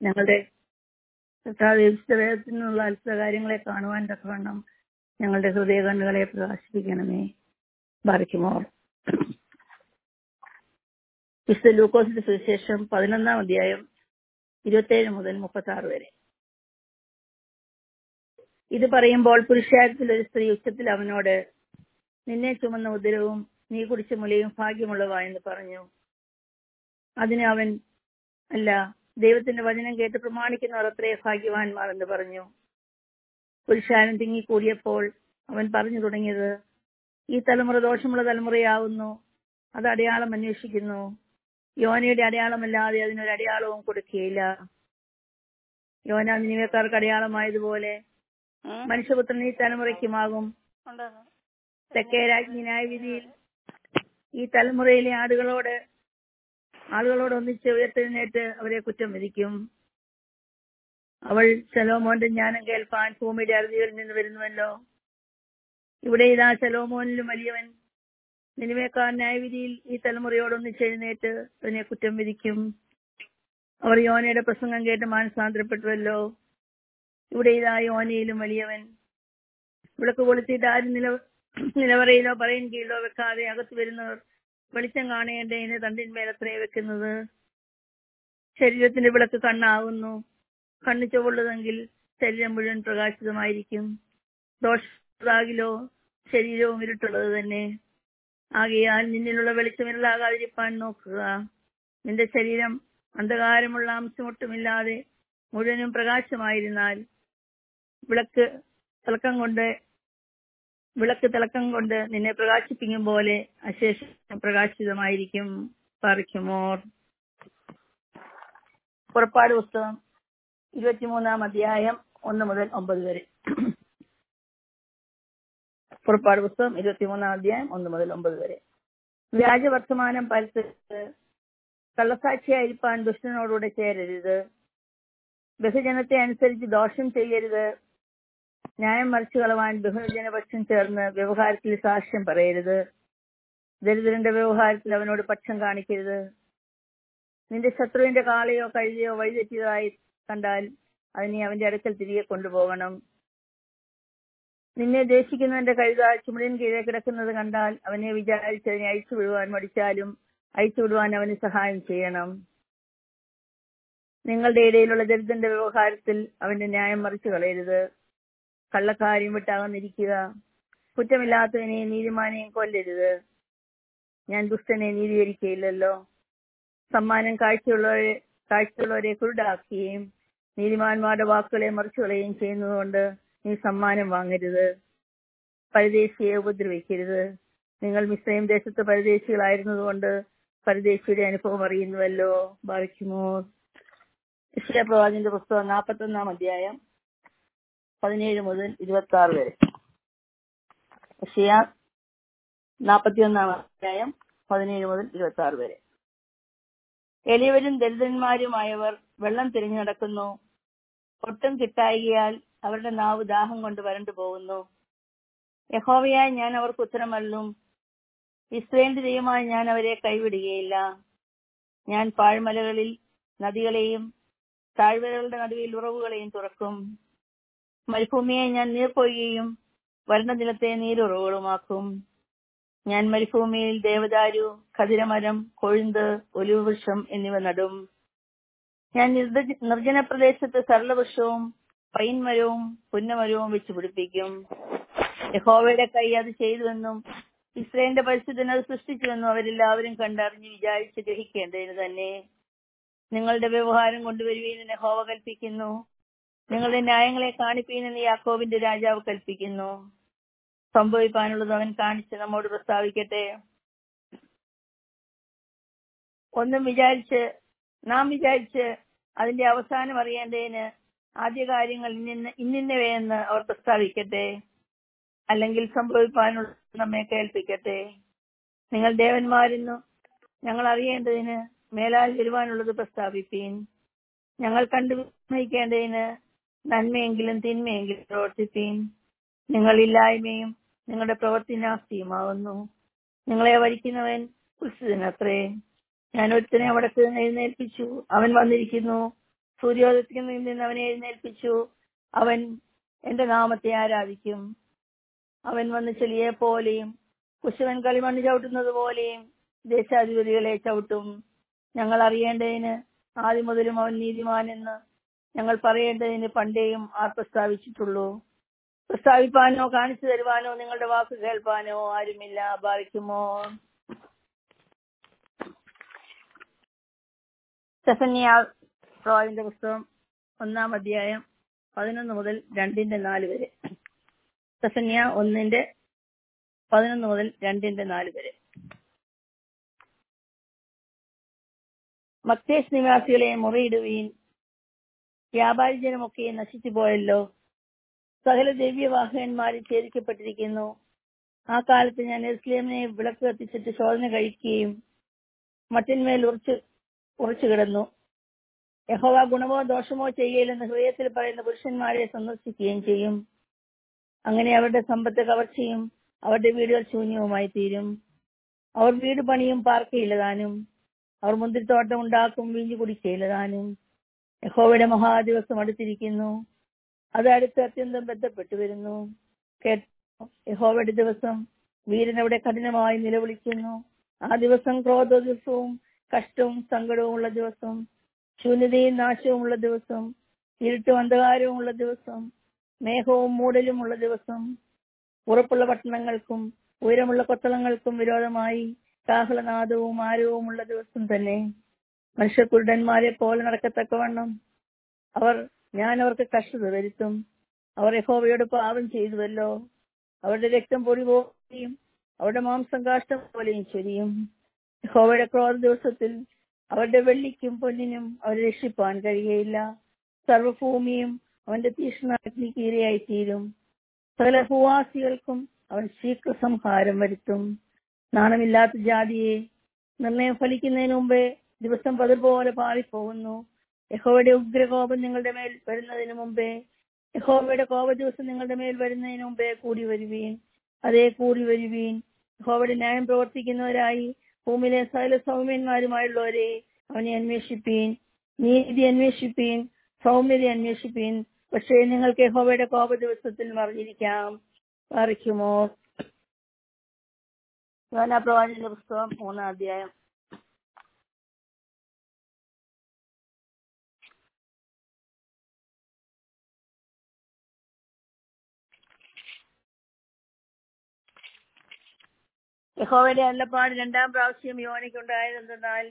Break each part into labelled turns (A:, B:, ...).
A: ഞങ്ങളുടെ കർത്താവ് വിശുദ്ധവേദത്തിൽ നിന്നുള്ള അത്ഭുത കാര്യങ്ങളെ കാണുവാൻ തക്കവണ്ണം ഞങ്ങളുടെ ഹൃദയ കണ്ണുകളെ പ്രകാശിപ്പിക്കണമേ ബാധിക്കുമോർ വിശുദ്ധ ലൂക്കോസിന്റെ സുവിശേഷം പതിനൊന്നാം അധ്യായം ഇരുപത്തേഴ് മുതൽ മുപ്പത്തി ആറ് വരെ ഇത് പറയുമ്പോൾ പുരുഷാരത്തിൽ ഒരു സ്ത്രീ ഉച്ചത്തിൽ അവനോട് നിന്നെ ചുമന്ന ഉദരവും നീ കുടിച്ച മുലയും ഭാഗ്യമുള്ളവ എന്ന് പറഞ്ഞു അതിന് അവൻ അല്ല ദൈവത്തിന്റെ വചനം കേട്ട് പ്രമാണിക്കുന്നവർ അത്രേ ഭാഗ്യവാന്മാർ എന്ന് പറഞ്ഞു പുരുഷാരം തിങ്ങിക്കൂടിയപ്പോൾ അവൻ പറഞ്ഞു തുടങ്ങിയത് ഈ തലമുറ ദോഷമുള്ള തലമുറയാവുന്നു അത് അടയാളം അന്വേഷിക്കുന്നു യോനയുടെ അടയാളമല്ലാതെ അതിനൊരു അടയാളവും കൊടുക്കുകയില്ല യോന നിനിവേക്കാർക്ക് അടയാളമായതുപോലെ മനുഷ്യപുത്രൻ ഈ തലമുറയ്ക്കുമാകും തെക്കേ രാജ്ഞി ന്യായവിധിയിൽ ഈ തലമുറയിലെ ആടുകളോട് ആളുകളോട് ഒന്നിച്ച് ഉയർത്തെഴുന്നേറ്റ് അവരെ കുറ്റം വിധിക്കും അവൾ ശലോമോന്റെ ജ്ഞാനം കേൾപ്പാൻ ഭൂമിയുടെ അറുതികളിൽ നിന്ന് വരുന്നുവല്ലോ ഇവിടെ ഇതാ ശലോമോനിലും വലിയവൻ നിനിവേക്കാർ ന്യായവിധിയിൽ ഈ തലമുറയോട് ഒന്നിച്ചെഴുന്നേറ്റ് അതിനെ കുറ്റം വിധിക്കും അവർ യോനയുടെ പ്രസംഗം കേട്ട് മാനസാന്തരപ്പെട്ടുവല്ലോ ഇവിടെ ഇതാ യോനയിലും വലിയവൻ വിളക്ക് കൊളുത്തിയിട്ട് ആരും നില നിലവറയിലോ പറയും കീഴിലോ വെക്കാതെ അകത്ത് വരുന്നവർ വെളിച്ചം കാണേണ്ടതിന് തണ്ടിന്മേൽ അത്രേ വെക്കുന്നത് ശരീരത്തിന്റെ വിളക്ക് കണ്ണാകുന്നു കണ്ണ് ചുവള്ളതെങ്കിൽ ശരീരം മുഴുവൻ പ്രകാശിതമായിരിക്കും ദോഷാകിലോ ശരീരവും ഇരുട്ടുള്ളത് തന്നെ ആകയാൽ നിന്നിലുള്ള വെളിച്ചം ഇരുളാകാതിരിപ്പാൻ നോക്കുക നിന്റെ ശരീരം അന്ധകാരമുള്ള അംശമൊട്ടുമില്ലാതെ മുഴുവനും പ്രകാശമായിരുന്നാൽ വിളക്ക് തിളക്കം കൊണ്ട് വിളക്ക് തിളക്കം കൊണ്ട് നിന്നെ പ്രകാശിപ്പിക്കും പോലെ അശേഷം പ്രകാശിതമായിരിക്കും പറിക്കുമോർ പുറപ്പാട് പുസ്തകം ഇരുപത്തിമൂന്നാം അധ്യായം ഒന്ന് മുതൽ ഒമ്പത് വരെ പുറപ്പാട് പുസ്തകം ഇരുപത്തിമൂന്നാം അധ്യായം ഒന്ന് മുതൽ ഒമ്പത് വരെ വ്യാജ വർത്തമാനം പരത്തരുത് കള്ളസാക്ഷിയായിരിക്കാൻ ദുഷ്ടനോടുകൂടെ ചേരരുത് ബഹുജനത്തെ അനുസരിച്ച് ദോഷം ചെയ്യരുത് ന്യായം മറിച്ചു കളവാൻ ബഹുജനപക്ഷം ചേർന്ന് വ്യവഹാരത്തിൽ സാക്ഷ്യം പറയരുത് ദരിദ്രന്റെ വ്യവഹാരത്തിൽ അവനോട് പക്ഷം കാണിക്കരുത് നിന്റെ ശത്രുവിന്റെ കാളയോ കഴുതയോ വഴിതെറ്റിയതായി കണ്ടാൽ അതിനെ അവന്റെ അടുക്കൽ തിരികെ കൊണ്ടുപോകണം നിന്നെ ദേശിക്കുന്നവന്റെ കഴുത ചുമടിന് കീഴെ കിടക്കുന്നത് കണ്ടാൽ അവനെ വിചാരിച്ച് അതിനെ അയച്ചു വിടുവാൻ മടിച്ചാലും അയച്ചു വിടുവാൻ അവന് സഹായം ചെയ്യണം നിങ്ങളുടെ ഇടയിലുള്ള ദരിദ്രന്റെ വ്യവഹാരത്തിൽ അവന്റെ ന്യായം മറിച്ചു കളയരുത് കള്ളക്കാര്യം വിട്ടാകുന്നിരിക്കുക കുറ്റമില്ലാത്തവനെയും നീതിമാനെയും കൊല്ലരുത് ഞാൻ ദുഷ്ടനെ നീതീകരിക്കുകയില്ലല്ലോ സമ്മാനം കാഴ്ചയുള്ളവരെ കാഴ്ചയുള്ളവരെ കുരുടാക്കുകയും നീതിമാന്മാരുടെ വാക്കുകളെ മറിച്ചു കളയുകയും ചെയ്യുന്നതുകൊണ്ട് നീ സമ്മാനം വാങ്ങരുത് പരദേശിയെ ഉപദ്രവിക്കരുത് നിങ്ങൾ മിശ്രയും ദേശത്ത് പരദേശികളായിരുന്നതുകൊണ്ട് പരദേശിയുടെ അനുഭവം അറിയുന്നുവല്ലോ ബാധിക്കുമോ പ്രവാചന്റെ പുസ്തകം നാൽപ്പത്തൊന്നാം അധ്യായം പതിനേഴ് മുതൽ ഇരുപത്തി ആറ് വരെ നാൽപ്പത്തിയൊന്നാം അധ്യായം പതിനേഴ് മുതൽ ഇരുപത്തി ആറ് വരെ എളിയവരും ദരിദ്രന്മാരുമായവർ വെള്ളം തിരിഞ്ഞു നടക്കുന്നു ഒട്ടും കിട്ടായികയാൽ അവരുടെ നാവ് ദാഹം കൊണ്ട് വരണ്ടു പോകുന്നു യഹോവയായി ഞാൻ അവർക്ക് ഉത്തരമല്ലും ഇസ്രയേലിന്റെ ദൈവമായി ഞാൻ അവരെ കൈവിടുകയില്ല ഞാൻ പാഴ്മലകളിൽ നദികളെയും താഴ്വരകളുടെ നടുവിൽ ഉറവുകളെയും തുറക്കും മരുഭൂമിയെ ഞാൻ നീർപ്പൊയ്യുകയും വരണ്ട നിലത്തെ നീരുറവുകളുമാക്കും ഞാൻ മരുഭൂമിയിൽ ദേവദാരു ഖതിരമരം കൊഴുന്ത് ഒലിവൃക്ഷം എന്നിവ നടും ഞാൻ നിർജ്ജന പ്രദേശത്ത് സരളവൃക്ഷവും പൈൻമരവും പുന്നമരവും വെച്ച് പിടിപ്പിക്കും യഹോവയുടെ കൈ അത് ചെയ്തുവെന്നും ഇസ്രയേലിന്റെ പരിശുദ്ധൻ അത് സൃഷ്ടിച്ചുവെന്നും അവരെല്ലാവരും കണ്ടറിഞ്ഞ് വിചാരിച്ച് ഗ്രഹിക്കേണ്ടതിന് തന്നെ നിങ്ങളുടെ വ്യവഹാരം കൊണ്ടുവരുവീന്ന് യഹോവ കൽപ്പിക്കുന്നു നിങ്ങളുടെ ന്യായങ്ങളെ കാണിപ്പീനെന്ന് യാക്കോബിന്റെ രാജാവ് കൽപ്പിക്കുന്നു സംഭവിക്കാനുള്ളത് അവൻ കാണിച്ച് നമ്മോട് പ്രസ്താവിക്കട്ടെ ഒന്നും വിചാരിച്ച് നാം വിചാരിച്ച് അതിന്റെ അവസാനം അറിയേണ്ടതിന് ആദ്യ കാര്യങ്ങൾ ഇന്നിന്ന ഇന്നിന്നവയെന്ന് അവർ പ്രസ്താവിക്കട്ടെ അല്ലെങ്കിൽ സംഭവിക്കാനുള്ള നമ്മെ കേൾപ്പിക്കട്ടെ നിങ്ങൾ ദേവന്മാരെന്നു ഞങ്ങൾ അറിയേണ്ടതിന് മേലാൽ വരുവാനുള്ളത് പ്രസ്താവിപ്പീൻ ഞങ്ങൾ കണ്ടു വിസ്മയിക്കേണ്ടതിന് നന്മയെങ്കിലും തിന്മയെങ്കിലും പ്രവർത്തിപ്പീൻ നിങ്ങളില്ലായ്മയും നിങ്ങളുടെ പ്രവൃത്തി നാസ്തിയുമാകുന്നു നിങ്ങളെ വരിക്കുന്നവൻ ഉത്സുതനത്രേ ഞാൻ ഒരുത്തനെ അവിടെ എഴുന്നേൽപ്പിച്ചു അവൻ വന്നിരിക്കുന്നു സൂര്യോദയത്തിൽ നിന്ന് അവനെ എഴുന്നേൽപ്പിച്ചു അവൻ എന്റെ നാമത്തെ ആരാധിക്കും അവൻ വന്ന് ചെളിയെ പോലെയും കുശവൻ കളിമണ്ണ് ചവിട്ടുന്നത് പോലെയും ദേശാധിപതികളെ ചവിട്ടും ഞങ്ങൾ അറിയേണ്ടതിന് ആദ്യം മുതലും അവൻ നീതിമാനെന്ന് ഞങ്ങൾ പറയേണ്ടതിന് പണ്ടേയും ആർ പ്രസ്താവിച്ചിട്ടുള്ളൂ പ്രസ്താവിപ്പാനോ കാണിച്ചു തരുവാനോ നിങ്ങളുടെ വാക്ക് കേൾപ്പാനോ ആരുമില്ല ബാധിക്കുമോ സ്റ്റെഫന്യ റോയിന്റെ പുസ്തകം ഒന്നാം അധ്യായം പതിനൊന്ന് മുതൽ രണ്ടിന്റെ നാല് വരെ സ്റ്റെഫന്യ ഒന്നിന്റെ പതിനൊന്ന് മുതൽ രണ്ടിന്റെ നാല് വരെ മക്തേഷ് നിവാസികളെ മുറിയിടുവീൻ വ്യാപാരി ജനമൊക്കെ നശിച്ചു പോയല്ലോ സകല ദിവ്യവാഹകന്മാരും ഛേദിക്കപ്പെട്ടിരിക്കുന്നു ആ കാലത്ത് ഞാൻ എസ്ലിയമിനെ വിളക്ക് കത്തിച്ചിട്ട് ശോധന കഴിക്കുകയും മറ്റിന്മേൽ ഉറച്ചു ഉറച്ചു കിടന്നു യഹോവ ഗുണമോ ദോഷമോ ചെയ്യലെന്ന് ഹൃദയത്തിൽ പറയുന്ന പുരുഷന്മാരെ സന്ദർശിക്കുകയും ചെയ്യും അങ്ങനെ അവരുടെ സമ്പത്ത് കവർച്ചയും അവരുടെ വീടുകൾ ശൂന്യവുമായി തീരും അവർ വീട് പണിയും പാർക്കയില്ലതാനും അവർ മുന്തിരിത്തോട്ടം ഉണ്ടാക്കും വീഞ്ഞു കുടിക്കയില്ലതാനും യഹോവയുടെ മഹാദിവസം അടുത്തിരിക്കുന്നു അത് അടുത്ത് അത്യന്തം ബന്ധപ്പെട്ടു വരുന്നു കേട്ടോ യഹോവയുടെ ദിവസം വീരൻ അവിടെ കഠിനമായി നിലവിളിക്കുന്നു ആ ദിവസം ക്രോധ ദിവസവും കഷ്ടവും സങ്കടവും ഉള്ള ദിവസം ശൂന്യതയും നാശവും ഉള്ള ദിവസം ഇരുട്ടും അന്ധകാരവും ഉള്ള ദിവസം മേഘവും മൂടലും ഉള്ള ദിവസം ഉറപ്പുള്ള പട്ടണങ്ങൾക്കും ഉയരമുള്ള കൊത്തളങ്ങൾക്കും വിരോധമായി കാഹളനാദവും ആരവും ഉള്ള ദിവസം തന്നെ മനുഷ്യക്കുരുടന്മാരെ പോലെ നടക്കത്തക്കവണ്ണം അവർ ഞാൻ അവർക്ക് കഷ്ടത വരുത്തും അവർ യഹോവയോട് പാപം ചെയ്തുവല്ലോ അവരുടെ രക്തം പൊടി പോലെയും അവരുടെ മാംസം കാഷ്ടം പോലെയും ചൊരിയും യഹോവയുടെ ക്രോധ ദിവസത്തിൽ അവരുടെ വെള്ളിക്കും പൊന്നിനും അവരെ രക്ഷിപ്പാൻ കഴിയുകയില്ല സർവഭൂമിയും അവന്റെ തീഷ്ണാഗ്നിക്ക് ഇരയായി തീരും സകല ഭൂവാസികൾക്കും അവൻ ശീഘ്രസംഹാരം വരുത്തും നാണമില്ലാത്ത ജാതിയെ നിർണയം ഫലിക്കുന്നതിന് മുമ്പേ ദിവസം പതിർ പോലെ പാറിപ്പോകുന്നു യഹോവയുടെ ഉഗ്രകോപം നിങ്ങളുടെ മേൽ വരുന്നതിന് മുമ്പേ യഹോവയുടെ കോപ ദിവസം നിങ്ങളുടെ മേൽ വരുന്നതിന് മുമ്പേ കൂടി വരുവീൻ അതേ കൂടി വരുവീൻ യഹോവയുടെ ന്യായം പ്രവർത്തിക്കുന്നവരായി ഭൂമിയിലെ സകല സൗമ്യന്മാരുമായുള്ളവരെ അവനെ അന്വേഷിപ്പീൻ നീതി അന്വേഷിപ്പീൻ സൗമ്യത അന്വേഷിപ്പീൻ പക്ഷേ നിങ്ങൾക്ക് യഹോവയുടെ കോപ ദിവസത്തിൽ മറിഞ്ഞിരിക്കാം പറിക്കുമോ യോനാപ്രവാചന്റെ പുസ്തകം മൂന്നാം അധ്യായം യഹോവയുടെ അല്ലപ്പാട് രണ്ടാം പ്രാവശ്യം യോനയ്ക്കുണ്ടായതെന്തെന്നാൽ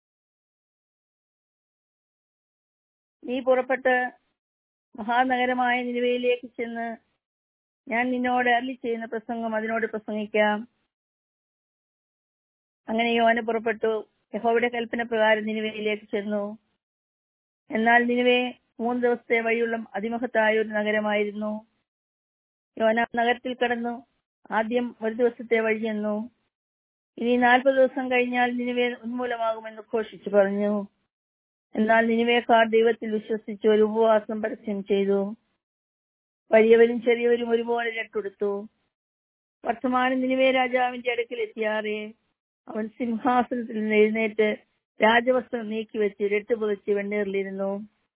A: നീ പുറപ്പെട്ട് മഹാനഗരമായ നിലവയിലേക്ക് ചെന്ന് ഞാൻ നിന്നോട് അരളി ചെയ്യുന്ന പ്രസംഗം അതിനോട് പ്രസംഗിക്കാം അങ്ങനെ യോന പുറപ്പെട്ടു യഹോവയുടെ കൽപ്പന പ്രകാരം നിനുവയിലേക്ക് ചെന്നു എന്നാൽ നിനുവെ മൂന്ന് ദിവസത്തെ വഴിയുള്ള അതിമഹത്തായ ഒരു നഗരമായിരുന്നു യോന നഗരത്തിൽ കടന്നു ആദ്യം ഒരു ദിവസത്തെ വഴി ചെന്നു ഇനി നാൽപ്പത് ദിവസം കഴിഞ്ഞാൽ നിനുവെ ഉന്മൂലമാകുമെന്ന് ഘോഷിച്ചു പറഞ്ഞു എന്നാൽ നിനുവേക്കാർ ദൈവത്തിൽ വിശ്വസിച്ച് ഒരു ഉപവാസം പരസ്യം ചെയ്തു വലിയവരും ചെറിയവരും ഒരുപോലെ രട്ടെടുത്തു വർത്തമാനം നിനുവേ രാജാവിന്റെ അടുക്കൽ എത്തിയാറേ അവൻ സിംഹാസനത്തിൽ നിന്ന് എഴുന്നേറ്റ് രാജവസ്ത്രം നീക്കി വെച്ച് രട്ട് പുതച്ച് വെണ്ണീറിലിരുന്നു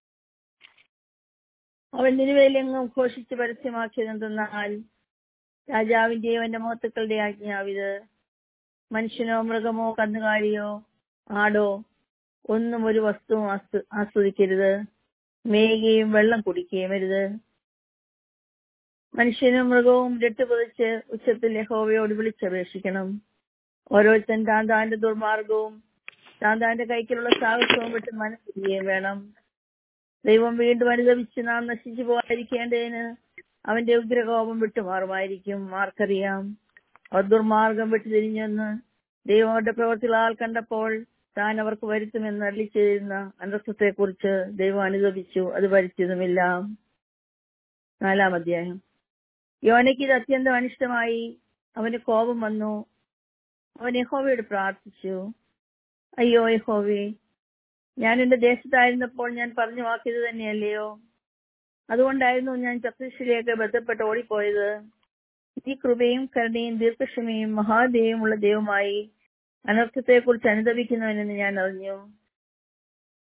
A: അവൻ നിനുവയിലെങ്ങും ഘോഷിച്ച് പരസ്യമാക്കിയതെന്തെന്നാൽ രാജാവിന്റെയോ എന്റെ മഹത്തുക്കളുടെ ആജ്ഞാവിത് മനുഷ്യനോ മൃഗമോ കന്നുകാലിയോ ആടോ ഒന്നും ഒരു വസ്തുവും ആസ്വ- ആസ്വദിക്കരുത് മേയുകയും വെള്ളം കുടിക്കുകയും അരുത് മനുഷ്യനും മൃഗവും രട്ടുപതിച്ച് ഉച്ചത്തിൽ യഹോവയോട് വിളിച്ചപേക്ഷിക്കണം ഓരോരുത്തൻ താൻ താന്റെ ദുർമാർഗവും താൻ താന്റെ കൈക്കലുള്ള സാഹസവും വിട്ട് മനസ്സിരിക്കുകയും വേണം ദൈവം വീണ്ടും അനുദപിച്ച് നാം നശിച്ചു പോകാതിരിക്കേണ്ടതിന് അവന്റെ ഉഗ്രകോപം വിട്ടുമാറുമായിരിക്കും ആർക്കറിയാം അവർ ദുർമാർഗം വിട്ടു തിരിഞ്ഞെന്ന് ദൈവം അവരുടെ പ്രവർത്തികളാൽ കണ്ടപ്പോൾ താൻ അവർക്ക് വരുത്തുമെന്ന് അരളി ചെയ്യുന്ന അനർത്ഥത്തെ കുറിച്ച് ദൈവം അനുദപിച്ചു അത് വരുത്തിയതുമില്ല നാലാം അധ്യായം യോനയ്ക്ക് ഇത് അത്യന്തം അനിഷ്ടമായി അവന് കോപം വന്നു അവൻ യഹോവയോട് പ്രാർത്ഥിച്ചു അയ്യോ യഹോവേ ഞാൻ എന്റെ ദേശത്തായിരുന്നപ്പോൾ ഞാൻ പറഞ്ഞു വാക്കിയത് തന്നെയല്ലയോ അതുകൊണ്ടായിരുന്നു ഞാൻ ചക്രശിലേക്ക് ബന്ധപ്പെട്ട് ഓടിപ്പോയത് ഈ കൃപയും കരുണയും ദീർഘക്ഷമയും മഹാദേവമുള്ള ദൈവമായി അനർത്ഥത്തെക്കുറിച്ച് അനുദപിക്കുന്നവനെന്ന് ഞാൻ അറിഞ്ഞു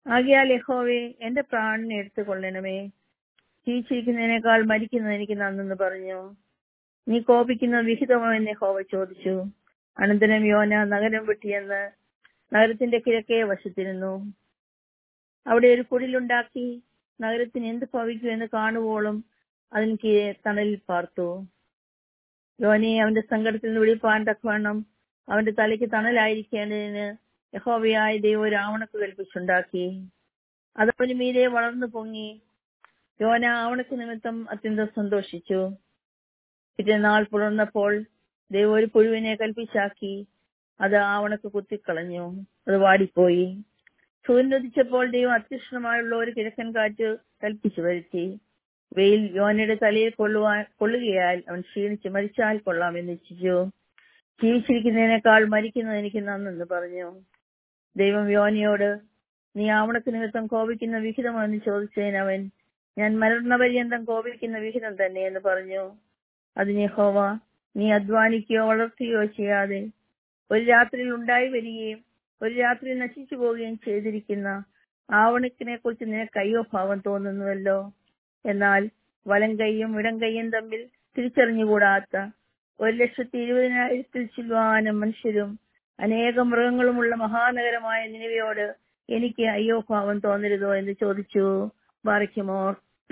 A: ആകിയാൽ യഹോവേ എന്റെ പ്രാണനെ എടുത്തു കൊള്ളണമേ ജീവിച്ചിരിക്കുന്നതിനേക്കാൾ മരിക്കുന്നത് എനിക്ക് നന്നെന്ന് പറഞ്ഞു നീ കോപിക്കുന്ന വിഹിതമോ എന്ന് യഹോവ ചോദിച്ചു അനന്തരം യോന നഗരം വിട്ടിയെന്ന് നഗരത്തിന്റെ കിഴക്കേ വശത്തിരുന്നു അവിടെ ഒരു കുടിലുണ്ടാക്കി നഗരത്തിന് എന്ത് ഭവിക്കുമെന്ന് കാണുവോളും അതിന് കീഴെ തണലിൽ പാർത്തു യോനയെ അവന്റെ സങ്കടത്തിൽ നിന്ന് വിളിപ്പാൻ തക്കവണ്ണം അവന്റെ തലയ്ക്ക് തണലായിരിക്കേണ്ടതിന് യഹോവയായ ദൈവം ഒരു ആവണക്ക് കൽപ്പിച്ചുണ്ടാക്കി അതവന് മീതെ വളർന്നു പൊങ്ങി യോന ആവണക്ക് നിമിത്തം അത്യന്തം സന്തോഷിച്ചു പിറ്റേനാൾ പുലർന്നപ്പോൾ ദൈവം ഒരു പുഴുവിനെ കൽപ്പിച്ചാക്കി അത് ആവണക്ക് കുത്തിക്കളഞ്ഞു അത് വാടിപ്പോയി സൂര്യനുദിച്ചപ്പോൾ ദൈവം അത്യക്ഷണമായുള്ള ഒരു കിഴക്കൻ കാറ്റ് കൽപ്പിച്ചു വരുത്തി വെയിൽ യോനയുടെ തലയിൽ കൊള്ളുവാൻ കൊള്ളുകയാൽ അവൻ ക്ഷീണിച്ച് മരിച്ചാൽ കൊള്ളാമെന്ന് ഇച്ഛിച്ചു ജീവിച്ചിരിക്കുന്നതിനേക്കാൾ മരിക്കുന്നത് എനിക്ക് നന്നെന്ന് പറഞ്ഞു ദൈവം യോനിയോട് നീ ആവണക്ക് നിമിത്തം കോപിക്കുന്ന വിഹിതമെന്ന് ചോദിച്ചതിന് അവൻ ഞാൻ മരണപര്യന്തം കോപിക്കുന്ന വിഹിതം തന്നെ എന്ന് പറഞ്ഞു അതിന് ഹോവ നീ അധ്വാനിക്കുകയോ വളർത്തുകയോ ചെയ്യാതെ ഒരു രാത്രിയിൽ ഉണ്ടായി വരികയും ഒരു രാത്രി നശിച്ചു പോവുകയും ചെയ്തിരിക്കുന്ന ആവണക്കിനെ കുറിച്ച് നിനക്ക് അയ്യോ ഭാവം തോന്നുന്നുവല്ലോ എന്നാൽ വലം കൈയും ഇടം കൈയും തമ്മിൽ തിരിച്ചറിഞ്ഞുകൂടാത്ത ഒരു ലക്ഷത്തി ഇരുപതിനായിരത്തിൽ ചില്ലുവാനും മനുഷ്യരും അനേകം മൃഗങ്ങളുമുള്ള മഹാനഗരമായ നിലവിയോട് എനിക്ക് അയ്യോ ഭാവം തോന്നരുതോ എന്ന് ചോദിച്ചു ബാറിക്കുമോർ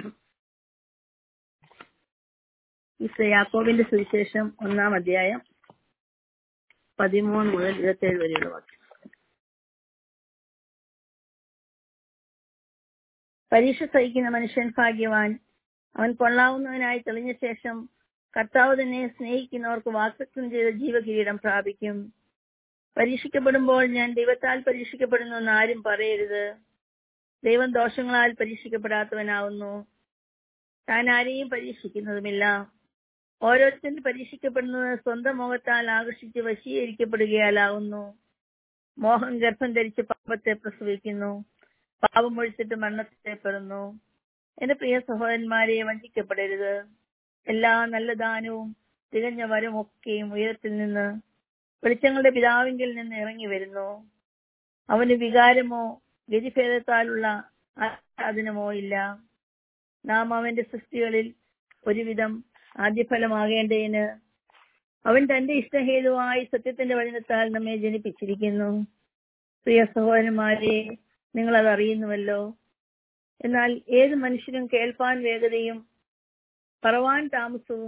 A: ഇസ് യാക്കോബിന്റെ സുവിശേഷം ഒന്നാം അധ്യായം പതിമൂന്ന് മുതൽ ഇരുപത്തേഴ് വരെയുള്ള വാക്യം പരീക്ഷ സഹിക്കുന്ന മനുഷ്യൻ ഭാഗ്യവാൻ അവൻ കൊള്ളാവുന്നവനായി തെളിഞ്ഞ ശേഷം കർത്താവ് തന്നെ സ്നേഹിക്കുന്നവർക്ക് വാക്തത്വം ചെയ്ത ജീവകിരീടം പ്രാപിക്കും പരീക്ഷിക്കപ്പെടുമ്പോൾ ഞാൻ ദൈവത്താൽ പരീക്ഷിക്കപ്പെടുന്നു എന്ന് ആരും പറയരുത് ദൈവം ദോഷങ്ങളാൽ പരീക്ഷിക്കപ്പെടാത്തവനാവുന്നു താൻ ആരെയും പരീക്ഷിക്കുന്നതുമില്ല ഓരോരുത്തരും പരീക്ഷിക്കപ്പെടുന്നത് സ്വന്തം മോഹത്താൽ ആകർഷിച്ച് വശീകരിക്കപ്പെടുകയാലാവുന്നു മോഹം ഗർഭം ധരിച്ച് പാപത്തെ പ്രസവിക്കുന്നു പാപം ഒഴിച്ചിട്ട് മരണത്തെ പെടുന്നു എന്റെ പ്രിയ സഹോദരന്മാരെ വഞ്ചിക്കപ്പെടരുത് എല്ലാ നല്ല ദാനവും തികഞ്ഞ വരമൊക്കെയും ഉയരത്തിൽ നിന്ന് വെളിച്ചങ്ങളുടെ പിതാവിങ്കിൽ നിന്ന് ഇറങ്ങി വരുന്നു അവന് വികാരമോ ഗതിഭേദത്താലുള്ള ആരാധനമോ ഇല്ല നാം അവന്റെ സൃഷ്ടികളിൽ ഒരുവിധം ആദ്യഫലമാകേണ്ടതിന് അവൻ തന്റെ ഇഷ്ടഹേതുവായി സത്യത്തിന്റെ വചനത്താൽ നമ്മെ ജനിപ്പിച്ചിരിക്കുന്നു പ്രിയ സഹോദരന്മാരെ നിങ്ങൾ അത് അറിയുന്നുവല്ലോ എന്നാൽ ഏത് മനുഷ്യനും കേൾപ്പാൻ വേഗതയും പറവാൻ താമസവും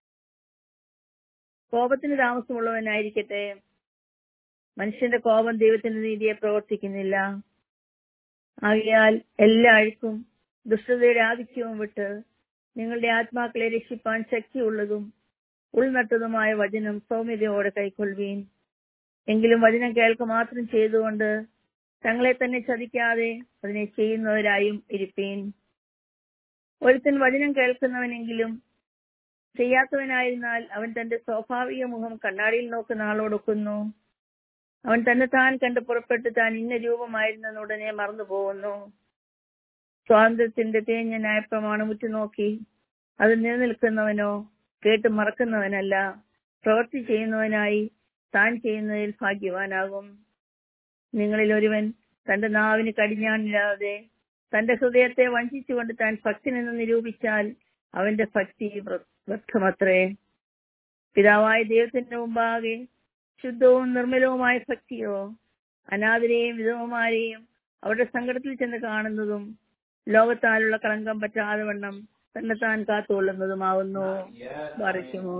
A: കോപത്തിന് താമസമുള്ളവനായിരിക്കട്ടെ മനുഷ്യന്റെ കോപം ദൈവത്തിന്റെ നീതിയെ പ്രവർത്തിക്കുന്നില്ല ആകയാൽ എല്ലാ അഴുക്കും ദുഷ്ടതയുടെ ആധിക്യവും വിട്ട് നിങ്ങളുടെ ആത്മാക്കളെ രക്ഷിപ്പാൻ ശക്തിയുള്ളതും ഉൾനട്ടതുമായ വചനം സൗമ്യതയോടെ കൈക്കൊള്ളുവീൻ എങ്കിലും വചനം കേൾക്ക മാത്രം ചെയ്തുകൊണ്ട് തങ്ങളെ തന്നെ ചതിക്കാതെ അതിനെ ചെയ്യുന്നവരായും ഇരിപ്പീൻ ഒരുത്തൻ വചനം കേൾക്കുന്നവനെങ്കിലും ചെയ്യാത്തവനായിരുന്നാൽ അവൻ തന്റെ സ്വാഭാവിക മുഖം കണ്ണാടിയിൽ നോക്കുന്ന ആളോടൊക്കുന്നു അവൻ തന്നെ താൻ കണ്ട് പുറപ്പെട്ട് താൻ ഇന്ന രൂപമായിരുന്നെന്ന് ഉടനെ മറന്നു പോകുന്നു സ്വാതന്ത്ര്യത്തിന്റെ തേഞ്ഞ ന്യായപ്രമാണം ഉറ്റുനോക്കി അത് നിലനിൽക്കുന്നവനോ കേട്ട് മറക്കുന്നവനല്ല പ്രവൃത്തി ചെയ്യുന്നവനായി താൻ ചെയ്യുന്നതിൽ ഭാഗ്യവാനാകും നിങ്ങളിൽ ഒരുവൻ തന്റെ നാവിന് കടിഞ്ഞാണില്ലാതെ തന്റെ ഹൃദയത്തെ വഞ്ചിച്ചുകൊണ്ട് താൻ ഭക്തനെന്ന് നിരൂപിച്ചാൽ അവന്റെ ഭക്തി വ്യർത്ഥമത്രേ പിതാവായ ദൈവത്തിന്റെ മുമ്പാകെ ശുദ്ധവും നിർമ്മലവുമായ ഭക്തിയോ അനാഥരെയും വിധവമാരെയും അവരുടെ സങ്കടത്തിൽ ചെന്ന് കാണുന്നതും ലോകത്താലുള്ള കളങ്കം പറ്റാതെ വണ്ണം തന്നെ താൻ കാത്തുകൊള്ളുന്നതുമാവുന്നു പറയുമോ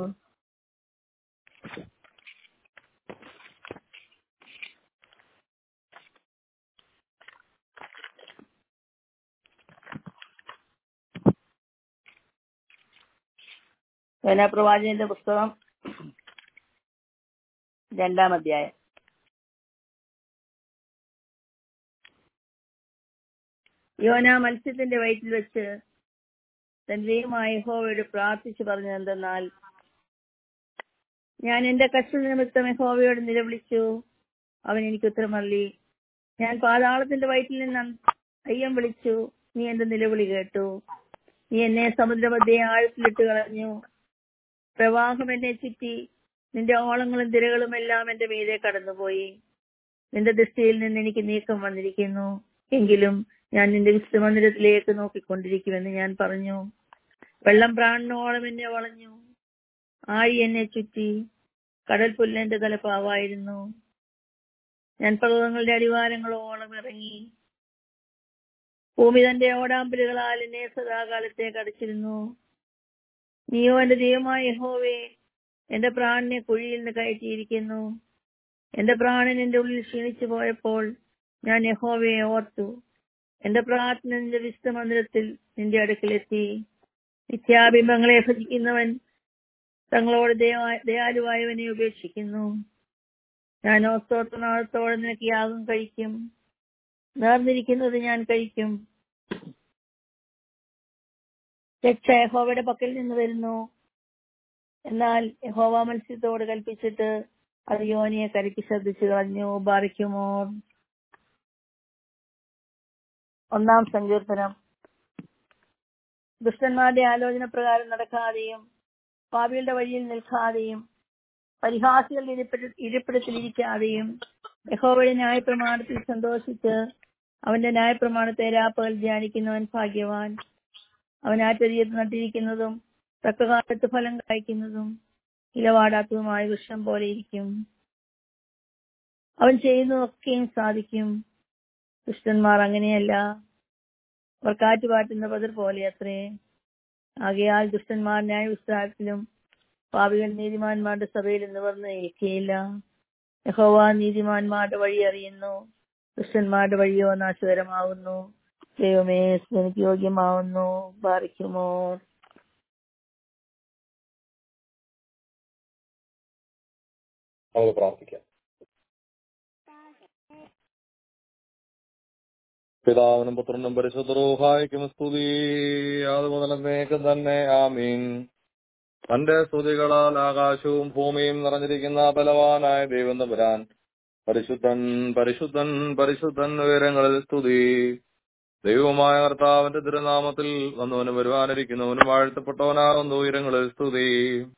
A: പ്രവാചകന്റെ പുസ്തകം രണ്ടാം അധ്യായം യോന മത്സ്യത്തിന്റെ വയറ്റിൽ വെച്ച് തന്റെ ദൈവമായ യഹോവയോട് പ്രാർത്ഥിച്ചു പറഞ്ഞതെന്തെന്നാൽ ഞാൻ എന്റെ കഷ്ട നിമിത്തം യഹോവയോട് നിലവിളിച്ചു അവൻ എനിക്ക് ഉത്തരമല്ലി ഞാൻ പാതാളത്തിന്റെ വയറ്റിൽ നിന്ന് അയ്യം വിളിച്ചു നീ എന്റെ നിലവിളി കേട്ടു നീ എന്നെ സമുദ്രമധ്യേ ആഴത്തിലിട്ട് കളഞ്ഞു പ്രവാഹം എന്നെ ചുറ്റി നിന്റെ ഓളങ്ങളും തിരകളും എല്ലാം എന്റെ മീതെ കടന്നുപോയി നിന്റെ ദൃഷ്ടിയിൽ നിന്ന് എനിക്ക് നീക്കം വന്നിരിക്കുന്നു എങ്കിലും ഞാൻ നിന്റെ വിശ്വമന്ദിരത്തിലേക്ക് നോക്കിക്കൊണ്ടിരിക്കുമെന്ന് ഞാൻ പറഞ്ഞു വെള്ളം പ്രാണനോളം എന്നെ വളഞ്ഞു ആഴി എന്നെ ചുറ്റി കടൽ പുല്ലെന്റെ തലപ്പാവായിരുന്നു ഞാൻ പർവ്വതങ്ങളുടെ അടിവാരങ്ങളോളം ഇറങ്ങി ഭൂമി തന്റെ ഓടാമ്പലുകളാൽ എന്നെ സദാകാലത്തേക്ക് അടച്ചിരുന്നു നീയോ എന്റെ ദൈവമായ യഹോവേ എന്റെ പ്രാണനെ കുഴിയിൽ നിന്ന് കയറ്റിയിരിക്കുന്നു എന്റെ പ്രാണൻ എന്റെ ഉള്ളിൽ ക്ഷീണിച്ചു പോയപ്പോൾ ഞാൻ യഹോവയെ ഓർത്തു എന്റെ പ്രാർത്ഥന നിന്റെ വിശുദ്ധ മന്ദിരത്തിൽ നിന്റെ അടുക്കിലെത്തി നിത്യാബിംബങ്ങളെ ഭജിക്കുന്നവൻ തങ്ങളോട് ദയവാ- ദയാലുവായവനെ ഉപേക്ഷിക്കുന്നു ഞാനോ സ്തോത്രനാഥത്തോടെ നിനക്ക് യാഗം കഴിക്കും നേർന്നിരിക്കുന്നത് ഞാൻ കഴിക്കും രക്ഷ യഹോവയുടെ പക്കൽ നിന്ന് വരുന്നു എന്നാൽ യഹോവ മത്സ്യത്തോട് കൽപ്പിച്ചിട്ട് അത് യോനിയെ കരയ്ക്ക് ശ്രദ്ധിച്ചു കളഞ്ഞു ബാറിക്കുമോ ഒന്നാം സങ്കീർത്തനം ദുഷ്ടന്മാരുടെ ആലോചന പ്രകാരം നടക്കാതെയും പാപികളുടെ വഴിയിൽ നിൽക്കാതെയും പരിഹാസികളുടെ ഇരിപ്പിട ഇരിപ്പിടത്തിലിരിക്കാതെയും യഹോവയുടെ ന്യായപ്രമാണത്തിൽ സന്തോഷിച്ച് അവന്റെ ന്യായപ്രമാണത്തെ രാപ്പകൽ ധ്യാനിക്കുന്നവൻ ഭാഗ്യവാൻ അവൻ ആറ്റരിയത്ത് നട്ടിരിക്കുന്നതും തക്കകാലത്ത് ഫലം കായ്ക്കുന്നതും ഇലവാടാത്തതുമായ വൃക്ഷം പോലെ ഇരിക്കും അവൻ ചെയ്യുന്നതൊക്കെയും സാധിക്കും ദുഷ്ടന്മാർ അങ്ങനെയല്ല അവർ കാറ്റുപാറ്റുന്ന പതിർ പോലെ അത്രേ ആകയാൽ ദുഷ്ടന്മാർ ന്യായവിസ്താരത്തിലും പാപികൾ നീതിമാന്മാരുടെ സഭയിൽ നിവർന്ന് ഏൽക്കുകയില്ല യഹോവ നീതിമാന്മാരുടെ വഴി അറിയുന്നു ദുഷ്ടന്മാരുടെ വഴിയോ നാശകരമാവുന്നു ദൈവമേ എനിക്ക് യോഗ്യമാവുന്നു ബാധിക്കുമോ
B: നമുക്ക് പ്രാർത്ഥിക്കാം പിതാവിനും പുത്രനും പരിശുദ്ധറൂഹായിക്കും സ്തുതി അത് മുതലത്തേക്ക് തന്നെ ആമീൻ തന്റെ സ്തുതികളാൽ ആകാശവും ഭൂമിയും നിറഞ്ഞിരിക്കുന്ന ബലവാനായ ദൈവം തമ്പുരാൻ പരിശുദ്ധൻ പരിശുദ്ധൻ പരിശുദ്ധൻ ഉയരങ്ങളിൽ സ്തുതി ദൈവമായ കർത്താവിന്റെ തിരുനാമത്തിൽ വന്നവനും വരുവാനിരിക്കുന്നവനും വാഴ്ത്തപ്പെട്ടവനാകുന്ന ഉയരങ്ങളിൽ സ്തുതി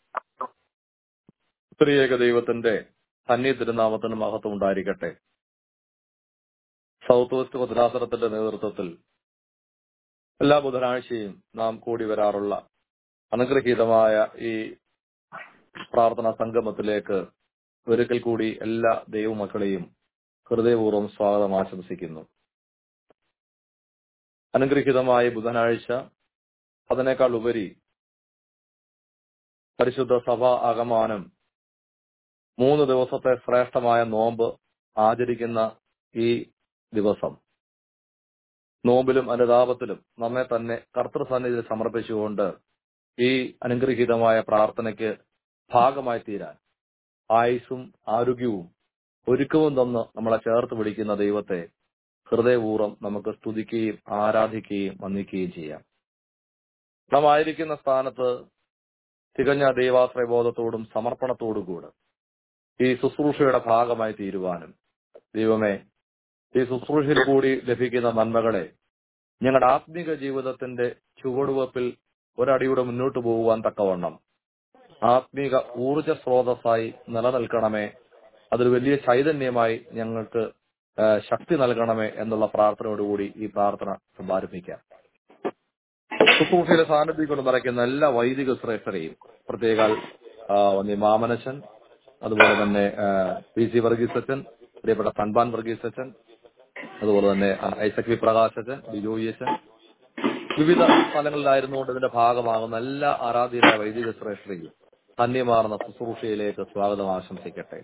B: സ്ത്രീയേക ദൈവത്തിന്റെ അന്യ തിരുനാമത്തിന് മഹത്വം ഉണ്ടായിരിക്കട്ടെ സൗത്ത് വെസ്റ്റ് ഭദ്രാസനത്തിന്റെ നേതൃത്വത്തിൽ എല്ലാ ബുധനാഴ്ചയും നാം കൂടി വരാറുള്ള അനുഗ്രഹീതമായ ഈ പ്രാർത്ഥനാ സംഗമത്തിലേക്ക് ഒരിക്കൽ കൂടി എല്ലാ ദൈവമക്കളെയും ഹൃദയപൂർവ്വം സ്വാഗതം ആശംസിക്കുന്നു അനുഗ്രഹീതമായ ബുധനാഴ്ച അതിനേക്കാൾ ഉപരി പരിശുദ്ധ സഭ ആകമാനം മൂന്ന് ദിവസത്തെ ശ്രേഷ്ഠമായ നോമ്പ് ആചരിക്കുന്ന ഈ ദിവസം നോമ്പിലും അനുതാപത്തിലും നമ്മെ തന്നെ കർത്തൃസന്നിധിയിൽ സമർപ്പിച്ചുകൊണ്ട് ഈ അനുഗ്രഹീതമായ പ്രാർത്ഥനയ്ക്ക് ഭാഗമായി തീരാൻ ആയുസ്സും ആരോഗ്യവും ഒരുക്കവും തന്ന് നമ്മളെ ചേർത്ത് പിടിക്കുന്ന ദൈവത്തെ ഹൃദയപൂർവ്വം നമുക്ക് സ്തുതിക്കുകയും ആരാധിക്കുകയും വന്ദിക്കുകയും ചെയ്യാം നാം ആയിരിക്കുന്ന സ്ഥാനത്ത് തികഞ്ഞ ദൈവാശ്രയബോധത്തോടും സമർപ്പണത്തോടും കൂടെ ഈ ശുശ്രൂഷയുടെ ഭാഗമായി തീരുവാനും ദൈവമേ ഈ ശുശ്രൂഷയിൽ കൂടി ലഭിക്കുന്ന നന്മകളെ ഞങ്ങളുടെ ആത്മീക ജീവിതത്തിന്റെ ചുവടുവെപ്പിൽ ഒരടിയുടെ മുന്നോട്ട് പോകുവാൻ തക്കവണ്ണം ആത്മീക ഊർജ സ്രോതസ്സായി നിലനിൽക്കണമേ അതൊരു വലിയ ചൈതന്യമായി ഞങ്ങൾക്ക് ആ, ശക്തി നൽകണമേ എന്നുള്ള പ്രാർത്ഥനയോടുകൂടി ഈ പ്രാർത്ഥന സമാരംഭിക്കാം ശുശ്രൂഷയുടെ സാന്നിധ്യം കൊണ്ട് നിറയ്ക്കുന്ന എല്ലാ വൈദിക ശ്രേഷ്ഠരെയും പ്രത്യേകാൽ ആ, വന്നി മാമനച്ചൻ അതുപോലെ തന്നെ ആ, പി സി വർഗീസ് അച്ഛൻ പ്രിയപ്പെട്ട സൻബാൻ വർഗീസ് അച്ഛൻ അതുപോലെ തന്നെ ആ, ഐസക് വി പ്രകാശ് അച്ഛൻ ബിജോയി അച്ഛൻ വിവിധ സ്ഥലങ്ങളിലായിരുന്നുകൊണ്ട് ഇതിന്റെ ഭാഗമാകുന്ന എല്ലാ ആരാധ്യരായ വൈദിക ശ്രേഷ്ഠരെയും ധന്യമാർന്ന ശുശ്രൂഷയിലേക്ക് സ്വാഗതം ആശംസിക്കട്ടെ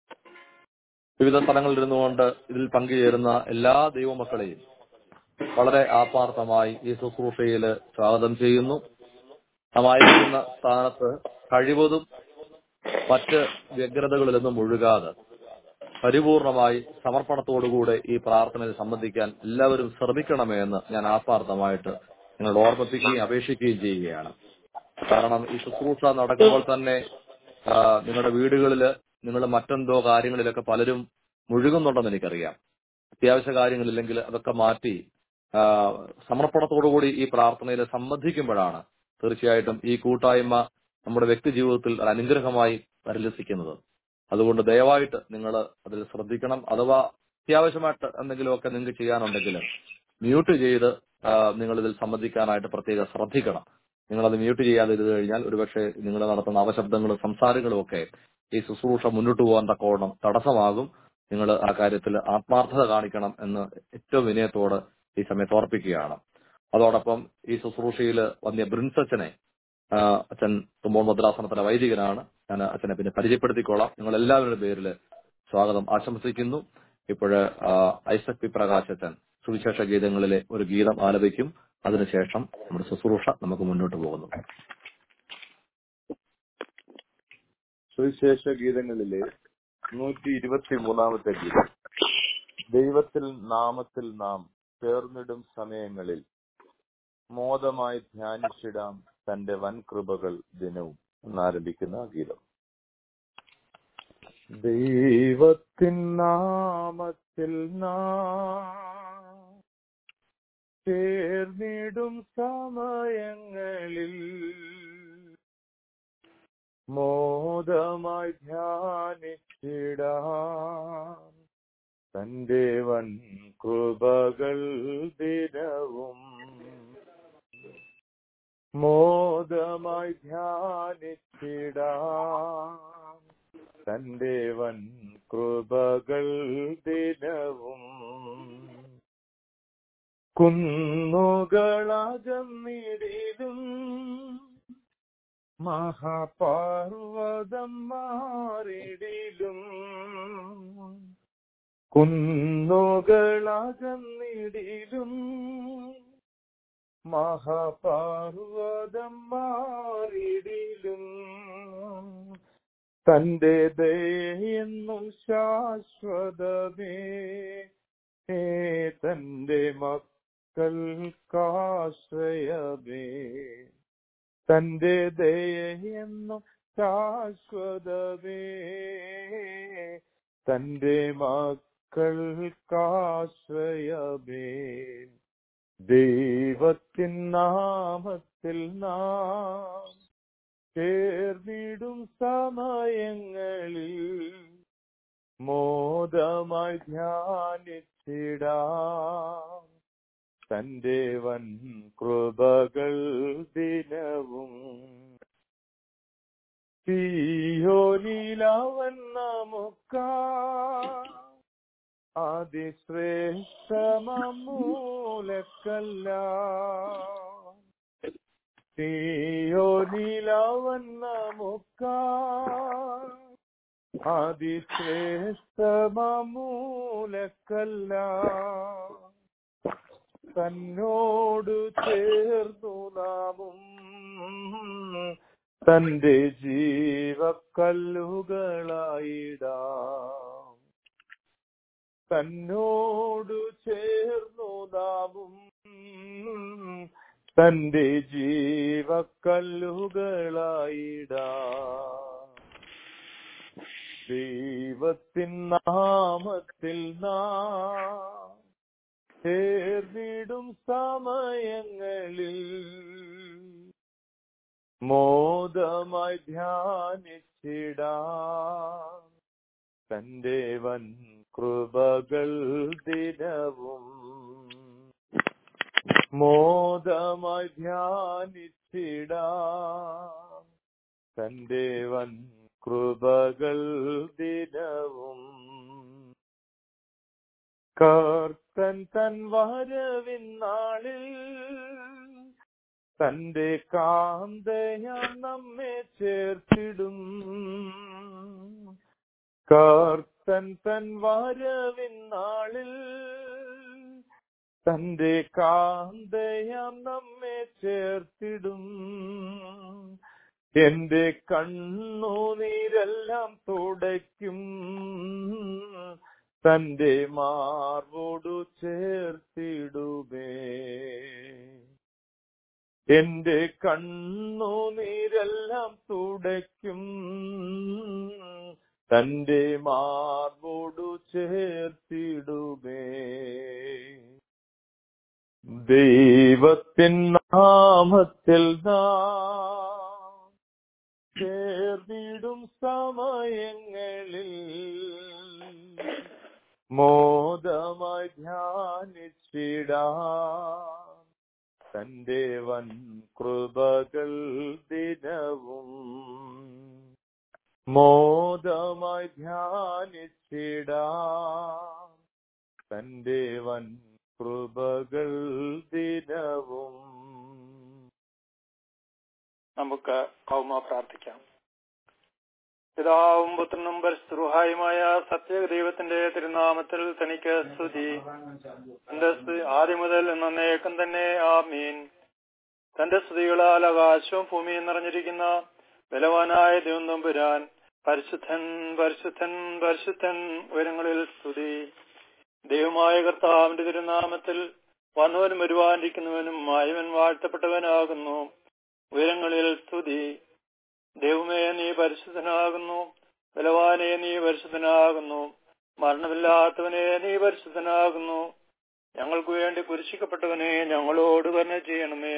B: വിവിധ സ്ഥലങ്ങളിൽ ഇരുന്നുകൊണ്ട് ഇതിൽ പങ്കുചേരുന്ന എല്ലാ ദൈവമക്കളെയും വളരെ ആത്മാർത്ഥമായി ഈ ശുശ്രൂഷയിൽ സ്വാഗതം ചെയ്യുന്നു നാം ആയിരിക്കുന്ന സ്ഥാനത്ത് കഴിവതും മറ്റ് വ്യഗ്രതകളിലൊന്നും മുഴുകാതെ പരിപൂർണമായി സമർപ്പണത്തോടുകൂടെ ഈ പ്രാർത്ഥനയിൽ സംബന്ധിക്കാൻ എല്ലാവരും ശ്രമിക്കണമേ എന്ന് ഞാൻ ആത്മാർത്ഥമായിട്ട് നിങ്ങളോട് ഓർമ്മിപ്പിക്കുകയും അപേക്ഷിക്കുകയും ചെയ്യുകയാണ് കാരണം ഈ ശുശ്രൂഷ നടക്കുമ്പോൾ തന്നെ ആ, നിങ്ങളുടെ വീടുകളിൽ നിങ്ങൾ മറ്റെന്തോ കാര്യങ്ങളിലൊക്കെ പലരും മുഴുകുന്നുണ്ടെന്ന് എനിക്കറിയാം അത്യാവശ്യ കാര്യങ്ങളില്ലെങ്കിൽ അതൊക്കെ മാറ്റി ആ, സമർപ്പണത്തോടുകൂടി ഈ പ്രാർത്ഥനയിൽ സംബന്ധിക്കുമ്പോഴാണ് തീർച്ചയായിട്ടും ഈ കൂട്ടായ്മ നമ്മുടെ വ്യക്തി ജീവിതത്തിൽ ഒരു അനുഗ്രഹമായി പരിലസിക്കുന്നത് അതുകൊണ്ട് ദയവായിട്ട് നിങ്ങൾ അതിൽ ശ്രദ്ധിക്കണം അഥവാ അത്യാവശ്യമായിട്ട് എന്തെങ്കിലുമൊക്കെ നിങ്ങൾക്ക് ചെയ്യാനുണ്ടെങ്കിൽ മ്യൂട്ട് ചെയ്ത് ആ, നിങ്ങൾ ഇതിൽ സംബന്ധിക്കാനായിട്ട് പ്രത്യേകം ശ്രദ്ധിക്കണം നിങ്ങളത് മ്യൂട്ട് ചെയ്യാതിരുന്നു കഴിഞ്ഞാൽ ഒരുപക്ഷെ നിങ്ങൾ നടത്തുന്ന അവശബ്ദങ്ങളും സംസാരങ്ങളും ഒക്കെ ഈ ശുശ്രൂഷ മുന്നോട്ട് പോകാൻ തക്കവണ്ണം തടസ്സമാകും നിങ്ങൾ ആ കാര്യത്തിൽ ആത്മാർത്ഥത കാണിക്കണം എന്ന് ഏറ്റവും വിനയത്തോട് ഈ സമയത്ത് ഓർപ്പിക്കുകയാണ് അതോടൊപ്പം ഈ ശുശ്രൂഷയിൽ വന്നിയ ബ്രിൻസച്ചനെ ആ, അച്ഛൻ തുമ്പോൺ ഭദ്രാസനത്തിലെ വൈദികനാണ് ഞാൻ അച്ഛനെ പിന്നെ പരിചയപ്പെടുത്തിക്കോളാം നിങ്ങൾ എല്ലാവരുടെ പേരിൽ സ്വാഗതം ആശംസിക്കുന്നു ഇപ്പോഴ് ഐസക് പി പ്രകാശ് അച്ഛൻ സുവിശേഷ ഗീതങ്ങളിലെ ഒരു ഗീതം ആലപിക്കും അതിനുശേഷം നമ്മുടെ ശുശ്രൂഷ നമുക്ക് മുന്നോട്ട് പോകുന്നു
C: സുവിശേഷ ഗീതങ്ങളിലെ നൂറ്റി ഇരുപത്തി മൂന്നാമത്തെ ഗീതം ദൈവത്തിൽ നാമത്തിൽ നാം ചേർന്നിടും സമയങ്ങളിൽ മോദമായി ധ്യാനിച്ചിടാം തന്റെ വൻകൃപകൾ ദിനവും എന്നാരംഭിക്കുന്ന ആ ഗീതം ദൈവത്തിൻ നാമത്തിൽ നാം ചേർന്നിടും സമയങ്ങളിൽ മോദമായി ധ്യാനിച്ചിടാം തന്റെ വൻ കൃപകൾ ദിനവും മോദമായി ധ്യാനിച്ചിടാം തന്റെ വൻ കൃപകൾ ദിനവും കുന്നുകളകന്നിടിലും മഹാപർവതം മാറിടിലും കുന്നുകളകന്നിടിലും മഹാപർവതം മാറിടിലും തന്റെ ദയെന്നും ശാശ്വതമേ ഏ തന്റെ മക്കൾക്കാശ്രയമേ തന്റെ ദയെന്നും ശാശ്വതമേ തന്റെ മക്കൾക്കാശ്രയമേ ദൈവത്തിൻ നാമത്തിൽ നാം ചേർന്നിടും സമയങ്ങളിൽ മോദമായി ധ്യാനിച്ചിടാം തന്റെ വൻ കൃപകൾ ദിനവും തീയോനിലവൻ നമുക്കാ അതിശ്രേഷ്ഠമൂലക്കല്ല തീയോനിലവൻ നമുക്കാ അതിശ്രേഷ്ഠമൂലക്കല്ല തന്നോട് ചേർന്നു നാമും തന്റെ ജീവക്കല്ലുകളായിടാം തന്നോട് ചേർന്നു നാമും തന്റെ ജീവക്കല്ലുകളായിടാം ദൈവത്തിൻ നാമത്തിൽ നാം ചേർന്നിടും സമയങ്ങളിൽ മോദമായി ധ്യാനിച്ചിടാം തന്റെ വൻ കൃപകൾ ദിനവും മോദമായി ധ്യാനിച്ചിടാം തന്റെ വൻ കൃപകൾ ദിനവും കർത്തൻ തൻ വരവിൻ നാളിൽ തന്റെ കാന്തയാം നമ്മെ ചേർത്തിടും കർത്തൻ തൻ വരവിൻ നാളിൽ തന്റെ കാന്തയാം നമ്മെ ചേർത്തിടും എന്റെ കണ്ണുനീരെല്ലാം തുടയ്ക്കും തന്റെ മാർവോടു ചേർത്തിടുമേ എന്റെ കണ്ണുനീരെല്ലാം തുടയ്ക്കും തന്റെ മാർവോടു ചേർത്തിടുമേ ദൈവത്തിൻ നാമത്തിൽ നാം ചേർന്നിടും സമയങ്ങളിൽ മോദമായി ധ്യാനിച്ചിടാ തന്റെ വൻ കൃപകൾ ദിനവും മോദമായി ധ്യാനിച്ചിടാ തന്റെ വൻ കൃപകൾ ദിനവും
D: നമുക്ക് കൗമ പ്രാർത്ഥിക്കാം പിതാവും പുത്രനും പരിശുദ്ധായുമായ സത്യദൈവത്തിന്റെ തിരുനാമത്തിൽ തനിക്ക് സ്തുതി തന്റെ സ്തുതി ആദ്യം മുതൽ എന്നേക്കും തന്നെ ആമീൻ തന്റെ സ്തുതികളാൽ ആകാശവും ഭൂമിയും നിറഞ്ഞിരിക്കുന്ന ബലവാനായ ദൈവം തമ്പുരാൻ പരിശുദ്ധൻ പരിശുദ്ധൻ പരിശുദ്ധൻ ഉയരങ്ങളിൽ സ്തുതി ദൈവമായ കർത്താവിന്റെ തിരുനാമത്തിൽ വന്നവനും വരുവാനിരിക്കുന്നവനും ആയവൻ വാഴ്ത്തപ്പെട്ടവനാകുന്നു ഉയരങ്ങളിൽ സ്തുതി ദൈവമേ നീ പരിശുദ്ധനാകുന്നു ബലവാനെ നീ പരിശുദ്ധനാകുന്നു മരണമില്ലാത്തവനെ നീ പരിശുദ്ധനാകുന്നു ഞങ്ങൾക്ക് വേണ്ടി കുരിശിക്കപ്പെട്ടവനെ ഞങ്ങളോട് തന്നെ ചെയ്യണമേ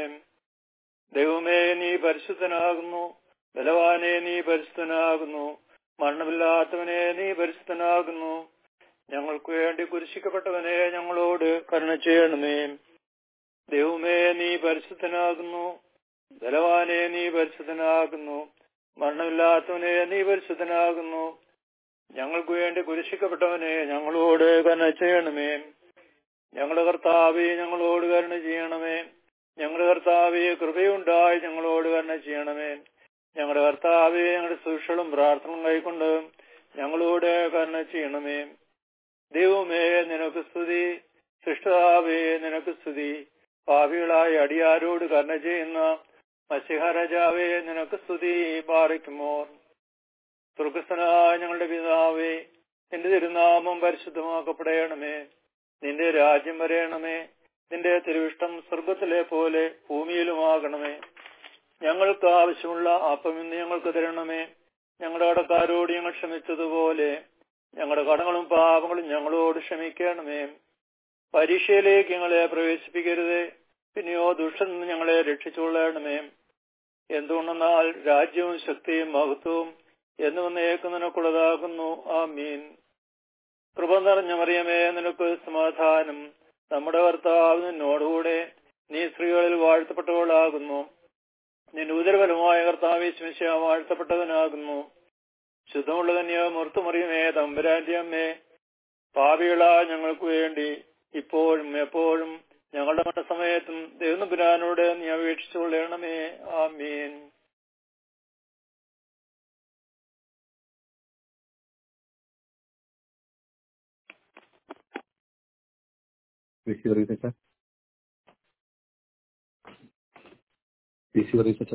D: ദൈവമേ നീ പരിശുദ്ധനാകുന്നു ബലവാനെ നീ പരിശുദ്ധനാകുന്നു മരണമില്ലാത്തവനെ നീ പരിശുദ്ധനാകുന്നു ഞങ്ങൾക്ക് വേണ്ടി കുരിശിക്കപ്പെട്ടവനെ ഞങ്ങളോട് കരുണ ചെയ്യണമേ ദൈവമേ നീ പരിശുദ്ധനാകുന്നു ബലവാനെ നീ പരിശുദ്ധനാകുന്നു മരണമില്ലാത്തവനെ നീ പരിശുദ്ധനാകുന്നു ഞങ്ങൾക്ക് വേണ്ടി കുരിശിക്കപ്പെട്ടവനെ ഞങ്ങളോട് കരുണ ചെയ്യണമേ ഞങ്ങളുടെ കർത്താവെ ഞങ്ങളോട് കരുണ ചെയ്യണമേ ഞങ്ങളുടെ കർത്താവെ കൃപയുണ്ടായി ഞങ്ങളോട് കരുണ ചെയ്യണമേ ഞങ്ങളുടെ കർത്താവെ ഞങ്ങളുടെ സൂക്ഷകളും പ്രാർത്ഥനകളും കൈക്കൊണ്ട് ഞങ്ങളോട് കരുണ ചെയ്യണമേ ദൈവമേ നിനക്ക് സ്തുതി സൃഷ്ടാവേ നിനക്ക് സ്തുതി പാപികളായ അടിയാരോട് കരുണ ചെയ്യുന്ന മസിഹരാജാവേ നിനക്ക് സ്തുതി പാറിക്കുമോ സ്വർഗസ്ഥനായ ഞങ്ങളുടെ പിതാവേ നിന്റെ തിരുനാമം പരിശുദ്ധമാക്കപ്പെടണമേ നിന്റെ രാജ്യം വരയണമേ നിന്റെ തിരുവിഷ്ടം സ്വർഗത്തിലെ പോലെ ഭൂമിയിലുമാകണമേ ഞങ്ങൾക്ക് ആവശ്യമുള്ള അപ്പം ഇന്ന് ഞങ്ങൾക്ക് തരണമേ ഞങ്ങളുടെ കടക്കാരോട് ഞങ്ങൾ ക്ഷമിച്ചതുപോലെ ഞങ്ങളുടെ കടങ്ങളും പാപങ്ങളും ഞങ്ങളോട് ക്ഷമിക്കണമേ പരീക്ഷയിലേക്ക് ഞങ്ങളെ പ്രവേശിപ്പിക്കരുതേ പിന്നെയോ ദുഷ്ടൻ നിന്ന് ഞങ്ങളെ രക്ഷിച്ചുകൊള്ളണമേ എന്തുകൊണ്ടെന്നാൽ രാജ്യവും ശക്തിയും മഹത്വവും എന്ന് വന്നേക്ക് നിനക്കുള്ളതാകുന്നു ആ മീൻ കൃപ നിറഞ്ഞ മറിയമേ നിനക്ക് സമാധാനം നമ്മുടെ കർത്താവ് നിന്നോടുകൂടെ നീ സ്ത്രീകളിൽ വാഴ്ത്തപ്പെട്ടവളാകുന്നു നിന്റെ ഉദരഫലമായ കർത്താവ് ശിശ വാഴ്ത്തപ്പെട്ടവനാകുന്നു ശുദ്ധമുള്ള തന്നെയോ മുറുത്തുമറിയമേ തമ്പുരാന്റെ അമ്മേ പാപികളാ ഞങ്ങൾക്ക് വേണ്ടി ഇപ്പോഴും എപ്പോഴും ഞങ്ങളുടെ മരണസമയത്തും ദൈവനപുരാനോട് നീ അപേക്ഷിച്ചുകൊള്ളണമേ ആമീൻ
B: വിശുദ്ധ വിശുദ്ധ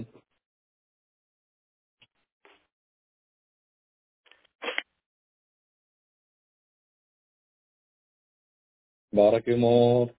B: ബാറയ്ക്കുമോ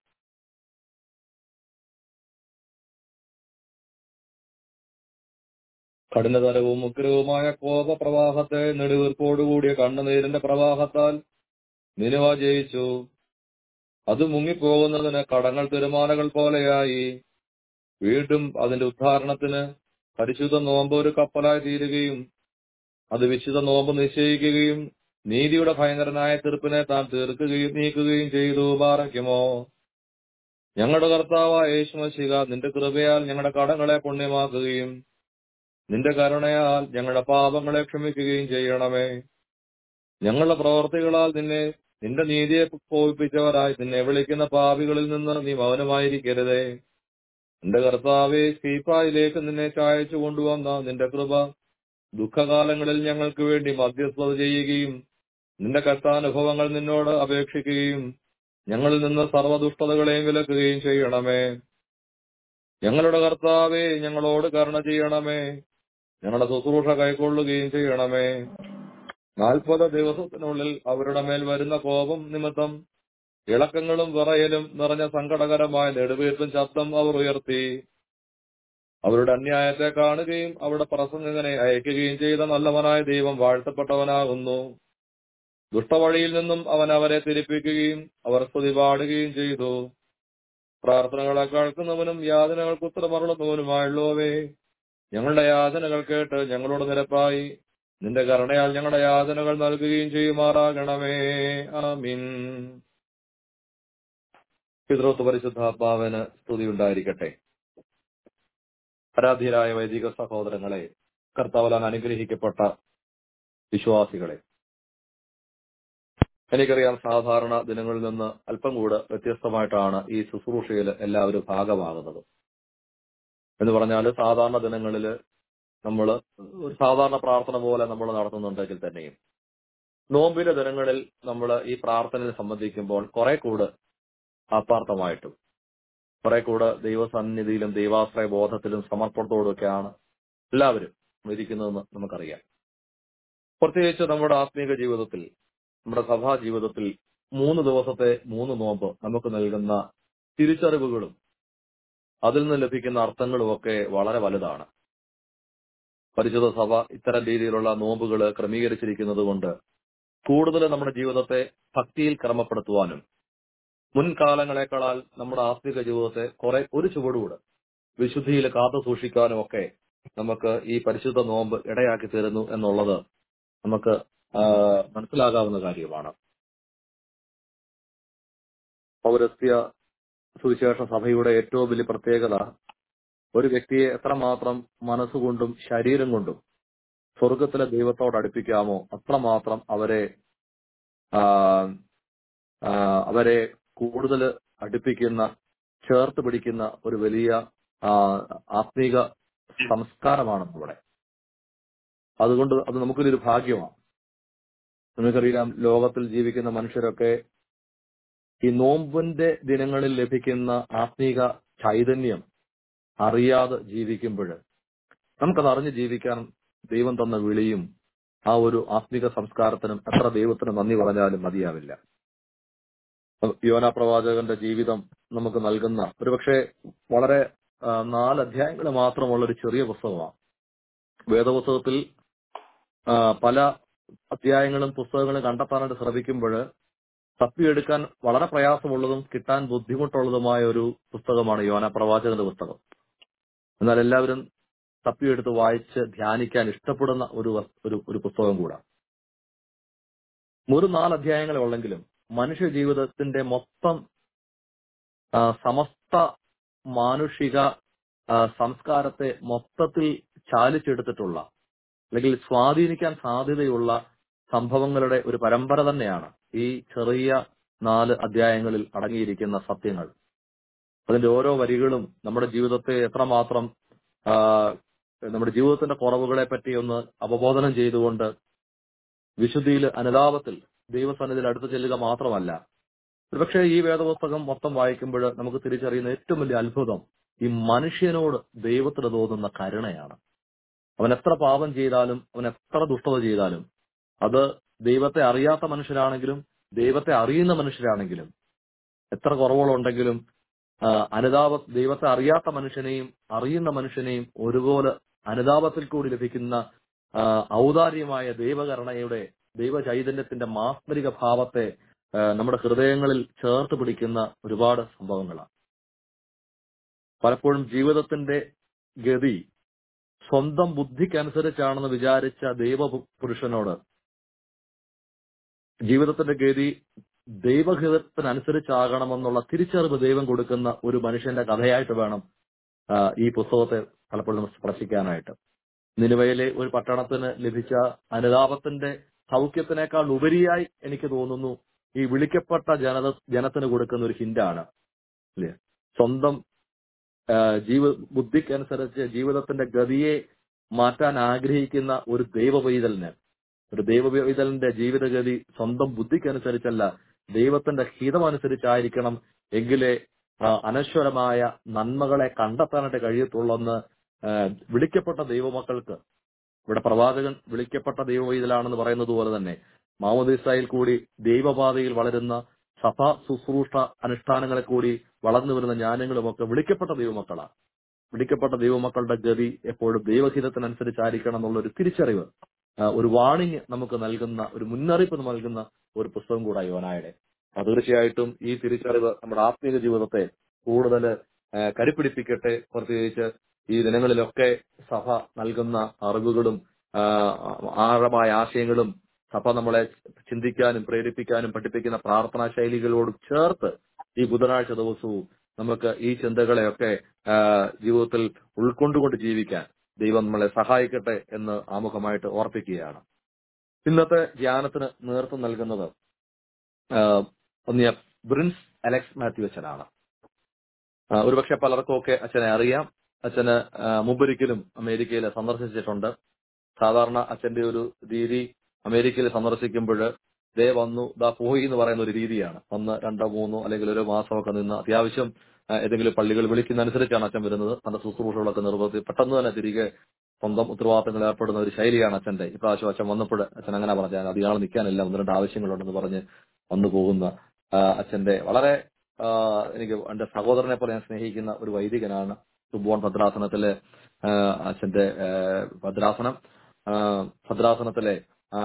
B: കഠിനതരവും ഉഗ്രവുമായ കോപപ്രവാഹത്തെ നെടുവീർപ്പോടുകൂടിയ കണ്ണുനീരിന്റെ പ്രവാഹത്താൽ നിനുവ ജയിച്ചു അത് മുങ്ങിപ്പോകുന്നതിന് കടങ്ങൾ തിരുമാലകൾ പോലെയായി വീണ്ടും അതിന്റെ ഉദ്ധാരണത്തിന് പരിശുദ്ധ നോമ്പ് ഒരു കപ്പലായി തീരുകയും അത് വിശുദ്ധ നോമ്പ് നിശ്ചയിക്കുകയും നീതിയുടെ ഭയങ്കരനായ തീർപ്പിനെ താൻ തീർക്കുകയും നീക്കുകയും ചെയ്തു പാറയ്ക്കുമോ ഞങ്ങളുടെ കർത്താവായ യേശുമശിക നിന്റെ കൃപയാൽ ഞങ്ങളുടെ കടങ്ങളെ പുണ്യമാക്കുകയും നിന്റെ കരുണയാൽ ഞങ്ങളുടെ പാപങ്ങളെ ക്ഷമിക്കുകയും ചെയ്യണമേ ഞങ്ങളുടെ പ്രവർത്തികളാൽ നിന്നെ നിന്റെ നീതിയെ കോപിപ്പിച്ചവരായി നിന്നെ വിളിക്കുന്ന പാപികളിൽ നിന്ന് നീ മൗനമായിരിക്കരുതേ എന്റെ കർത്താവെ സീപ്പായിലേക്ക് നിന്നെ ചായച്ചു കൊണ്ടുവന്ന നിന്റെ കൃപ ദുഃഖകാലങ്ങളിൽ ഞങ്ങൾക്ക് വേണ്ടി മധ്യസ്ഥത ചെയ്യുകയും നിന്റെ കഷ്ടാനുഭവങ്ങൾ നിന്നോട് അപേക്ഷിക്കുകയും ഞങ്ങളിൽ നിന്ന് സർവ്വദുഷ്ടതകളെയും വിലക്കുകയും ചെയ്യണമേ ഞങ്ങളുടെ കർത്താവെ ഞങ്ങളോട് കരുണ ചെയ്യണമേ ഞങ്ങളുടെ ശുശ്രൂഷ കൈക്കൊള്ളുകയും ചെയ്യണമേ നാൽപ്പത് ദിവസത്തിനുള്ളിൽ അവരുടെ മേൽ വരുന്ന കോപം നിമിത്തം ഇളക്കങ്ങളും വിറയലും നിറഞ്ഞ സങ്കടകരമായ നെടുവീർപ്പും ശബ്ദം അവർ ഉയർത്തി അവരുടെ അന്യായത്തെ കാണുകയും അവരുടെ പ്രസംഗകനെ അയക്കുകയും ചെയ്ത നല്ലവനായ ദൈവം വാഴ്ത്തപ്പെട്ടവനാകുന്നു ദുഷ്ടവഴിയിൽ നിന്നും അവൻ അവരെ തിരിപ്പിക്കുകയും അവർ സ്തുതി പാടുകയും ചെയ്തു പ്രാർത്ഥനകളെ കേൾക്കുന്നവനും യാതനകൾക്ക് ഉത്തരമറുളുന്നവനുമായുള്ളവേ ഞങ്ങളുടെ യാതനകൾ കേട്ട് ഞങ്ങളോട് നിരപ്പായി നിന്റെ കരുണയാൽ ഞങ്ങളുടെ യാതനകൾ നൽകുകയും ചെയ്യുമാറാകണമേ ആമീൻ പിതൃത്വ പരിശുദ്ധാത്മാവിന് സ്തുതി ഉണ്ടായിരിക്കട്ടെ ആരാധ്യരായ വൈദിക സഹോദരങ്ങളെ കർത്താവലാൻ അനുഗ്രഹിക്കപ്പെട്ട വിശ്വാസികളെ എനിക്കറിയാം സാധാരണ ദിനങ്ങളിൽ നിന്ന് അല്പം കൂടെ വ്യത്യസ്തമായിട്ടാണ് ഈ ശുശ്രൂഷയിൽ എല്ലാവരും ഭാഗമാകുന്നത് എന്ന് പറഞ്ഞാൽ സാധാരണ ദിനങ്ങളിൽ നമ്മൾ ഒരു സാധാരണ പ്രാർത്ഥന പോലെ നമ്മൾ നടത്തുന്നുണ്ടെങ്കിൽ തന്നെയും നോമ്പിലെ ദിനങ്ങളിൽ നമ്മൾ ഈ പ്രാർത്ഥനയെ സംബന്ധിക്കുമ്പോൾ കുറെ കൂടെ ആത്മാർത്ഥമായിട്ടും കുറെ കൂടെ ദൈവസന്നിധിയിലും ദൈവാശ്രയ ബോധത്തിലും സമർപ്പണത്തോടുമൊക്കെയാണ് എല്ലാവരും ഇരിക്കുന്നതെന്ന് നമുക്കറിയാം പ്രത്യേകിച്ച് നമ്മുടെ ആത്മീക ജീവിതത്തിൽ നമ്മുടെ സഭാ ജീവിതത്തിൽ മൂന്ന് ദിവസത്തെ മൂന്ന് നോമ്പ് നമുക്ക് നൽകുന്ന തിരിച്ചറിവുകളും അതിൽ നിന്ന് ലഭിക്കുന്ന അർത്ഥങ്ങളും ഒക്കെ വളരെ വലുതാണ് പരിശുദ്ധ സഭ ഇത്തരം രീതിയിലുള്ള നോമ്പുകൾ ക്രമീകരിച്ചിരിക്കുന്നത് കൊണ്ട് കൂടുതൽ നമ്മുടെ ജീവിതത്തെ ഭക്തിയിൽ ക്രമപ്പെടുത്തുവാനും മുൻകാലങ്ങളെക്കാളാൽ നമ്മുടെ ആത്മിക ജീവിതത്തെ കുറെ ഒരു ചുവടുകൂടെ വിശുദ്ധിയിൽ കാത്തു സൂക്ഷിക്കാനും ഒക്കെ നമുക്ക് ഈ പരിശുദ്ധ നോമ്പ് ഇടയാക്കി തരുന്നു എന്നുള്ളത് നമുക്ക് ആ, മനസ്സിലാകാവുന്ന കാര്യമാണ് പൗരസ്ത്യ സുവിശേഷ സഭയുടെ ഏറ്റവും വലിയ പ്രത്യേകത ഒരു വ്യക്തിയെ എത്രമാത്രം മനസ്സുകൊണ്ടും ശരീരം കൊണ്ടും സ്വർഗത്തിലെ ദൈവത്തോട് അടുപ്പിക്കാമോ അത്രമാത്രം അവരെ ആ, ആ, അവരെ കൂടുതൽ അടുപ്പിക്കുന്ന ചേർത്ത് പിടിക്കുന്ന ഒരു വലിയ ആ, ആത്മീക സംസ്കാരമാണ് നമ്മുടെ അതുകൊണ്ട് അത് നമുക്കൊരു ഭാഗ്യമാണ് നമുക്കറിയാം ലോകത്തിൽ ജീവിക്കുന്ന മനുഷ്യരൊക്കെ ഈ നോമ്പിന്റെ ദിനങ്ങളിൽ ലഭിക്കുന്ന ആത്മീക ചൈതന്യം അറിയാതെ ജീവിക്കുമ്പോൾ നമുക്കത് അറിഞ്ഞ് ജീവിക്കാൻ ദൈവം തന്ന വിളിയും ആ ഒരു ആത്മീക സംസ്കാരത്തിനും എത്ര ദൈവത്തിന് നന്ദി പറഞ്ഞാലും മതിയാവില്ല യോന പ്രവാചകന്റെ ജീവിതം നമുക്ക് നൽകുന്ന ഒരുപക്ഷെ വളരെ ആ, നാല് അധ്യായങ്ങൾ മാത്രമുള്ള ഒരു ചെറിയ പുസ്തകമാണ് വേദപുസ്തകത്തിൽ ആ, പല അധ്യായങ്ങളും പുസ്തകങ്ങളും കണ്ടെത്താനായിട്ട് ശ്രമിക്കുമ്പോൾ തപ്പിയെടുക്കാൻ വളരെ പ്രയാസമുള്ളതും കിട്ടാൻ ബുദ്ധിമുട്ടുള്ളതുമായ ഒരു പുസ്തകമാണ് യോന പ്രവാചകന്റെ പുസ്തകം എന്നാൽ എല്ലാവരും തപ്പിയെടുത്ത് വായിച്ച് ധ്യാനിക്കാൻ ഇഷ്ടപ്പെടുന്ന ഒരു വസ്- ഒരു ഒരു പുസ്തകം കൂടാ ഒരു നാല് അധ്യായങ്ങളെ ഉള്ളെങ്കിലും മനുഷ്യ ജീവിതത്തിന്റെ മൊത്തം ആ, സമസ്ത മാനുഷിക ആ, സംസ്കാരത്തെ മൊത്തത്തിൽ ചാലിച്ചെടുത്തിട്ടുള്ള അല്ലെങ്കിൽ സ്വാധീനിക്കാൻ സാധ്യതയുള്ള സംഭവങ്ങളുടെ ഒരു പരമ്പര തന്നെയാണ് ഈ ചെറിയ നാല് അധ്യായങ്ങളിൽ അടങ്ങിയിരിക്കുന്ന സത്യങ്ങൾ അതിന്റെ ഓരോ വരികളും നമ്മുടെ ജീവിതത്തെ എത്രമാത്രം ആ, നമ്മുടെ ജീവിതത്തിന്റെ കുറവുകളെ പറ്റി ഒന്ന് അവബോധനം ചെയ്തുകൊണ്ട് വിശുദ്ധിയിൽ അനുതാപത്തിൽ ദൈവസന്നിധിയിൽ അടുത്ത് ചെല്ലുക മാത്രമല്ല ഒരുപക്ഷെ ഈ വേദപുസ്തകം മൊത്തം വായിക്കുമ്പോൾ നമുക്ക് തിരിച്ചറിയുന്ന ഏറ്റവും വലിയ അത്ഭുതം ഈ മനുഷ്യനോട് ദൈവത്തിന് തോന്നുന്ന കരുണയാണ് അവൻ എത്ര പാപം ചെയ്താലും അവൻ എത്ര ദുഷ്ടത ചെയ്താലും അത് ദൈവത്തെ അറിയാത്ത മനുഷ്യരാണെങ്കിലും ദൈവത്തെ അറിയുന്ന മനുഷ്യരാണെങ്കിലും എത്ര കുറവുകളുണ്ടെങ്കിലും ആ, അനുതാപ ദൈവത്തെ അറിയാത്ത മനുഷ്യനെയും അറിയുന്ന മനുഷ്യനെയും ഒരുപോലെ അനുതാപത്തിൽ കൂടി ലഭിക്കുന്ന ആ, ഔദാര്യമായ ദൈവകരുണയുടെ ദൈവ ചൈതന്യത്തിന്റെ മാസ്മരിക ഭാവത്തെ ആ, നമ്മുടെ ഹൃദയങ്ങളിൽ ചേർത്ത് പിടിക്കുന്ന ഒരുപാട് സംഭവങ്ങളാണ് പലപ്പോഴും ജീവിതത്തിന്റെ ഗതി സ്വന്തം ബുദ്ധിക്കനുസരിച്ചാണെന്ന് വിചാരിച്ച ദൈവ പുരുഷനോട് ജീവിതത്തിന്റെ ഗതി ദൈവഹിതത്തിനനുസരിച്ചാകണമെന്നുള്ള തിരിച്ചറിവ് ദൈവം കൊടുക്കുന്ന ഒരു മനുഷ്യന്റെ കഥയായിട്ട് വേണം ആ, ഈ പുസ്തകത്തെ പലപ്പോഴും നമ്മൾ സ്പർശിക്കാനായിട്ട് നിലുവയിലെ ഒരു പട്ടണത്തിന് ലഭിച്ച അനുതാപത്തിന്റെ സൗഖ്യത്തിനേക്കാൾ ഉപരിയായി എനിക്ക് തോന്നുന്നു ഈ വിളിക്കപ്പെട്ട ജനത ജനത്തിന് കൊടുക്കുന്ന ഒരു ഹിന്റാണ് അല്ലേ സ്വന്തം ആ, ജീവ ബുദ്ധിക്കനുസരിച്ച് ജീവിതത്തിന്റെ ഗതിയെ മാറ്റാൻ ആഗ്രഹിക്കുന്ന ഒരു ദൈവവൈതലിന് ഒരു ദൈവവൈതലിന്റെ ജീവിതഗതി സ്വന്തം ബുദ്ധിക്കനുസരിച്ചല്ല ദൈവത്തിന്റെ ഹിതമനുസരിച്ചായിരിക്കണം എങ്കിലേ ആ, അനശ്വരമായ നന്മകളെ കണ്ടെത്താനായിട്ട് കഴിയത്തുള്ളെന്ന് ആ, വിളിക്കപ്പെട്ട ദൈവമക്കൾക്ക് ഇവിടെ പ്രവാചകൻ വിളിക്കപ്പെട്ട ദൈവവൈതലാണെന്ന് പറയുന്നത് പോലെ തന്നെ മാമോദിസായിൽ കൂടി ദൈവപാതയിൽ വളരുന്ന സഭാ ശുശ്രൂഷ അനുഷ്ഠാനങ്ങളെ കൂടി വളർന്നു വരുന്ന ജ്ഞാനങ്ങളുമൊക്കെ വിളിക്കപ്പെട്ട ദൈവമക്കളാണ് വിളിക്കപ്പെട്ട ദൈവമക്കളുടെ ഗതി എപ്പോഴും ദൈവഹിതത്തിനനുസരിച്ചായിരിക്കണം എന്നുള്ള ഒരു തിരിച്ചറിവ് ആ, ഒരു വാണിംഗ് നമുക്ക് നൽകുന്ന ഒരു മുന്നറിയിപ്പ് നൽകുന്ന ഒരു പുസ്തകം കൂടെ യോനായുടെ അത് തീർച്ചയായിട്ടും ഈ തിരിച്ചറിവ് നമ്മുടെ ആത്മീയ ജീവിതത്തെ കൂടുതൽ ആ, കരുപ്പിടിപ്പിക്കട്ടെ പ്രത്യേകിച്ച് ഈ ദിനങ്ങളിലൊക്കെ സഭ നൽകുന്ന അറിവുകളും ആ, ആഴമായ ആശയങ്ങളും സഭ നമ്മളെ ചിന്തിക്കാനും പ്രേരിപ്പിക്കാനും പഠിപ്പിക്കുന്ന പ്രാർത്ഥനാ ശൈലികളോട് ചേർത്ത് ഈ ബുധനാഴ്ച ദിവസവും നമുക്ക് ഈ ചിന്തകളെയൊക്കെ ആ, ജീവിതത്തിൽ ഉൾക്കൊണ്ടുകൊണ്ട് ജീവിക്കാൻ ദൈവം നമ്മളെ സഹായിക്കട്ടെ എന്ന് ആമുഖമായിട്ട് ഓർപ്പിക്കുകയാണ് ഇന്നത്തെ ധ്യാനത്തിന് നേതൃത്വം നൽകുന്നത് ആ, ഒന്നിയ ബ്രിൻസ് അലക്സ് മാത്യു അച്ഛനാണ് ആ, ഒരുപക്ഷെ പലർക്കും ഒക്കെ അച്ഛനെ അറിയാം അച്ഛന് ആ, മുമ്പൊരിക്കലും അമേരിക്കയിൽ സന്ദർശിച്ചിട്ടുണ്ട് സാധാരണ അച്ഛന്റെ ഒരു രീതി അമേരിക്കയിൽ സന്ദർശിക്കുമ്പോൾ ദേ വന്നു ദാ പോയി എന്ന് പറയുന്ന ഒരു രീതിയാണ് ഒന്ന് രണ്ടോ മൂന്നോ അല്ലെങ്കിൽ ഒരു മാസമൊക്കെ നിന്ന് അത്യാവശ്യം ആ, ഏതെങ്കിലും പള്ളികൾ വിളിക്കുന്ന അനുസരിച്ചാണ് അച്ഛൻ വരുന്നത് തന്റെ ശുശ്രൂഷകളൊക്കെ നിർവഹിച്ച് പെട്ടെന്ന് തന്നെ തിരികെ സ്വന്തം ഉത്തരവാദിത്തങ്ങൾ ഏർപ്പെടുന്ന ഒരു ശൈലിയാണ് അച്ഛന്റെ ഇപ്രാവശ്യം അച്ഛൻ വന്നപ്പോൾ അച്ഛൻ അങ്ങനെ പറഞ്ഞ അധികം നിൽക്കാനില്ല ഒന്ന് രണ്ട് ആവശ്യങ്ങളുണ്ടെന്ന് പറഞ്ഞ് വന്നു പോകുന്ന ആ, അച്ഛന്റെ വളരെ ആ, എനിക്ക് എന്റെ സഹോദരനെ പോലെ ഞാൻ സ്നേഹിക്കുന്ന ഒരു വൈദികനാണ് സുബോൺ ഭദ്രാസനത്തിലെ ആ, അച്ഛന്റെ ആ, ഭദ്രാസനം ആ, ഭദ്രാസനത്തിലെ ആ,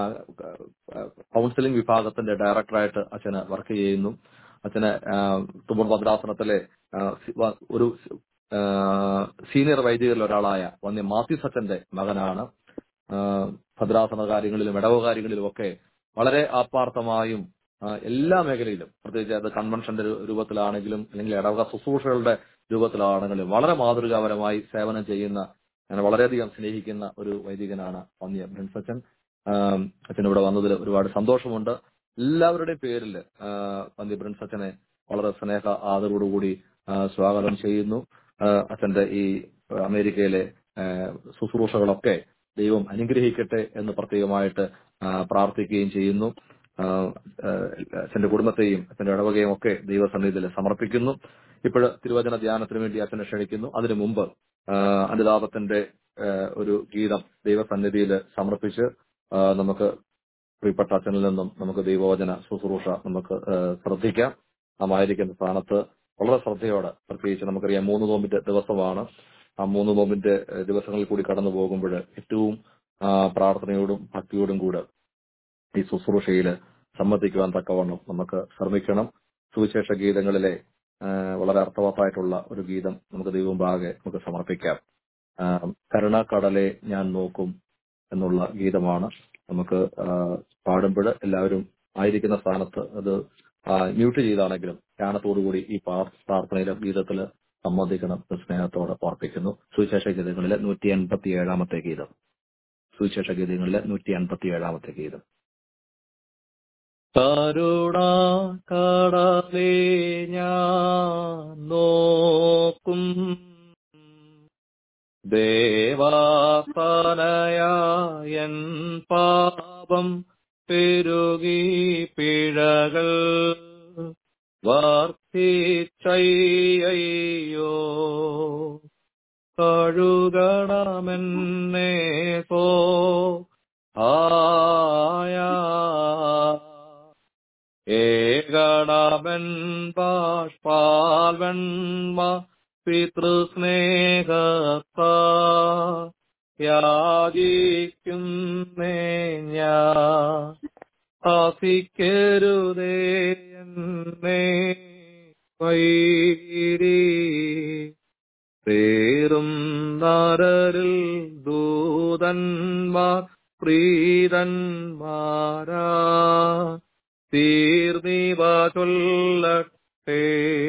B: കൗൺസിലിംഗ് വിഭാഗത്തിന്റെ ഡയറക്ടറായിട്ട് അച്ഛന് വർക്ക് ചെയ്യുന്നു അച്ഛന് ആ, തുമ്പൂർ ഭദ്രാസനത്തിലെ ആ, സി- വ- ഒരു ആ, സീനിയർ വൈദികരിൽ ഒരാളായ വന്യ മാത്യുസ് അച്ഛന്റെ മകനാണ് ആ, ഭദ്രാസന കാര്യങ്ങളിലും ഇടവ കാര്യങ്ങളിലും ഒക്കെ വളരെ ആത്മാർത്ഥമായും ആ, എല്ലാ മേഖലയിലും പ്രത്യേകിച്ച് അത് കൺവെൻഷന്റെ രു- രൂപത്തിലാണെങ്കിലും അല്ലെങ്കിൽ ഇടവക ശുശ്രൂഷകളുടെ രൂപത്തിലാണെങ്കിലും വളരെ മാതൃകാപരമായി സേവനം ചെയ്യുന്ന ഞാൻ വളരെയധികം സ്നേഹിക്കുന്ന ഒരു വൈദികനാണ് വന്യ പ്രിൻസ് അച്ഛൻ ആം, അച്ഛൻ ഇവിടെ വന്നതിൽ ഒരുപാട് സന്തോഷമുണ്ട് എല്ലാവരുടെയും പേരിൽ വന്യ പ്രിൻസ് അച്ഛനെ വളരെ സ്നേഹ ആദരവോടുകൂടി ആ, സ്വാഗതം ചെയ്യുന്നു ആ, അച്ഛന്റെ ഈ ആ, അമേരിക്കയിലെ ആ, ശുശ്രൂഷകളൊക്കെ ദൈവം അനുഗ്രഹിക്കട്ടെ എന്ന് പ്രത്യേകമായിട്ട് ആ, പ്രാർത്ഥിക്കുകയും ചെയ്യുന്നു ആ, ആ, അച്ഛന്റെ കുടുംബത്തെയും അച്ഛന്റെ ഇടവകയും ഒക്കെ ദൈവസന്നിധിയിൽ സമർപ്പിക്കുന്നു ഇപ്പോൾ തിരുവചന ധ്യാനത്തിന് വേണ്ടി അച്ഛനെ ക്ഷണിക്കുന്നു അതിനു മുമ്പ് ആ, അനുതാപത്തിന്റെ ആ, ഒരു ഗീതം ദൈവസന്നിധിയിൽ സമർപ്പിച്ച് ആ, നമുക്ക് പ്രിയപ്പെട്ട അച്ഛനിൽ നിന്നും നമുക്ക് ദൈവവചന ശുശ്രൂഷ നമുക്ക് ആ, ശ്രദ്ധിക്കാം നാം ആയിരിക്കുന്ന സ്ഥാനത്ത് വളരെ ശ്രദ്ധയോടെ പ്രത്യേകിച്ച് നമുക്കറിയാം മൂന്ന് നോമ്പിന്റെ ദിവസമാണ് ആ മൂന്ന് നോമ്പിന്റെ ഏഹ്, ദിവസങ്ങളിൽ കൂടി കടന്നു പോകുമ്പോൾ ഏറ്റവും ആ, പ്രാർത്ഥനയോടും ഭക്തിയോടും കൂടെ ഈ ശുശ്രൂഷയിൽ സംബന്ധിക്കുവാൻ തക്കവണ്ണം നമുക്ക് ശ്രമിക്കണം സുവിശേഷ ഗീതങ്ങളിലെ ആ, വളരെ അർത്ഥവത്തായിട്ടുള്ള ഒരു ഗീതം നമുക്ക് ദൈവമുമ്പാകെ നമുക്ക് സമർപ്പിക്കാം ആ, കരുണാക്കടലെ ഞാൻ നോക്കും എന്നുള്ള ഗീതമാണ് നമുക്ക് പാടുമ്പോൾ എല്ലാവരും ആയിരിക്കുന്ന സ്ഥാനത്ത് അത് മ്യൂട്ട് ചെയ്താണെങ്കിലും ധ്യാനത്തോടുകൂടി ഈ പാ- പ്രാർത്ഥനയിലെ ഗീതത്തിൽ സംബന്ധിക്കണം എന്ന് സ്നേഹത്തോടെ ഓർപ്പിക്കുന്നു സുവിശേഷ ഗീതങ്ങളിലെ നൂറ്റി എൺപത്തി ഏഴാമത്തെ ഗീതം സുവിശേഷ ഗീതങ്ങളിലെ നൂറ്റി അൻപത്തി ഏഴാമത്തെ ഗീതം കരുണ കടലേ ഞാൻ നോക്കും ദേവാസനയൻ പാപം പെരുകി പിഴകൾ വർത്തിച്ചയ്യോ കഴുകണമെന്നേ സോ ആയ ഏകടമൻ ബാഷ്പാൽവന്മ പിതൃസ്നേഹത്ത യാചിക്കുന്നേ ഞാൻ ഹസിക്കരുതേ എന്നേ വൈരി പേരും നരരിൽ ദൂതന്മാർ പ്രീതന്മാരാ തീർന്നിവ ചൊല്ലട്ടെ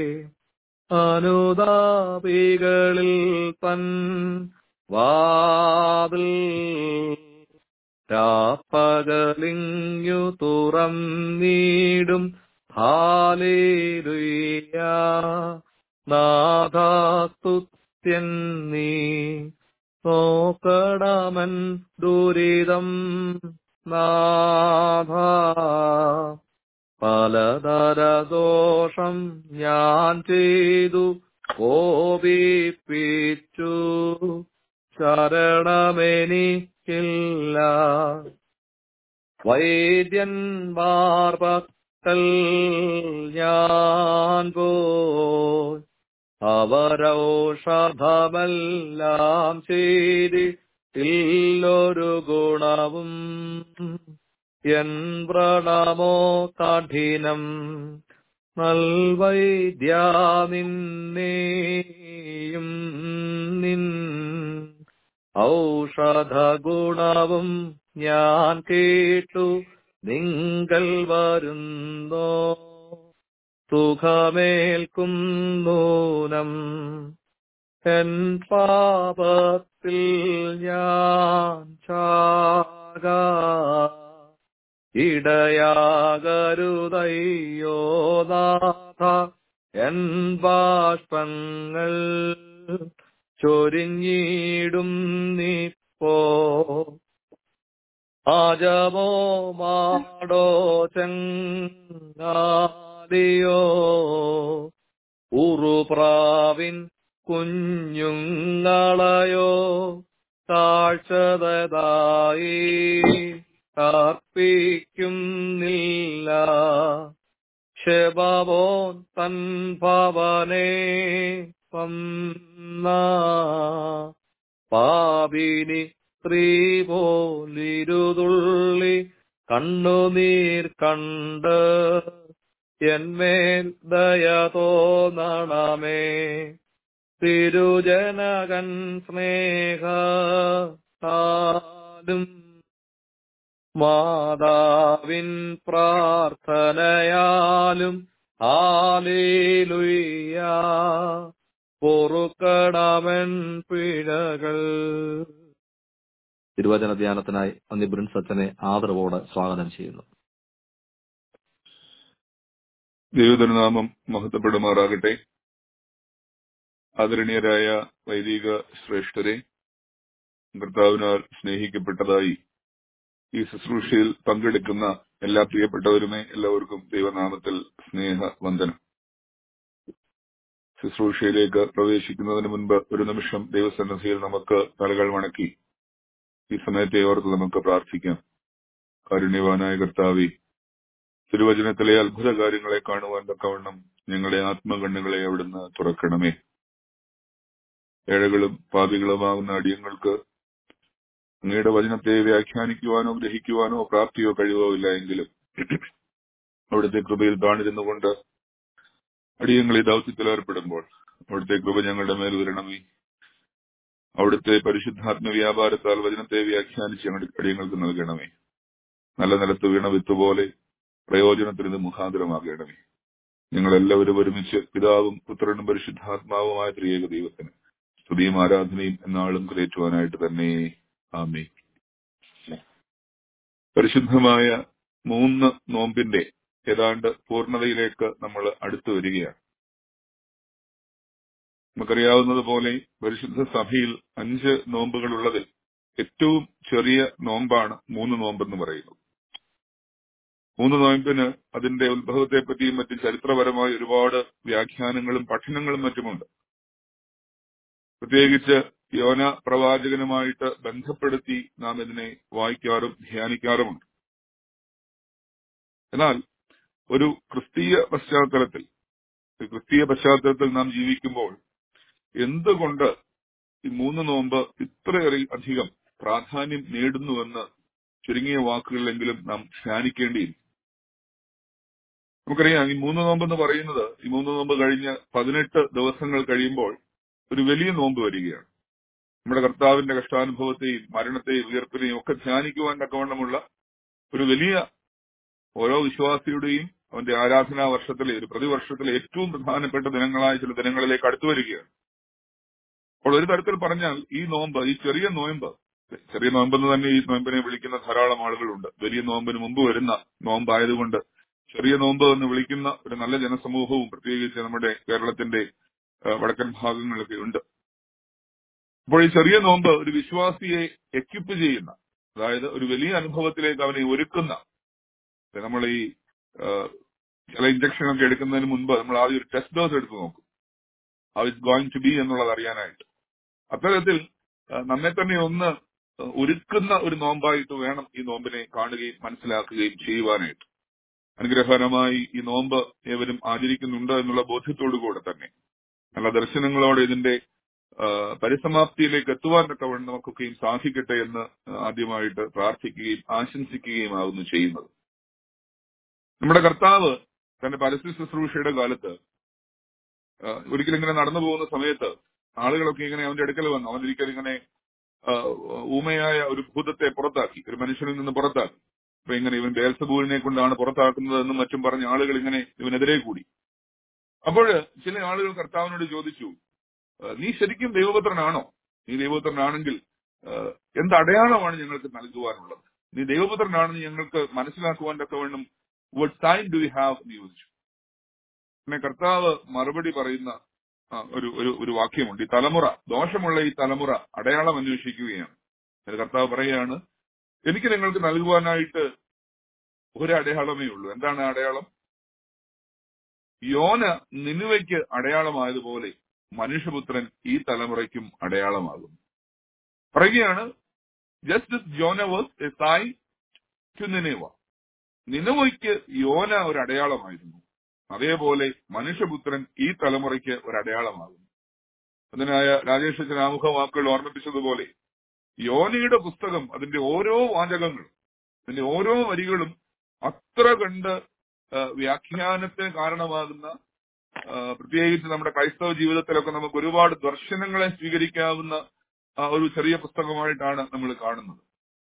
B: അനുതാപികളിൽ തൻ വാതിൽ രാപ്പകലിങ്ങു തുറന്നീടും ഹാലേലുയ്യ നാഥാസ്തുത്യൻ നീ നോക്കടമൻ ദുരിതം നാഥ പലതരദോഷം ഞാൻ ചെയ്തു കോപിപ്പിച്ചു ശരണമെനിക്കില്ല വൈദ്യന്മാർ പക്കൽ ഞാൻ പോയി അവരൗഷധമെല്ലാം ചെയ്തിട്ടില്ലൊരു ഗുണവും എൻ വ്രണമോ കഠിനം നൽവൈദ്യാ നിന്നെയും നിൻ ഔഷധ ഗുണവും ഞാൻ കേട്ടു നിങ്ങൾ വരുന്നോ സുഖമേൽക്കും നൂനം എൻ പാപത്തിൽ ഞാൻ ചാക ഇടയാകരുതയ്യോ നാഥ എൻ ബാഷ്പങ്ങൾ ചൊരിഞ്ഞിടും നിപ്പോ ആജമോ മാടോ ചെങ്ങാലിയോ ഉറുപ്രാവിൻ കുഞ്ഞുങ്ങളയോ താഴ്ചതായി അർപ്പിക്കുന്നില്ല ശബവോൻ തൻ ഭവനേ വന്ന പാപിനി സ്ത്രീ പോലിരുതുള്ളി കണ്ണുനീർ കണ്ട് എന്മേൽ ദയ തോന്നണമേ തിരുജനകൻ സ്നേഹത്താലും മാതാവിൻ പ്രാർത്ഥനയാലും ആലേലുയ്യ പൊറുക്കടമൻ പിഴകൾ തിരുവചന ധ്യാനത്തിനായി അന്നിബ്രിൻ സച്ചനെ ആദരവോടെ സ്വാഗതം ചെയ്യുന്നു
E: ദൈവതിരുനാമം മഹത്വപ്പെടുമാറാകട്ടെ ആദരണീയരായ വൈദിക ശ്രേഷ്ഠരെ കർത്താവിനാൽ സ്നേഹിക്കപ്പെട്ടതായി ഈ ശുശ്രൂഷയിൽ പങ്കെടുക്കുന്ന എല്ലാ പ്രിയപ്പെട്ടവരുമേ എല്ലാവർക്കും ദൈവനാമത്തിൽ സ്നേഹവന്ദനം ശുശ്രൂഷയിലേക്ക് പ്രവേശിക്കുന്നതിന് മുൻപ് ഒരു നിമിഷം ദൈവസന്നിധിയിൽ നമുക്ക് തലകൾ വണക്കി ഈ സമയത്തെ ഓർത്ത് നമുക്ക് പ്രാർത്ഥിക്കാം കാരുണ്യവാനായ കർത്താവി തിരുവചനത്തിലെ അത്ഭുത കാര്യങ്ങളെ കാണുവാൻ തക്കവണ്ണം ഞങ്ങളെ ആത്മകണ്ണുകളെ അവിടുന്ന് തുറക്കണമേ ഏഴകളും പാപികളുമാകുന്ന അടിയങ്ങൾക്ക് അങ്ങയുടെ വചനത്തെ വ്യാഖ്യാനിക്കുവാനോ ഗ്രഹിക്കുവാനോ പ്രാപ്തിയോ കഴിവോ ഇല്ല എങ്കിലും അവിടുത്തെ കൃപയിൽ താണിരുന്നുകൊണ്ട് അടിയങ്ങൾ ഈ ദൗത്യത്തിൽ ഏർപ്പെടുമ്പോൾ അവിടുത്തെ കൃപ ഞങ്ങളുടെ മേൽ വരണമേ അവിടുത്തെ പരിശുദ്ധാത്മ വ്യാപാരത്താൽ വചനത്തെ വ്യാഖ്യാനിച്ച് ഞങ്ങളുടെ അടിയങ്ങൾക്ക് നൽകണമേ നല്ല നിലത്ത് വീണ വിത്തുപോലെ പ്രയോജനത്തിന് ഇത് മുഖാന്തരമാകണമേ ഞങ്ങളെല്ലാവരും ഒരുമിച്ച് പിതാവും പുത്രനും പരിശുദ്ധാത്മാവുമായ ത്രിയേക ദൈവത്തിന് സ്തുതിയും ആരാധനയും എന്നാളും കരേറ്റുവാനായിട്ട് തന്നെ ആമേ പരിശുദ്ധമായ മൂന്ന് നോമ്പിന്റെ ഏതാണ്ട് പൂർണ്ണതയിലേക്ക് നമ്മൾ അടുത്തു വരികയാണ് നമുക്കറിയാവുന്നതുപോലെ പരിശുദ്ധ സഭയിൽ അഞ്ച് നോമ്പുകളുള്ളതിൽ ഏറ്റവും ചെറിയ നോമ്പാണ് മൂന്ന് നോമ്പെന്ന് പറയുന്നത് മൂന്ന് നോയമ്പിന് അതിന്റെ ഉത്ഭവത്തെ പറ്റിയും മറ്റ് ചരിത്രപരമായ ഒരുപാട് വ്യാഖ്യാനങ്ങളും പഠനങ്ങളും മറ്റുമുണ്ട് പ്രത്യേകിച്ച് യോന പ്രവാചകനുമായിട്ട് ബന്ധപ്പെടുത്തി നാം ഇതിനെ വായിക്കാറും ധ്യാനിക്കാറുമുണ്ട് എന്നാൽ ഒരു ക്രിസ്തീയ പശ്ചാത്തലത്തിൽ ഒരു ക്രിസ്തീയ പശ്ചാത്തലത്തിൽ നാം ജീവിക്കുമ്പോൾ എന്തുകൊണ്ട് ഈ മൂന്ന് നോമ്പ് ഇത്രയേറെ അധികം പ്രാധാന്യം നേടുന്നുവെന്ന് ചുരുങ്ങിയ വാക്കുകളിലെങ്കിലും നാം ധ്യാനിക്കേണ്ടിയിരിക്കും നമുക്കറിയാം ഈ മൂന്ന് നോമ്പ് എന്ന് പറയുന്നത് ഈ മൂന്ന് നോമ്പ് കഴിഞ്ഞ് പതിനെട്ട് ദിവസങ്ങൾ കഴിയുമ്പോൾ ഒരു വലിയ നോമ്പ് വരികയാണ് നമ്മുടെ കർത്താവിന്റെ കഷ്ടാനുഭവത്തെയും മരണത്തെയും ഉയർപ്പിനെയും ഒക്കെ ധ്യാനിക്കുവാൻ തക്കവണ്ണമുള്ള ഒരു വലിയ ഓരോ വിശ്വാസിയുടെയും അവന്റെ ആരാധനാ വർഷത്തിലെ ഒരു പ്രതിവർഷത്തിലെ ഏറ്റവും പ്രധാനപ്പെട്ട ദിനങ്ങളായ ചില ദിനങ്ങളിലേക്ക് അടുത്തു വരികയാണ് അപ്പോൾ ഒരു തരത്തിൽ പറഞ്ഞാൽ ഈ നോമ്പ് ഈ ചെറിയ നോയമ്പ് ചെറിയ നോമ്പെന്ന് തന്നെ ഈ നോമ്പിനെ വിളിക്കുന്ന ധാരാളം ആളുകളുണ്ട് വലിയ നോമ്പിന് മുമ്പ് വരുന്ന നോമ്പായതുകൊണ്ട് ചെറിയ നോമ്പ് എന്ന് വിളിക്കുന്ന ഒരു നല്ല ജനസമൂഹവും പ്രത്യേകിച്ച് നമ്മുടെ കേരളത്തിന്റെ ആ, വടക്കൻ ഭാഗങ്ങളൊക്കെ ഉണ്ട് അപ്പോൾ ഈ ചെറിയ നോമ്പ് ഒരു വിശ്വാസിയെ എക്യുപ്പ് ചെയ്യുന്ന അതായത് ഒരു വലിയ അനുഭവത്തിലേക്ക് അവനെ ഒരുക്കുന്ന നമ്മൾ ഈ ആ, ചില ഇഞ്ചക്ഷൻ ഒക്കെ എടുക്കുന്നതിന് മുൻപ് നമ്മൾ ആദ്യം ഒരു ടെസ്റ്റ് ഡോസ് എടുത്ത് നോക്കും how it's going to be എന്നുള്ളത് അറിയാനായിട്ട് അത്തരത്തിൽ ആ, നമ്മെ തന്നെ ഒന്ന് ഒരുക്കുന്ന ഒരു നോമ്പായിട്ട് വേണം ഈ നോമ്പിനെ കാണുകയും മനസ്സിലാക്കുകയും ചെയ്യുവാനായിട്ട് അനുഗ്രഹകരമായി ഈ നോമ്പ് ഏവരും ആചരിക്കുന്നുണ്ട് എന്നുള്ള ബോധ്യത്തോടുകൂടെ തന്നെ നല്ല ദർശനങ്ങളോടെ ഇതിന്റെ ആ, പരിസമാപ്തിയിലേക്ക് എത്തുവാൻ തക്കവണ്ണം നമുക്കൊക്കെയും സാധിക്കട്ടെ എന്ന് ആദ്യമായിട്ട് പ്രാർത്ഥിക്കുകയും ആശംസിക്കുകയും ആവുന്നു ചെയ്യുന്നത് നമ്മുടെ കർത്താവ് തന്റെ പരസ്യ ശുശ്രൂഷയുടെ കാലത്ത് ആ, ഒരിക്കലും ഇങ്ങനെ നടന്നു പോകുന്ന സമയത്ത് ആളുകളൊക്കെ ഇങ്ങനെ അവന്റെ അടുക്കൽ വന്നു അവൻ ഒരിക്കലും ഇങ്ങനെ ആ, ഊമയായ ഒരു ഭൂതത്തെ പുറത്താക്കി ഒരു മനുഷ്യനിൽ നിന്ന് പുറത്താക്കി അപ്പൊ ഇങ്ങനെ ഇവൻ ബേൽസബൂലിനെ കൊണ്ടാണ് പുറത്താക്കുന്നതെന്നും മറ്റും പറഞ്ഞ ആളുകൾ ഇങ്ങനെ ഇവനെതിരെ കൂടി അപ്പോൾ ചില ആളുകൾ കർത്താവിനോട് ചോദിച്ചു "ആ, നീ ശരിക്കും ദൈവപുത്രനാണോ നീ ദൈവപുത്രനാണെങ്കിൽ ആ, എന്ത് അടയാളമാണ് ഞങ്ങൾക്ക് നൽകുവാനുള്ളത് നീ ദൈവപുത്രനാണെന്ന് ഞങ്ങൾക്ക് മനസ്സിലാക്കുവാൻ തക്കവണ്ണം what sign do you have എന്ന് ചോദിച്ചു പിന്നെ കർത്താവ് മറുപടി പറയുന്ന ആ, ഒരു ഒരു ഒരു വാക്യമുണ്ട് ഈ തലമുറ ദോഷമുള്ള ഈ തലമുറ അടയാളം അന്വേഷിക്കുകയാണ് എന്നിട്ട് കർത്താവ് പറയുകയാണ് എനിക്ക് നിങ്ങൾക്ക് നൽകുവാനായിട്ട് ഒരു അടയാളമേ ഉള്ളൂ എന്താണ് ആ അടയാളം യോന നിനുവയ്ക്ക് അടയാളമായതുപോലെ മനുഷ്യപുത്രൻ ഈ തലമുറയ്ക്കും അടയാളമാകും പറയുകയാണ് just Jonah was a sign to Nineveh നിനവയ്ക്ക് യോന ഒരു അടയാളമായിരുന്നു അതേപോലെ മനുഷ്യപുത്രൻ ഈ തലമുറയ്ക്ക് ഒരു അടയാളമാകും അതിനായ രാജേഷ് അച്ഛൻ ആമുഖ വാക്കുകൾ ഓർമ്മിപ്പിച്ചതുപോലെ യോനയുടെ പുസ്തകം അതിന്റെ ഓരോ വാചകങ്ങളും അതിന്റെ ഓരോ വരികളും അത്ര കണ്ട് ആ, വ്യാഖ്യാനത്തിന് കാരണമാകുന്ന ആ, പ്രത്യേകിച്ച് നമ്മുടെ ക്രൈസ്തവ ജീവിതത്തിലൊക്കെ നമുക്ക് ഒരുപാട് ദർശനങ്ങളെ സ്വീകരിക്കാവുന്ന ആ, ഒരു ചെറിയ പുസ്തകമായിട്ടാണ് നമ്മൾ കാണുന്നത്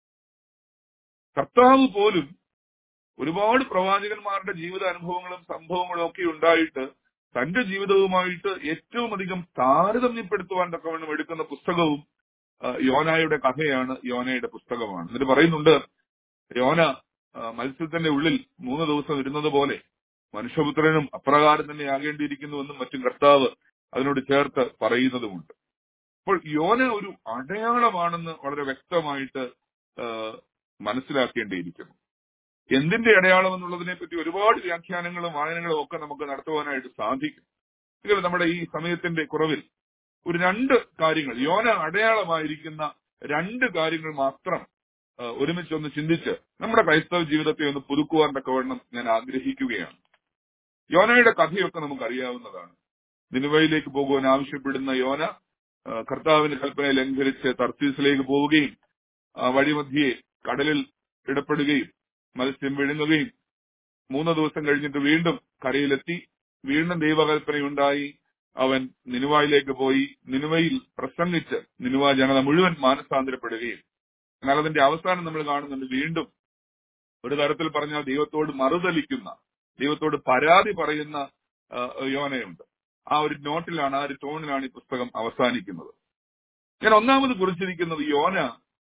E: കർത്താവ് പോലും ഒരുപാട് പ്രവാചകന്മാരുടെ ജീവിത അനുഭവങ്ങളും സംഭവങ്ങളും ഒക്കെ ഉണ്ടായിട്ട് തന്റെ ജീവിതവുമായിട്ട് ഏറ്റവും അധികം താരതമ്യപ്പെടുത്തുവാൻ തക്കവണ്ണം എടുക്കുന്ന പുസ്തകവും ആ, യോനായുടെ കഥയാണ് യോനയുടെ പുസ്തകമാണ് എന്നിട്ട് പറയുന്നുണ്ട് യോന ആ, മത്സ്യത്തിന്റെ ഉള്ളിൽ മൂന്ന് ദിവസം ഇരുന്നത് പോലെ മനുഷ്യപുത്രനും അപ്രകാരം തന്നെ ആകേണ്ടിയിരിക്കുന്നുവെന്നും മറ്റും കർത്താവ് അതിനോട് ചേർത്ത് പറയുന്നതുമുണ്ട് അപ്പോൾ യോന ഒരു അടയാളമാണെന്ന് വളരെ വ്യക്തമായിട്ട് ആ, മനസ്സിലാക്കേണ്ടിയിരിക്കുന്നു എന്തിന്റെ അടയാളം എന്നുള്ളതിനെ പറ്റി ഒരുപാട് വ്യാഖ്യാനങ്ങളും വായനകളും ഒക്കെ നമുക്ക് നടത്തുവാനായിട്ട് സാധിക്കും എങ്കിലും നമ്മുടെ ഈ സമയത്തിന്റെ കുറവിൽ ഒരു രണ്ട് കാര്യങ്ങൾ യോന അടയാളമായിരിക്കുന്ന രണ്ട് കാര്യങ്ങൾ മാത്രം ആ, ഒരുമിച്ച് ഒന്ന് ചിന്തിച്ച് നമ്മുടെ ക്രൈസ്തവ ജീവിതത്തെ ഒന്ന് പുതുക്കുവാൻ തക്കവണ്ണം ഞാൻ ആഗ്രഹിക്കുകയാണ് യോനയുടെ കഥയൊക്കെ നമുക്ക് അറിയാവുന്നതാണ് നിനുവയിലേക്ക് പോകുവാൻ ആവശ്യപ്പെടുന്ന യോന ആ, കർത്താവിന്റെ കൽപ്പനയെ ലംഘരിച്ച് തർത്തീസിലേക്ക് പോവുകയും ആ വഴിമധ്യേ കടലിൽ ഇടപെടുകയും മത്സ്യം വിഴുങ്ങുകയും മൂന്ന് ദിവസം കഴിഞ്ഞിട്ട് വീണ്ടും കരയിലെത്തി വീണ്ടും ദൈവകൽപ്പനയുണ്ടായി അവൻ നിനുവായിലേക്ക് പോയി നിനുവയിൽ പ്രസംഗിച്ച് നിനുവ ജനത മുഴുവൻ മാനസാന്തരപ്പെടുകയും എന്നാൽ അതിന്റെ അവസാനം നമ്മൾ കാണുന്നുണ്ട് വീണ്ടും ഒരു തരത്തിൽ പറഞ്ഞാൽ ദൈവത്തോട് മറുതലിക്കുന്ന ദൈവത്തോട് പരാതി പറയുന്ന ആ, യോനയുണ്ട് ആ ഒരു നോട്ടിലാണ് ആ ഒരു ടോണിലാണ് ഈ പുസ്തകം അവസാനിക്കുന്നത് ഞാൻ ഒന്നാമത് കുറിച്ചിരിക്കുന്നത് യോന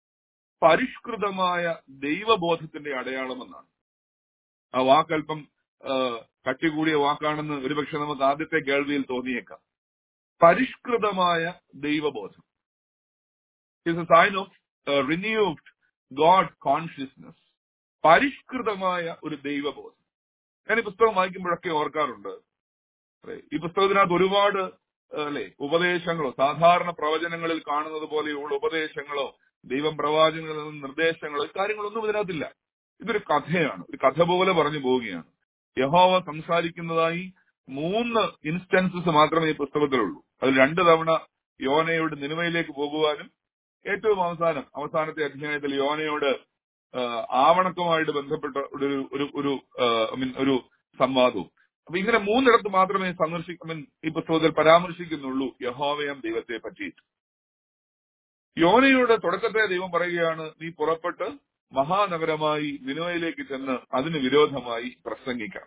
E: പരിഷ്കൃതമായ ദൈവബോധത്തിന്റെ അടയാളമെന്നാണ് ആ വാക്കല്പം ആ, കട്ടികൂടിയ വാക്കാണെന്ന് ഒരുപക്ഷെ നമുക്ക് ആദ്യത്തെ കേൾവിയിൽ തോന്നിയേക്കാം പരിഷ്കൃതമായ ദൈവബോധം is a sign of renewed God consciousness പരിഷ്കൃതമായ ഒരു ദൈവബോധം ഞാൻ ഈ പുസ്തകം വായിക്കുമ്പോഴൊക്കെ ഓർക്കാറുണ്ട് അല്ലേ? ഈ പുസ്തകത്തിനകത്ത് ഒരുപാട് ഏഹ്, അല്ലേ ഉപദേശങ്ങളോ സാധാരണ പ്രവചനങ്ങളിൽ കാണുന്നത് പോലെയുള്ള ഉപദേശങ്ങളോ ദൈവം പ്രവാചകങ്ങളിൽ നിന്ന് നിർദ്ദേശങ്ങളോ ഈ കാര്യങ്ങളൊന്നും ഇതിനകത്തില്ല ഇതൊരു കഥയാണ് ഒരു കഥ പോലെ പറഞ്ഞു പോവുകയാണ് യഹോവ സംസാരിക്കുന്നതായി മൂന്ന് ഇൻസ്റ്റൻസസ് മാത്രമേ ഈ പുസ്തകത്തിലുള്ളൂ അതിൽ രണ്ടു തവണ യോനയോട് നിനിമയിലേക്ക് പോകുവാനും ഏറ്റവും അവസാനം അവസാനത്തെ അധ്യായത്തിൽ യോനയോട് ആ, ആവണക്കമായിട്ട് ബന്ധപ്പെട്ട ഒരു ഒരു ഒരു ഐ മീൻ ഒരു സംവാദവും അപ്പൊ ഇങ്ങനെ മൂന്നിടത്ത് മാത്രമേ സന്ദർശി ഐ മീൻ ഈ പുസ്തകത്തിൽ പരാമർശിക്കുന്നുള്ളൂ യഹോവയം ദൈവത്തെ പറ്റിയിട്ട് യോനയുടെ തുടക്കത്തെ ദൈവം പറയുകയാണ് നീ പുറപ്പെട്ട് മഹാനഗരമായി നിനുവയിലേക്ക് ചെന്ന് അതിന് വിരോധമായി പ്രസംഗിക്കാം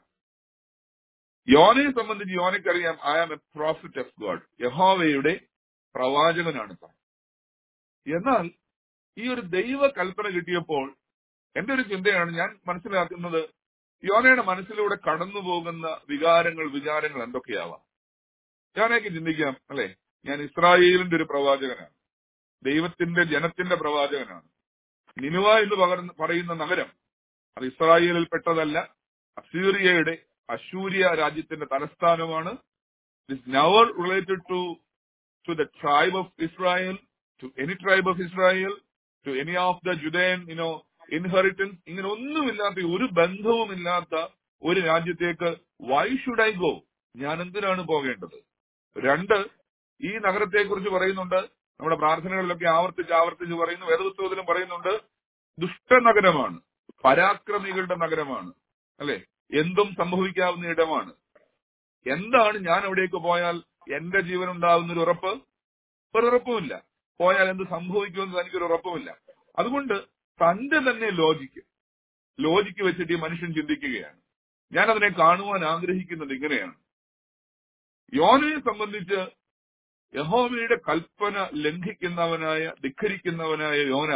E: യോനയെ സംബന്ധിച്ച് യോനയ്ക്കറിയാം I am a prophet of God യഹോവയുടെ പ്രവാചകനാണ് താൻ എന്നാൽ ഈ ഒരു ദൈവ കൽപ്പന കിട്ടിയപ്പോൾ എന്റെ ഒരു ചിന്തയാണ് ഞാൻ മനസ്സിലാക്കുന്നത് യോനയുടെ മനസ്സിലൂടെ കടന്നു പോകുന്ന വികാരങ്ങൾ വിചാരങ്ങൾ എന്തൊക്കെയാവാം ഞാനേക്ക് ചിന്തിക്കാം അല്ലെ ഞാൻ ഇസ്രായേലിന്റെ ഒരു പ്രവാചകനാണ് ദൈവത്തിന്റെ ജനത്തിന്റെ പ്രവാചകനാണ് നിനുവ എന്ന് പകർന്ന് പറയുന്ന നഗരം അത് ഇസ്രായേലിൽ പെട്ടതല്ല അസീറിയയുടെ അശൂരിയ രാജ്യത്തിന്റെ തലസ്ഥാനമാണ് it never related to to the tribe of Israel to any tribe of Israel to any of the Judean you know inheritance ഇങ്ങനെ ഒന്നുമില്ലാത്ത ഒരു ബന്ധവുമില്ലാത്ത ഒരു രാജ്യത്തേക്ക് വൈ ഷുഡ് ഐ ഗോ ഞാൻ എന്തിനാണ് പോകേണ്ടത് രണ്ട് ഈ നഗരത്തെക്കുറിച്ച് പറയുന്നുണ്ട് നമ്മുടെ പ്രാർത്ഥനകളിലൊക്കെ ആവർത്തിച്ച് ആവർത്തിച്ച് പറയുന്നു വേദപുസ്തകത്തിലും പറയുന്നുണ്ട് ദുഷ്ടനഗരമാണ് പരാക്രമികളുടെ നഗരമാണ് അല്ലെ എന്തും സംഭവിക്കാവുന്ന ഇടമാണ് എന്താണ് ഞാൻ അവിടേക്ക് പോയാൽ എന്റെ ജീവൻ ഉണ്ടാവുന്ന ഒരു ഉറപ്പ് ഒരു ഉറപ്പുമില്ല പോയാൽ എന്ത് സംഭവിക്കുമെന്ന് തനിക്കൊരു ഉറപ്പുമില്ല അതുകൊണ്ട് തന്റെ തന്നെ ലോജിക്ക് ലോജിക്ക് വെച്ചിട്ട് ഈ മനുഷ്യൻ ചിന്തിക്കുകയാണ് ഞാൻ അതിനെ കാണുവാൻ ആഗ്രഹിക്കുന്നത് ഇങ്ങനെയാണ് യോനയെ സംബന്ധിച്ച് യഹോവയുടെ കൽപ്പന ലംഘിക്കുന്നവനായ ധിഖരിക്കുന്നവനായ യോന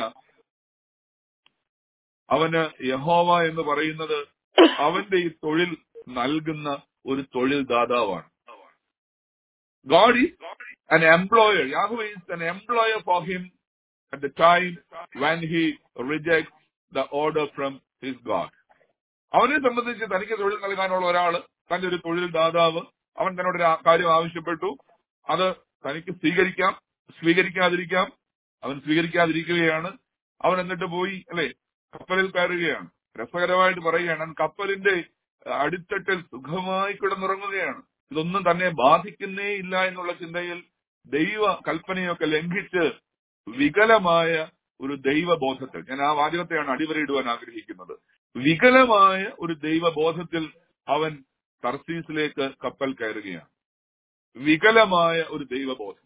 E: അവന് യഹോവ എന്ന് പറയുന്നത് അവന്റെ ഈ തൊഴിൽ നൽകുന്ന ഒരു തൊഴിൽ ദാതാവാണ് God is an employer. Yahweh is an employer for him at the time when he rejects the order from his God. അവനെ സംബന്ധിച്ച് തനിക്ക് തൊഴിൽ നൽകാനുള്ള ഒരാള് തന്റെ ഒരു തൊഴിൽ ദാതാവ് അവൻ തന്നോട് ഒരു ആ- കാര്യം ആവശ്യപ്പെട്ടു അത് തനിക്ക് സ്വീകരിക്കാം സ്വീകരിക്കാതിരിക്കാം അവൻ സ്വീകരിക്കാതിരിക്കുകയാണ് അവൻ എന്നിട്ട് പോയി അല്ലെ കപ്പലിൽ കയറുകയാണ് രസകരമായിട്ട് പറയുകയാണ് അവൻ കപ്പലിന്റെ അഹ്, അടിത്തട്ടിൽ സുഖമായി കിടന്നുറങ്ങുകയാണ് ഇതൊന്നും തന്നെ ബാധിക്കുന്നേ ഇല്ല എന്നുള്ള ചിന്തയിൽ ദൈവ കൽപ്പനയൊക്കെ ലംഘിച്ച് വികലമായ ഒരു ദൈവബോധത്തിൽ ഞാൻ ആ വാചകത്തെയാണ് അടിവരയിടുവാൻ ആഗ്രഹിക്കുന്നത് വികലമായ ഒരു ദൈവബോധത്തിൽ അവൻ തർസീസിലേക്ക് കപ്പൽ കയറുകയാണ് വികലമായ ഒരു ദൈവബോധം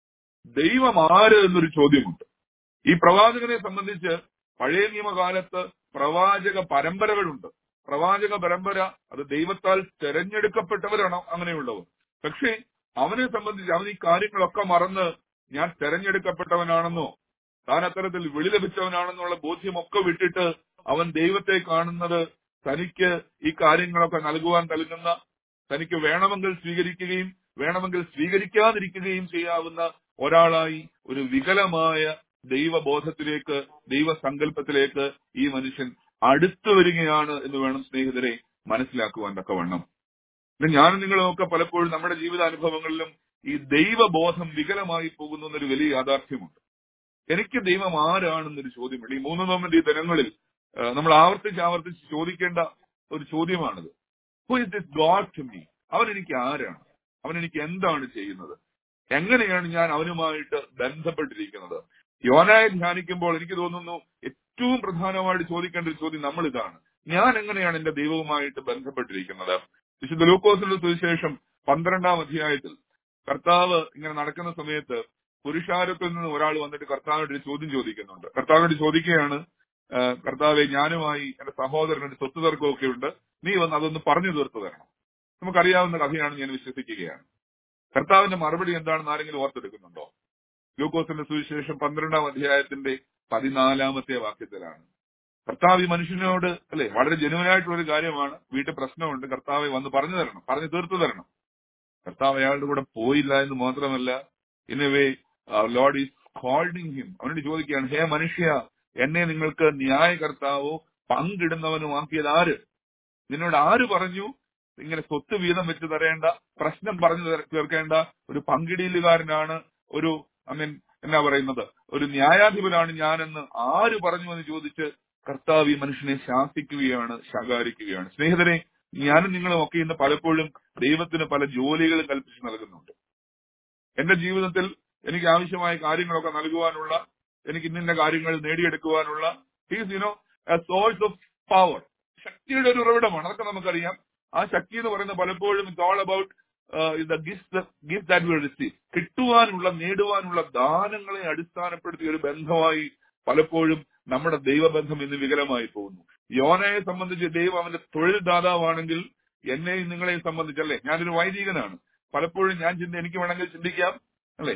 E: ദൈവം ആര് എന്നൊരു ചോദ്യമുണ്ട് ഈ പ്രവാചകനെ സംബന്ധിച്ച് പഴയ നിയമകാലത്ത് പ്രവാചക പരമ്പരകളുണ്ട് പ്രവാചക പരമ്പര അത് ദൈവത്താൽ തെരഞ്ഞെടുക്കപ്പെട്ടവരാണ് അങ്ങനെയുള്ളവർ പക്ഷേ അവനെ സംബന്ധിച്ച് അവൻ ഈ കാര്യങ്ങളൊക്കെ മറന്ന് ഞാൻ തെരഞ്ഞെടുക്കപ്പെട്ടവനാണെന്നോ താൻ അത്തരത്തിൽ വിളി ലഭിച്ചവനാണെന്നുള്ള ബോധ്യമൊക്കെ വിട്ടിട്ട് അവൻ ദൈവത്തെ കാണുന്നത് തനിക്ക് ഈ കാര്യങ്ങളൊക്കെ നൽകുവാൻ നൽകുന്ന തനിക്ക് വേണമെങ്കിൽ സ്വീകരിക്കുകയും വേണമെങ്കിൽ സ്വീകരിക്കാതിരിക്കുകയും ചെയ്യാവുന്ന ഒരാളായി ഒരു വികലമായ ദൈവബോധത്തിലേക്ക് ദൈവസങ്കല്പത്തിലേക്ക് ഈ മനുഷ്യൻ അടുത്തു വരികയാണ് എന്ന് വേണം സ്നേഹിതരെ മനസ്സിലാക്കുവാൻ തക്കവണ്ണം ഇത് ഞാനും നിങ്ങളുമൊക്കെ പലപ്പോഴും നമ്മുടെ ജീവിതാനുഭവങ്ങളിലും ഈ ദൈവബോധം വികലമായി പോകുന്നു എന്നൊരു വലിയ യാഥാർത്ഥ്യമുണ്ട് എനിക്ക് ദൈവം ആരാണെന്നൊരു ചോദ്യമുണ്ട് ഈ മൂന്ന് നോമ്പിന്റെ ഈ ദിനങ്ങളിൽ ആ, നമ്മൾ ആവർത്തിച്ച് ആവർത്തിച്ച് ചോദിക്കേണ്ട ഒരു ചോദ്യമാണിത് who is this God to me അവൻ എനിക്ക് ആരാണ് അവൻ എനിക്ക് എന്താണ് ചെയ്യുന്നത് എങ്ങനെയാണ് ഞാൻ അവനുമായിട്ട് ബന്ധപ്പെട്ടിരിക്കുന്നത് യോനായെ ധ്യാനിക്കുമ്പോൾ എനിക്ക് തോന്നുന്നു ഏറ്റവും പ്രധാനമായിട്ട് ചോദിക്കേണ്ട ഒരു ചോദ്യം നമ്മൾ ഇതാണ് ഞാൻ എങ്ങനെയാണ് എന്റെ ദൈവവുമായിട്ട് ബന്ധപ്പെട്ടിരിക്കുന്നത് വിശുദ്ധ ലൂക്കോസിന്റെ സുവിശേഷം പന്ത്രണ്ടാം അധ്യായത്തിൽ കർത്താവ് ഇങ്ങനെ നടക്കുന്ന സമയത്ത് പുരുഷാരത്തിൽ നിന്ന് ഒരാൾ വന്നിട്ട് കർത്താവിനോട് ഒരു ചോദ്യം ചോദിക്കുന്നുണ്ട് കർത്താവിനോട് ചോദിക്കുകയാണ് ആ, കർത്താവെ ഞാനുമായി എന്റെ സഹോദരനൊരു സ്വത്ത് തർക്കമൊക്കെ ഉണ്ട് നീ വന്ന് അതൊന്ന് പറഞ്ഞു തീർത്തു തരണം നമുക്കറിയാവുന്ന കഥയാണെന്ന് ഞാൻ വിശ്വസിക്കുകയാണ് കർത്താവിന്റെ മറുപടി എന്താണെന്ന് ആരെങ്കിലും ഓർത്തെടുക്കുന്നുണ്ടോ ലൂക്കോസിന്റെ സുവിശേഷം പന്ത്രണ്ടാം അധ്യായത്തിന്റെ പതിനാലാമത്തെ വാക്യത്തിലാണ് കർത്താവ് ഈ മനുഷ്യനോട് അല്ലെ വളരെ ജനുവനായിട്ടുള്ള ഒരു കാര്യമാണ് വീട്ടിൽ പ്രശ്നമുണ്ട് കർത്താവെ വന്ന് പറഞ്ഞു തരണം പറഞ്ഞു തീർത്തു തരണം കർത്താവ് അയാളുടെ കൂടെ പോയില്ല എന്ന് മാത്രമല്ല in a way Lord is calling him അവനോട് ചോദിക്കുകയാണ് ഹേ മനുഷ്യ എന്നെ നിങ്ങൾക്ക് ന്യായകർത്താവോ പങ്കിടുന്നവനുമാക്കിയത് ആര് നിന്നോട് ആര് പറഞ്ഞു ഇങ്ങനെ സ്വത്ത് വീതം വെച്ച് തരേണ്ട പ്രശ്നം പറഞ്ഞു തീർ- തീർക്കേണ്ട ഒരു പങ്കിടലുകാരനാണ് ഒരു ഐ മീൻ എന്നാ പറയുന്നത് ഒരു ന്യായാധിപനാണ് ഞാനെന്ന് ആര് പറഞ്ഞു എന്ന് ചോദിച്ച് കർത്താവ് ഈ മനുഷ്യനെ ശാസിക്കുകയാണ് ശകാരിക്കുകയാണ് സ്നേഹിതരെ ഞാനും നിങ്ങളും ഒക്കെ ഇന്ന് പലപ്പോഴും ദൈവത്തിന് പല ജോലികളും കൽപ്പിച്ച് നൽകുന്നുണ്ട് എന്റെ ജീവിതത്തിൽ എനിക്ക് ആവശ്യമായ കാര്യങ്ങളൊക്കെ നൽകുവാനുള്ള എനിക്ക് ഇന്നിന്ന കാര്യങ്ങൾ നേടിയെടുക്കുവാനുള്ള he's you know a source of power ശക്തിയുടെ ഒരു ഉറവിടമാണ് അതൊക്കെ നമുക്കറിയാം ആ ശക്തി എന്ന് പറയുന്നത് പലപ്പോഴും it's all about the gift gift that will receive കിട്ടുവാനുള്ള നേടുവാനുള്ള ദാനങ്ങളെ അടിസ്ഥാനപ്പെടുത്തിയ ഒരു ബന്ധമായി പലപ്പോഴും നമ്മുടെ ദൈവബന്ധം ഇന്ന് വികലമായി പോകുന്നു യോനയെ സംബന്ധിച്ച് ദൈവം അവന്റെ തൊഴിൽ ദാതാവാണെങ്കിൽ എന്നെയും നിങ്ങളെയും സംബന്ധിച്ചല്ലേ ഞാനൊരു വൈദികനാണ് പലപ്പോഴും ഞാൻ ചിന്ത എനിക്ക് വേണമെങ്കിൽ ചിന്തിക്കാം അല്ലെ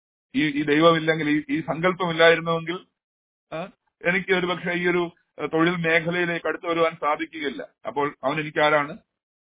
E: ഈ ഈ ദൈവമില്ലെങ്കിൽ ഈ ഈ സങ്കല്പമില്ലായിരുന്നുവെങ്കിൽ ആ, എനിക്ക് ഒരു പക്ഷേ ഈ ഒരു അഹ്, തൊഴിൽ മേഖലയിലേക്ക് അടുത്തു വരുവാൻ സാധിക്കുകയില്ല അപ്പോൾ അവൻ എനിക്ക് ആരാണ്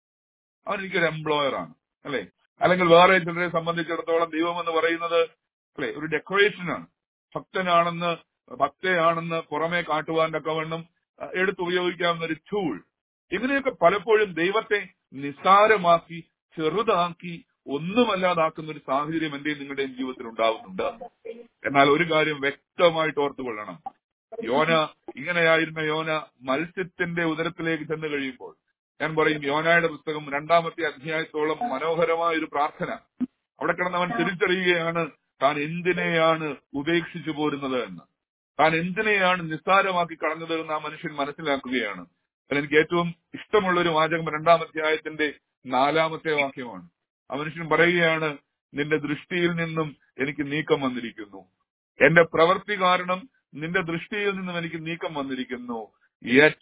E: അവൻ എനിക്കൊരു എംപ്ലോയർ ആണ് അല്ലെ അല്ലെങ്കിൽ വേറെ ചിലരെ സംബന്ധിച്ചിടത്തോളം ദൈവം എന്ന് പറയുന്നത് അല്ലെ ഒരു ഡെക്കറേഷനാണ് ഭക്തനാണെന്ന് ഭക്തയാണെന്ന് പുറമേ കാട്ടുവാൻ തക്കവണ്ണം അഹ്, എടുത്തുപയോഗിക്കാവുന്ന ഒരു ടൂൾ ഇങ്ങനെയൊക്കെ പലപ്പോഴും ദൈവത്തെ നിസ്സാരമാക്കി ചെറുതാക്കി ഒന്നുമല്ലാതാക്കുന്ന ഒരു സാഹചര്യം എന്റെയും നിങ്ങളുടെയും ജീവിതത്തിൽ ഉണ്ടാവുന്നുണ്ട് എന്നാൽ ഒരു കാര്യം വ്യക്തമായിട്ട് ഓർത്തുകൊള്ളണം യോന ഇങ്ങനെയായിരുന്ന യോന മത്സ്യത്തിന്റെ ഉദരത്തിലേക്ക് ചെന്ന് കഴിയുമ്പോൾ ഞാൻ പറയും യോനായുടെ പുസ്തകം രണ്ടാമത്തെ അധ്യായത്തോളം മനോഹരമായ ഒരു പ്രാർത്ഥന അവിടെ കിടന്നവൻ തിരിച്ചറിയുകയാണ് താൻ എന്തിനെയാണ് ഉപേക്ഷിച്ചു പോരുന്നത് എന്ന് താൻ എന്തിനെയാണ് നിസ്സാരമാക്കി കളഞ്ഞത് എന്ന് ആ മനുഷ്യൻ മനസ്സിലാക്കുകയാണ് അതിൽ എനിക്ക് ഏറ്റവും ഇഷ്ടമുള്ള ഒരു വാചകം രണ്ടാം അധ്യായത്തിന്റെ നാലാമത്തെ വാക്യമാണ് ആ മനുഷ്യൻ പറയുകയാണ് നിന്റെ ദൃഷ്ടിയിൽ നിന്നും എനിക്ക് നീക്കം വന്നിരിക്കുന്നു എന്റെ പ്രവൃത്തി കാരണം നിന്റെ ദൃഷ്ടിയിൽ നിന്നും എനിക്ക് നീക്കം വന്നിരിക്കുന്നു യെറ്റ്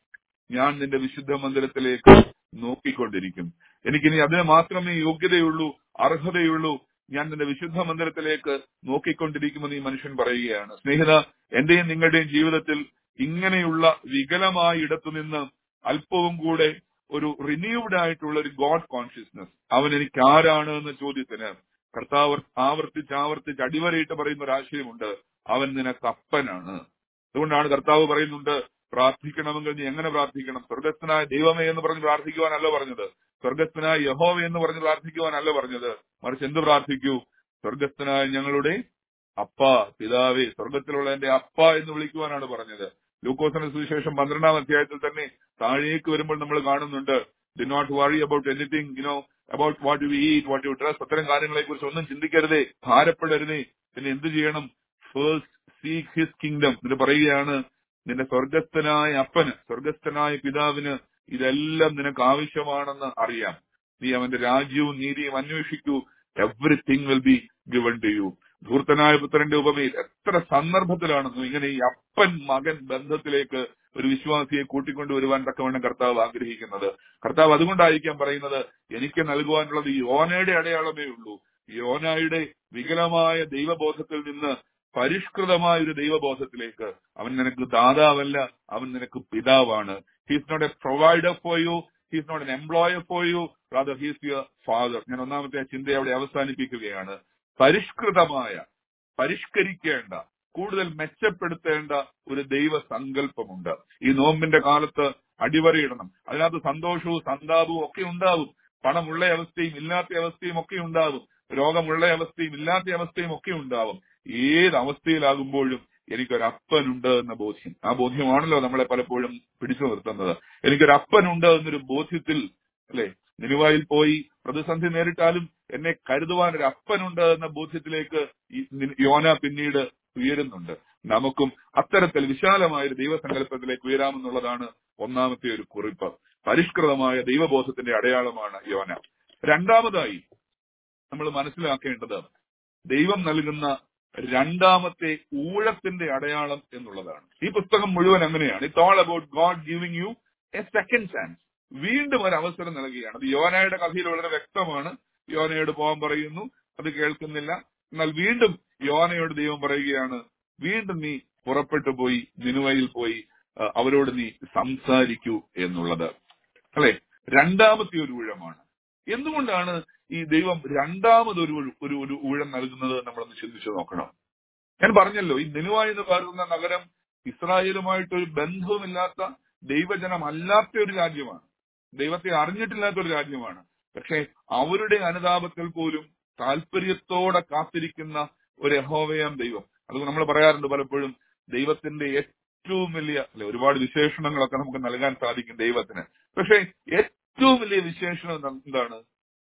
E: ഞാൻ നിന്റെ വിശുദ്ധ മന്ദിരത്തിലേക്ക് നോക്കിക്കൊണ്ടിരിക്കും എനിക്കിനി അതിന് മാത്രമേ യോഗ്യതയുള്ളൂ അർഹതയുള്ളൂ ഞാൻ നിന്റെ വിശുദ്ധ മന്ദിരത്തിലേക്ക് നോക്കിക്കൊണ്ടിരിക്കുമെന്ന് ഈ മനുഷ്യൻ പറയുകയാണ് സ്നേഹിത എന്റെയും നിങ്ങളുടെയും ജീവിതത്തിൽ ഇങ്ങനെയുള്ള വികലമായ ഇടത്തു നിന്ന് അല്പവും കൂടെ ഒരു റിന്യൂവ്ഡ് ആയിട്ടുള്ള ഒരു ഗോഡ് കോൺഷ്യസ്നസ് അവൻ എനിക്ക് ആരാണ് എന്ന ചോദ്യത്തിന് കർത്താവ് ആവർത്തിച്ച് ആവർത്തിച്ച് അടിവരയിട്ട് പറയുന്ന ഒരു ആശയമുണ്ട് അവൻ നിനക്ക് അപ്പനാണ് അതുകൊണ്ടാണ് കർത്താവ് പറയുന്നുണ്ട് പ്രാർത്ഥിക്കണമെങ്കിൽ നീ എങ്ങനെ പ്രാർത്ഥിക്കണം സ്വർഗസ്ഥനായ ദൈവമേ എന്ന് പറഞ്ഞ് പ്രാർത്ഥിക്കുവാനല്ല പറഞ്ഞത് സ്വർഗസ്ഥനായ യഹോവ എന്ന് പറഞ്ഞ് പ്രാർത്ഥിക്കുവാനല്ല പറഞ്ഞത് മറിച്ച് എന്ത് പ്രാർത്ഥിക്കൂ സ്വർഗസ്ഥനായ ഞങ്ങളുടെ അപ്പ പിതാവേ സ്വർഗത്തിലുള്ള എന്റെ അപ്പ എന്ന് വിളിക്കുവാനാണ് പറഞ്ഞത് ലൂക്കോസിന്റെ സുവിശേഷം പന്ത്രണ്ടാം അധ്യായത്തിൽ തന്നെ താഴേക്ക് വരുമ്പോൾ നമ്മൾ കാണുന്നുണ്ട് do not worry about anything you know about what you eat what you dress അത്തരം കാര്യങ്ങളെ കുറിച്ച് ഒന്നും ചിന്തിക്കരുതേ ഭാരപ്പെടരുതേ പിന്നെ എന്ത് ചെയ്യണം ഫേസ്റ്റ് സീക്ക് ഹിസ് കിങ്ഡം ഇത് പറയുകയാണ് നിന്റെ സ്വർഗസ്ഥനായ അപ്പന് സ്വർഗസ്ഥനായ പിതാവിന് ഇതെല്ലാം നിനക്ക് ആവശ്യമാണെന്ന് അറിയാം നീ അവന്റെ രാജ്യവും നീതിയും അന്വേഷിക്കൂ everything will be given to you ധൂർത്തനായ പുത്രന്റെ ഉപമയിൽ എത്ര സന്ദർഭത്തിലാണെന്നും ഇങ്ങനെ ഈ അപ്പൻ മകൻ ബന്ധത്തിലേക്ക് ഒരു വിശ്വാസിയെ കൂട്ടിക്കൊണ്ടുവരുവാൻ തക്കവണ്ണം കർത്താവ് ആഗ്രഹിക്കുന്നത് കർത്താവ് അതുകൊണ്ടായിരിക്കാം പറയുന്നത് എനിക്ക് നൽകുവാനുള്ളത് ഈ യോനയുടെ അടയാളമേ ഉള്ളൂ യോനായുടെ വികലമായ ദൈവബോധത്തിൽ നിന്ന് പരിഷ്കൃതമായ ഒരു ദൈവബോധത്തിലേക്ക് അവൻ നിനക്ക് ദാതാവല്ല അവൻ നിനക്ക് പിതാവാണ് he's not a provider for you he's not an employer for you rather he's your father ഞാൻ ഒന്നാമത്തെ ചിന്ത അവിടെ അവസാനിപ്പിക്കുകയാണ് പരിഷ്കൃതമായ പരിഷ്കരിക്കേണ്ട കൂടുതൽ മെച്ചപ്പെടുത്തേണ്ട ഒരു ദൈവ സങ്കല്പമുണ്ട് ഈ നോമ്പിന്റെ കാലത്ത് അടിവരയിടണം അതിനകത്ത് സന്തോഷവും സന്താപവും ഒക്കെ ഉണ്ടാവും പണമുള്ള അവസ്ഥയും ഇല്ലാത്ത അവസ്ഥയും ഒക്കെ ഉണ്ടാവും രോഗമുള്ള അവസ്ഥയും ഇല്ലാത്ത അവസ്ഥയും ഒക്കെ ഉണ്ടാവും ഏത് അവസ്ഥയിലാകുമ്പോഴും എനിക്കൊരു അപ്പനുണ്ട് എന്ന ബോധ്യം ആ ബോധ്യമാണല്ലോ നമ്മളെ പലപ്പോഴും പിടിച്ചു നിർത്തുന്നത് എനിക്കൊരു അപ്പനുണ്ട് എന്നൊരു ബോധ്യത്തിൽ അല്ലെ നിലുവായിൽ പോയി പ്രതിസന്ധി നേരിട്ടാലും എന്നെ കരുതുവാൻ ഒരു അപ്പനുണ്ട് എന്ന ബോധ്യത്തിലേക്ക് ഈ നി- യോന പിന്നീട് ഉയരുന്നുണ്ട് നമുക്കും അത്തരത്തിൽ വിശാലമായ ഒരു ദൈവസങ്കല്പത്തിലേക്ക് ഉയരാമെന്നുള്ളതാണ് ഒന്നാമത്തെ ഒരു കുറിപ്പ് പരിഷ്കൃതമായ ദൈവബോധത്തിന്റെ അടയാളമാണ് യോന രണ്ടാമതായി നമ്മൾ മനസ്സിലാക്കേണ്ടത് ദൈവം നൽകുന്ന രണ്ടാമത്തെ ഊഴത്തിന്റെ അടയാളം എന്നുള്ളതാണ് ഈ പുസ്തകം മുഴുവൻ അങ്ങനെയാണ് it's all about God giving you a second chance വീണ്ടും ഒരു അവസരം നൽകുകയാണ് അത് യോനയുടെ കഥയിൽ വളരെ വ്യക്തമാണ് യോനയോട് പോകാൻ പറയുന്നു അത് കേൾക്കുന്നില്ല എന്നാൽ വീണ്ടും യോനയോട് ദൈവം പറയുകയാണ് വീണ്ടും നീ പുറപ്പെട്ടു പോയി നിനുവയിൽ പോയി ആ, അവരോട് നീ സംസാരിക്കൂ എന്നുള്ളത് അല്ലെ രണ്ടാമത്തെ ഒരു ഊഴമാണ് എന്തുകൊണ്ടാണ് ഈ ദൈവം രണ്ടാമതൊരു ഒരു ഒരു ഒരു ഊഴം നൽകുന്നത് നമ്മളൊന്ന് ചിന്തിച്ചു നോക്കണം ഞാൻ പറഞ്ഞല്ലോ ഈ നിനുവ എന്ന് പറയുന്ന നഗരം ഇസ്രായേലുമായിട്ട് ഒരു ബന്ധവുമില്ലാത്ത ദൈവജനം അല്ലാത്ത ഒരു രാജ്യമാണ് ദൈവത്തെ അറിഞ്ഞിട്ടില്ലാത്ത ഒരു രാജ്യമാണ് പക്ഷെ അവരുടെ അനുതാപത്തിൽ പോലും താല്പര്യത്തോടെ കാത്തിരിക്കുന്ന ഒരു യഹോവയാം ദൈവം അതുകൊണ്ട് നമ്മൾ പറയാറുണ്ട് പലപ്പോഴും ദൈവത്തിന്റെ ഏറ്റവും വലിയ അല്ലെ ഒരുപാട് വിശേഷണങ്ങളൊക്കെ നമുക്ക് നൽകാൻ സാധിക്കും ദൈവത്തിന് പക്ഷെ ഏറ്റവും വലിയ വിശേഷണം എന്ത- എന്താണ്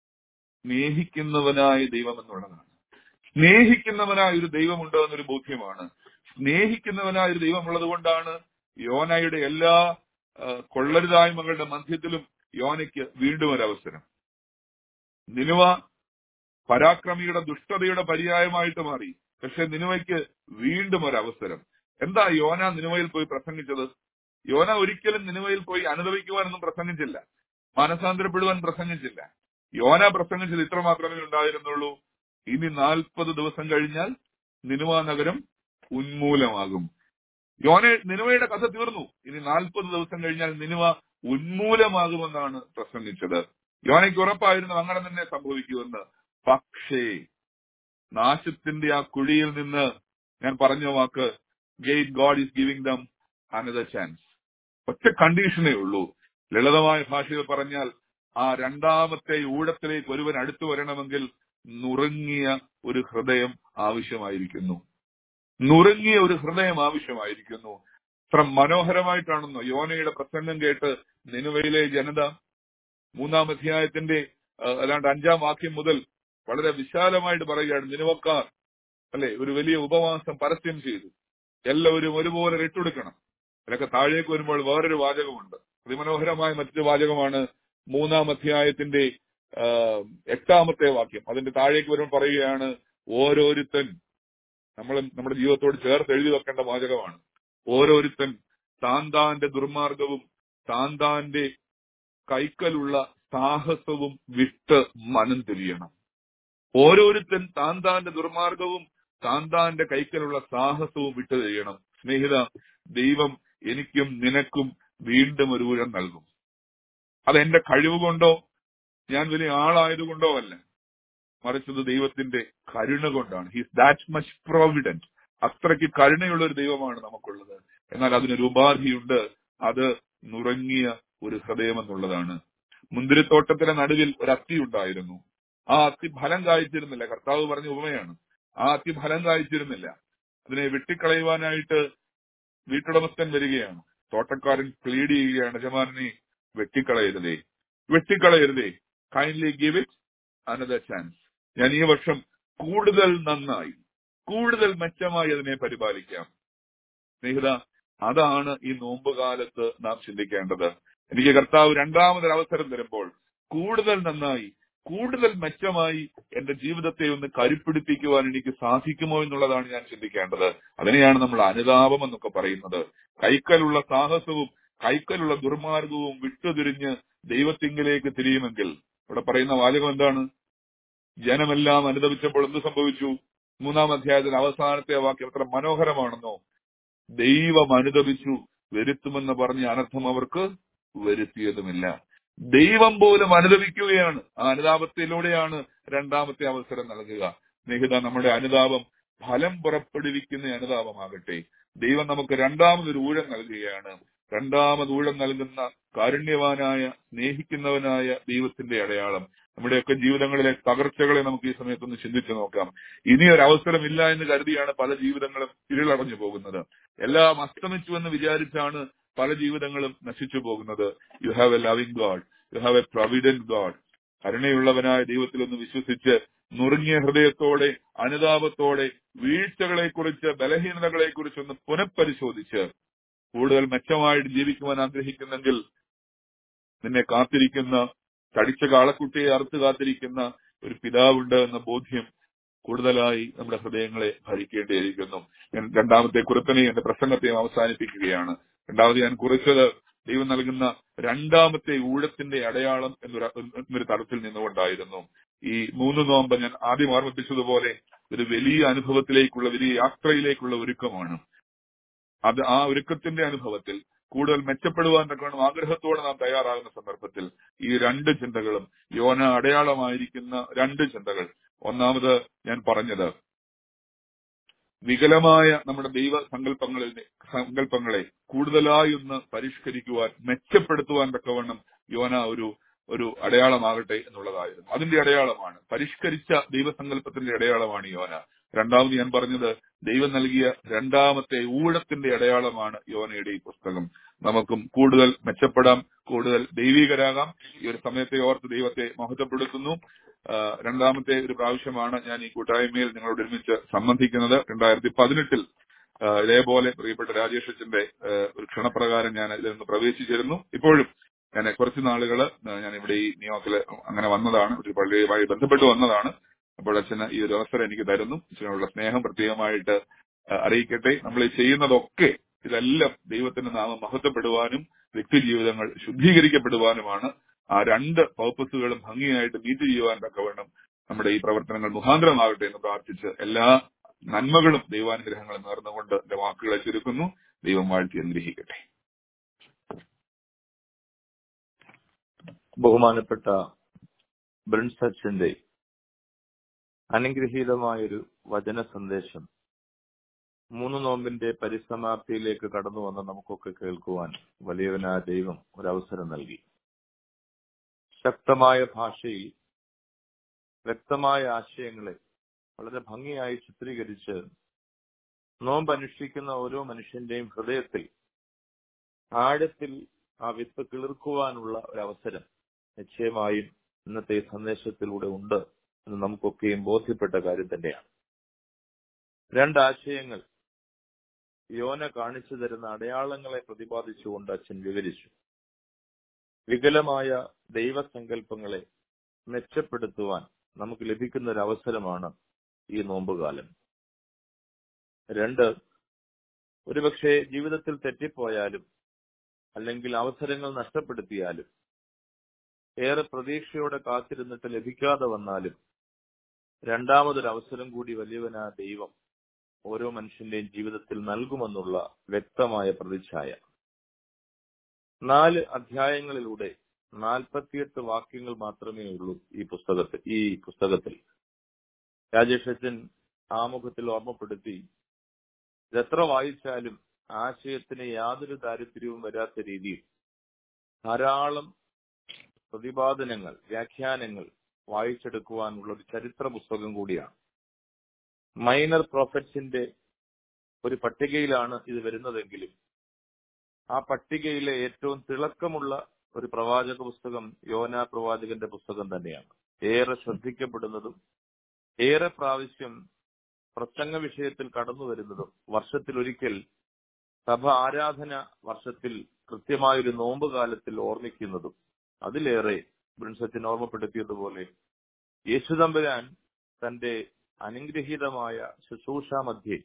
E: സ്നേഹിക്കുന്നവനായ ദൈവം എന്നുള്ളതാണ് സ്നേഹിക്കുന്നവനായ ഒരു ദൈവമുണ്ട് എന്നൊരു ബോധ്യമാണ് സ്നേഹിക്കുന്നവനായ ഒരു ദൈവമുള്ളത് കൊണ്ടാണ് യോനയുടെ എല്ലാ ആ, കൊള്ളരുതായ്മകളുടെ മധ്യത്തിലും യോനയ്ക്ക് വീണ്ടും ഒരു അവസരം നിനുവ പരാക്രമിയുടെ ദുഷ്ടതയുടെ പര്യായമായിട്ട് മാറി പക്ഷെ നിനുവയ്ക്ക് വീണ്ടും ഒരു അവസരം എന്താ യോന നിനുവയിൽ പോയി പ്രസംഗിച്ചത് യോന ഒരിക്കലും നിനുവയിൽ പോയി അനുഭവിക്കുവാനൊന്നും പ്രസംഗിച്ചില്ല മാനസാന്തരപ്പെടുവാൻ പ്രസംഗിച്ചില്ല യോന പ്രസംഗിച്ചത് ഇത്ര മാത്രമേ ഉണ്ടായിരുന്നുള്ളൂ ഇനി നാൽപ്പത് ദിവസം കഴിഞ്ഞാൽ നിനുവ നഗരം ഉന്മൂലമാകും യോന നിനുവയുടെ കഥ തീർന്നു ഇനി നാൽപ്പത് ദിവസം കഴിഞ്ഞാൽ നിനുവ ഉന്മൂലമാകുമെന്നാണ് പ്രസംഗിച്ചത് യോനയ്ക്ക് ഉറപ്പായിരുന്നു അങ്ങനെ തന്നെ സംഭവിക്കുമെന്ന് പക്ഷേ നാശത്തിന്റെ ആ കുഴിയിൽ നിന്ന് ഞാൻ പറഞ്ഞ വാക്ക് gate God is giving them another chance ഒറ്റ കണ്ടീഷനേ ഉള്ളൂ ലളിതമായ ഭാഷയിൽ പറഞ്ഞാൽ ആ രണ്ടാമത്തെ ഊഴത്തിലേക്ക് ഒരുവൻ അടുത്തു വരണമെങ്കിൽ നുറുങ്ങിയ ഒരു ഹൃദയം ആവശ്യമായിരിക്കുന്നു നുറുങ്ങിയ ഒരു ഹൃദയം ആവശ്യമായിരിക്കുന്നു അത്ര മനോഹരമായിട്ടാണെന്നോ യോനയുടെ പ്രസംഗം കേട്ട് നിനുവയിലെ ജനത മൂന്നാം അധ്യായത്തിന്റെ ആ, ഏതാണ്ട് അഞ്ചാം വാക്യം മുതൽ വളരെ വിശാലമായിട്ട് പറയുകയാണ് നിനുവക്കാർ അല്ലെ ഒരു വലിയ ഉപവാസം പരസ്യം ചെയ്തു എല്ലാവരും ഒരുപോലെ ഇട്ടുകൊടുക്കണം അതിലൊക്കെ താഴേക്ക് വരുമ്പോൾ വേറൊരു വാചകമുണ്ട് അതിമനോഹരമായ മറ്റൊരു വാചകമാണ് മൂന്നാം അധ്യായത്തിന്റെ ആ, എട്ടാമത്തെ വാക്യം അതിന്റെ താഴേക്ക് വരുമ്പോൾ പറയുകയാണ് ഓരോരുത്തൻ നമ്മൾ നമ്മുടെ ജീവിതത്തോട് ചേർത്ത് എഴുതി വെക്കേണ്ട വാചകമാണ് ഓരോരുത്തൻ താൻ താന്റെ ദുർമാർഗവും താൻ താന്റെ കൈക്കലുള്ള സാഹസവും വിട്ട് മനം തിരിയണം ഓരോരുത്തൻ താൻ താന്റെ ദുർമാർഗവും താൻ താന്റെ കൈക്കലുള്ള സാഹസവും വിട്ടു തിരിയണം സ്നേഹിത ദൈവം എനിക്കും നിനക്കും വീണ്ടും ഒരു ഊഴം നൽകും അത് എന്റെ കഴിവ് കൊണ്ടോ ഞാൻ വലിയ ആളായതുകൊണ്ടോ അല്ല മറിച്ചത് ദൈവത്തിന്റെ കരുണ കൊണ്ടാണ് ഹീസ് ദാറ്റ് മച്ച് പ്രോവിഡന്റ് അത്രയ്ക്ക് കരുണയുള്ള ഒരു ദൈവമാണ് നമുക്കുള്ളത് എന്നാൽ അതിനൊരു ഉപാധിയുണ്ട് അത് നുറങ്ങിയ ഒരു ഹൃദയം എന്നുള്ളതാണ് മുന്തിരിത്തോട്ടത്തിലെ നടുവിൽ ഒരു അത്തി ഉണ്ടായിരുന്നു ആ അത്തി ഫലം കായ്ച്ചിരുന്നില്ല കർത്താവ് പറഞ്ഞ ഉപമയാണ് ആ അത്തി ഫലം കായ്ച്ചിരുന്നില്ല അതിനെ വെട്ടിക്കളയുവാനായിട്ട് വീട്ടുടമസ്ഥൻ വരികയാണ് തോട്ടക്കാരൻ പ്ലീഡ് ചെയ്യുകയാണ് യജമാനെ വെട്ടിക്കളയരുതേ വെട്ടിക്കളയരുതേ kindly give it another chance ഞാൻ ഈ വർഷം കൂടുതൽ നന്നായി കൂടുതൽ മെച്ചമായി അതിനെ പരിപാലിക്കാം സ്നേഹിത അതാണ് ഈ നോമ്പുകാലത്ത് നാം ചിന്തിക്കേണ്ടത് എനിക്ക് കർത്താവ് രണ്ടാമതൊരു അവസരം തരുമ്പോൾ കൂടുതൽ നന്നായി കൂടുതൽ മെച്ചമായി എന്റെ ജീവിതത്തെ ഒന്ന് കരുപ്പിടിപ്പിക്കുവാൻ എനിക്ക് സാധിക്കുമോ എന്നുള്ളതാണ് ഞാൻ ചിന്തിക്കേണ്ടത് അതിനെയാണ് നമ്മൾ അനുതാപം എന്നൊക്കെ പറയുന്നത് കൈക്കലുള്ള സാഹസവും കൈക്കലുള്ള ദുർമാർഗവും വിട്ടുതിരിഞ്ഞ് ദൈവത്തിങ്കിലേക്ക് തിരിയുമെങ്കിൽ ഇവിടെ പറയുന്ന വാചകം എന്താണ് ജനമെല്ലാം അനുദപിച്ചപ്പോൾ എന്ത് സംഭവിച്ചു മൂന്നാം അധ്യായത്തിൽ അവസാനത്തെ വാക്യം എത്ര മനോഹരമാണെന്നോ ദൈവം അനുദപിച്ചു വരുത്തുമെന്ന് പറഞ്ഞ അനർത്ഥം അവർക്ക് വരുത്തിയതുമില്ല ദൈവം പോലും അനുദപിക്കുകയാണ് ആ അനുതാപത്തിലൂടെയാണ് രണ്ടാമത്തെ അവസരം നൽകുക സ്നേഹിത നമ്മുടെ അനുതാപം ഫലം പുറപ്പെടുവിക്കുന്ന അനുതാപമാകട്ടെ ദൈവം നമുക്ക് രണ്ടാമതൊരു ഊഴം നൽകുകയാണ് രണ്ടാമത് ഊഴം നൽകുന്ന കാരുണ്യവാനായ സ്നേഹിക്കുന്നവനായ ദൈവത്തിന്റെ അടയാളം നമ്മുടെയൊക്കെ ജീവിതങ്ങളിലെ തകർച്ചകളെ നമുക്ക് ഈ സമയത്തൊന്ന് ചിന്തിച്ചു നോക്കാം ഇനിയൊരു അവസരമില്ല എന്ന് കരുതിയാണ് പല ജീവിതങ്ങളും ഇരുളടഞ്ഞു പോകുന്നത് എല്ലാം അസ്തമിച്ചു എന്ന് വിചാരിച്ചാണ് പല ജീവിതങ്ങളും നശിച്ചു പോകുന്നത് you have a loving God you have a provident God കരുണയുള്ളവനായ ദൈവത്തിൽ ഒന്ന് വിശ്വസിച്ച് നുറുങ്ങിയ ഹൃദയത്തോടെ അനുതാപത്തോടെ വീഴ്ചകളെ കുറിച്ച് ബലഹീനതകളെ കുറിച്ച് ഒന്ന് പുനഃപരിശോധിച്ച് കൂടുതൽ മെച്ചമായിട്ട് ജീവിക്കുവാൻ ആഗ്രഹിക്കുന്നെങ്കിൽ നിന്നെ കാത്തിരിക്കുന്ന തടിച്ച കാളക്കുട്ടിയെ അറുത്ത് കാത്തിരിക്കുന്ന ഒരു പിതാവുണ്ട് എന്ന ബോധ്യം കൂടുതലായി നമ്മുടെ ഹൃദയങ്ങളെ ഭരിക്കേണ്ടിയിരിക്കുന്നു ഞാൻ രണ്ടാമത്തെ കുറിപ്പനെയും എന്റെ പ്രസംഗത്തെയും അവസാനിപ്പിക്കുകയാണ് രണ്ടാമത് ഞാൻ കുറിച്ചത് ദൈവം നൽകുന്ന രണ്ടാമത്തെ ഊഴത്തിന്റെ അടയാളം എന്നൊരു എന്നൊരു തലത്തിൽ നിന്നുകൊണ്ടായിരുന്നു ഈ മൂന്ന് നോമ്പ് ഞാൻ ആദ്യം ഓർമ്മിപ്പിച്ചതുപോലെ ഒരു വലിയ അനുഭവത്തിലേക്കുള്ള വലിയ യാത്രയിലേക്കുള്ള ഒരുക്കമാണ് അത് ആ ഒരുക്കത്തിന്റെ അനുഭവത്തിൽ കൂടുതൽ മെച്ചപ്പെടുവാൻ തക്കണം ആഗ്രഹത്തോടെ നാം തയ്യാറാകുന്ന സന്ദർഭത്തിൽ ഈ രണ്ട് ചിന്തകളും യോന അടയാളമായിരിക്കുന്ന രണ്ട് ചിന്തകൾ ഒന്നാമത് ഞാൻ പറഞ്ഞത് വികലമായ നമ്മുടെ ദൈവ സങ്കല്പങ്ങളിൽ സങ്കല്പങ്ങളെ കൂടുതലായി ഒന്ന് പരിഷ്കരിക്കുവാൻ മെച്ചപ്പെടുത്തുവാൻ തക്കവണ്ണം യോന ഒരു ഒരു അടയാളമാകട്ടെ എന്നുള്ളതായിരുന്നു അതിന്റെ അടയാളമാണ് പരിഷ്കരിച്ച ദൈവസങ്കല്പത്തിന്റെ അടയാളമാണ് യോന രണ്ടാമത് ഞാൻ പറഞ്ഞത് ദൈവം നൽകിയ രണ്ടാമത്തെ ഊഴത്തിന്റെ അടയാളമാണ് യോനയുടെ ഈ പുസ്തകം നമുക്കും കൂടുതൽ മെച്ചപ്പെടാം കൂടുതൽ ദൈവികരാകാം ഈ ഒരു സമയത്തെ ഓർത്ത് ദൈവത്തെ മഹത്വപ്പെടുത്തുന്നു രണ്ടാമത്തെ ഒരു പ്രാവശ്യമാണ് ഞാൻ ഈ കൂട്ടായ്മയിൽ നിങ്ങളോട് ഒരുമിച്ച് സംബന്ധിക്കുന്നത് രണ്ടായിരത്തി പതിനെട്ടിൽ ഇതേപോലെ പ്രിയപ്പെട്ട രാജേഷ് അച്ഛന്റെ ഒരു ക്ഷണപ്രകാരം ഞാൻ ഇതിൽ നിന്ന് പ്രവേശിച്ചിരുന്നു ഇപ്പോഴും ഞാൻ കുറച്ച് നാളുകൾ ഞാൻ ഇവിടെ ഈ നിയോക്കില് അങ്ങനെ വന്നതാണ് ഒരു പള്ളിയുമായി ബന്ധപ്പെട്ട് വന്നതാണ് അപ്പോൾ അച്ഛന് ഈ ഒരു അവസരം എനിക്ക് തരുന്നു അച്ഛനോടുള്ള സ്നേഹം പ്രത്യേകമായിട്ട് അറിയിക്കട്ടെ നമ്മൾ ഈ ചെയ്യുന്നതൊക്കെ ഇതെല്ലാം ദൈവത്തിന്റെ നാമം മഹത്വപ്പെടുവാനും വ്യക്തി ജീവിതങ്ങൾ ശുദ്ധീകരിക്കപ്പെടുവാനുമാണ് ആ രണ്ട് പർപ്പസുകളും ഭംഗിയായിട്ട് മീറ്റ് ചെയ്യുവാൻ തക്കവണ്ണം നമ്മുടെ ഈ പ്രവർത്തനങ്ങൾ മുഖാന്തരമാകട്ടെ എന്ന് പ്രാർത്ഥിച്ച് എല്ലാ നന്മകളും ദൈവാനുഗ്രഹങ്ങളും നേർന്നുകൊണ്ട് എന്റെ വാക്കുകളെ ചുരുക്കുന്നു ദൈവം വാഴ്ത്തി അനുഗ്രഹിക്കട്ടെ
B: ബഹുമാനപ്പെട്ട ബ്രിൻസ് അച്ഛന്റെ അനുഗ്രഹീതമായൊരു വചന സന്ദേശം മൂന്ന് നോമ്പിന്റെ പരിസമാപ്തിയിലേക്ക് കടന്നു വന്ന നമുക്കൊക്കെ കേൾക്കുവാൻ വലിയവനായ ദൈവം ഒരവസരം നൽകി ശക്തമായ ഭാഷയിൽ വ്യക്തമായ ആശയങ്ങളെ വളരെ ഭംഗിയായി ചിത്രീകരിച്ച് നോമ്പ് അനുഷ്ഠിക്കുന്ന ഓരോ മനുഷ്യന്റെയും ഹൃദയത്തിൽ ആഴത്തിൽ ആ വിത്ത് കിളിർക്കുവാനുള്ള ഒരു അവസരം നിശ്ചയമായും ഇന്നത്തെ സന്ദേശത്തിലൂടെ ഉണ്ട് എന്ന് നമുക്കൊക്കെയും ബോധ്യപ്പെട്ട കാര്യം തന്നെയാണ് രണ്ടാശയങ്ങൾ യോന കാണിച്ചു തരുന്ന അടയാളങ്ങളെ പ്രതിപാദിച്ചുകൊണ്ട് അച്ഛൻ വിവരിച്ചു വികലമായ ദൈവസങ്കല്പങ്ങളെ മെച്ചപ്പെടുത്തുവാൻ നമുക്ക് ലഭിക്കുന്ന ഒരു അവസരമാണ് ഈ നോമ്പുകാലം രണ്ട് ഒരുപക്ഷെ ജീവിതത്തിൽ തെറ്റിപ്പോയാലും അല്ലെങ്കിൽ അവസരങ്ങൾ നഷ്ടപ്പെടുത്തിയാലും ഏറെ പ്രതീക്ഷയോടെ കാത്തിരുന്നിട്ട് ലഭിക്കാതെ വന്നാലും രണ്ടാമതൊരു അവസരം കൂടി വലിയവനാ ദൈവം ഓരോ മനുഷ്യന്റെയും ജീവിതത്തിൽ നൽകുമെന്നുള്ള വ്യക്തമായ പ്രതിച്ഛായ നാല് അധ്യായങ്ങളിലൂടെ നാൽപ്പത്തിയെട്ട് വാക്യങ്ങൾ മാത്രമേ ഉള്ളൂ ഈ പുസ്തകത്തിൽ ഈ പുസ്തകത്തിൽ രാജേഷ് അച്ഛൻ ആമുഖത്തിൽ ഓർമ്മപ്പെടുത്തി ഇതെത്ര വായിച്ചാലും ആശയത്തിന് യാതൊരു ദാരിദ്ര്യവും വരാത്ത രീതിയിൽ ധാരാളം പ്രതിപാദനങ്ങൾ വ്യാഖ്യാനങ്ങൾ വായിച്ചെടുക്കുവാനുള്ള ഒരു ചരിത്ര പുസ്തകം കൂടിയാണ് മൈനർ പ്രോഫറ്റ്സിന്റെ ഒരു പട്ടികയിലാണ് ഇത് വരുന്നതെങ്കിലും ആ പട്ടികയിലെ ഏറ്റവും തിളക്കമുള്ള ഒരു പ്രവാചക പുസ്തകം യോന പ്രവാചകന്റെ പുസ്തകം തന്നെയാണ് ഏറെ ശ്രദ്ധിക്കപ്പെടുന്നതും ഏറെ പ്രാവശ്യം പ്രസംഗ വിഷയത്തിൽ കടന്നു വരുന്നതും വർഷത്തിൽ ഒരിക്കൽ സഭ ആരാധന വർഷത്തിൽ കൃത്യമായൊരു നോമ്പ് കാലത്തിൽ ഓർമ്മിക്കുന്നതും അതിലേറെ ബ്രിൻസച്ചൻ ഓർമ്മപ്പെടുത്തിയതുപോലെ യേശുദമ്പുരാൻ തന്റെ അനുഗ്രഹീതമായ ശുശ്രൂഷ മധ്യേ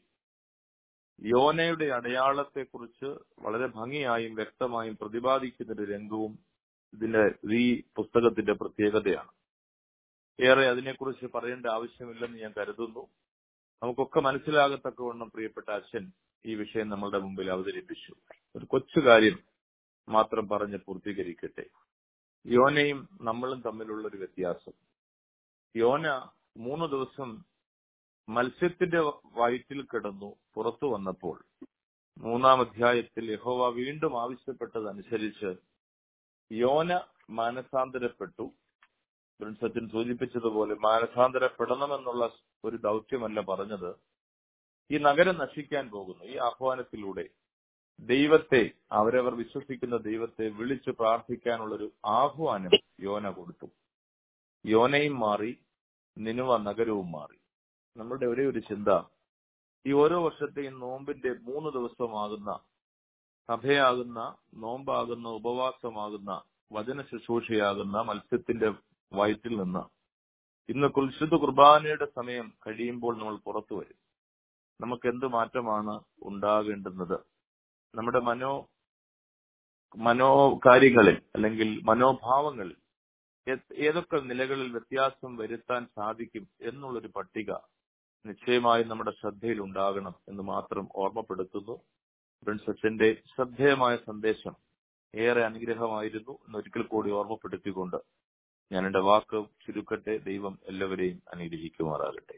B: യോനയുടെ അടയാളത്തെക്കുറിച്ച് വളരെ ഭംഗിയായും വ്യക്തമായും പ്രതിപാദിക്കുന്ന ഒരു രംഗവും ഇതിന്റെ ഈ പുസ്തകത്തിന്റെ പ്രത്യേകതയാണ് ഏറെ അതിനെക്കുറിച്ച് പറയേണ്ട ആവശ്യമില്ലെന്ന് ഞാൻ കരുതുന്നു നമുക്കൊക്കെ മനസ്സിലാകത്തക്കവണ്ണം പ്രിയപ്പെട്ട അച്ഛൻ ഈ വിഷയം നമ്മളുടെ മുമ്പിൽ അവതരിപ്പിച്ചു ഒരു കൊച്ചു കാര്യം മാത്രം പറഞ്ഞ് പൂർത്തീകരിക്കട്ടെ യോനയും നമ്മളും തമ്മിലുള്ള ഒരു വ്യത്യാസം യോന മൂന്ന് ദിവസം മത്സ്യത്തിന്റെ വയറ്റിൽ കിടന്നു പുറത്തു വന്നപ്പോൾ മൂന്നാം അധ്യായത്തിൽ യഹോവ വീണ്ടും ആവശ്യപ്പെട്ടതനുസരിച്ച് യോന മാനസാന്തരപ്പെട്ടു പ്രിൻസച്ചൻ സൂചിപ്പിച്ചതുപോലെ മാനസാന്തരപ്പെടണമെന്നുള്ള ഒരു ദൗത്യമല്ല പറഞ്ഞത് ഈ നഗരം നശിക്കാൻ പോകുന്നു ഈ ആഹ്വാനത്തിലൂടെ ദൈവത്തെ അവരവർ വിശ്വസിക്കുന്ന ദൈവത്തെ വിളിച്ചു പ്രാർത്ഥിക്കാനുള്ള ഒരു ആഹ്വാനം യോന കൊടുത്തു യോനയും മാറി നിനുവ നഗരവും മാറി നമ്മളുടെ ഒരേ ഒരു ചിന്ത ഈ ഓരോ വർഷത്തെയും നോമ്പിന്റെ മൂന്ന് ദിവസമാകുന്ന സഭയാകുന്ന നോമ്പാകുന്ന ഉപവാസമാകുന്ന വചന ശുശ്രൂഷയാകുന്ന മത്സ്യത്തിന്റെ വയറ്റിൽ നിന്ന് ഇന്ന് വിശുദ്ധ കുർബാനയുടെ സമയം കഴിയുമ്പോൾ നമ്മൾ പുറത്തു വരും നമുക്ക് എന്ത് മാറ്റമാണ് ഉണ്ടാകേണ്ടുന്നത് നമ്മുടെ മനോ മനോകാര്യങ്ങളിൽ അല്ലെങ്കിൽ മനോഭാവങ്ങളിൽ ഏതൊക്കെ നിലകളിൽ വ്യത്യാസം വരുത്താൻ സാധിക്കും എന്നുള്ളൊരു പട്ടിക നിശ്ചയമായും നമ്മുടെ ശ്രദ്ധയിൽ ഉണ്ടാകണം എന്ന് മാത്രം ഓർമ്മപ്പെടുത്തുന്നു പ്രിൻസ് അച്ഛന്റെ ശ്രദ്ധേയമായ സന്ദേശം ഏറെ അനുഗ്രഹമായിരുന്നു എന്നൊരിക്കൽ കൂടി ഓർമ്മപ്പെടുത്തിക്കൊണ്ട് ഞാൻ എന്റെ വാക്ക് ചുരുക്കട്ടെ ദൈവം എല്ലാവരെയും അനുഗ്രഹിക്കുമാറാകട്ടെ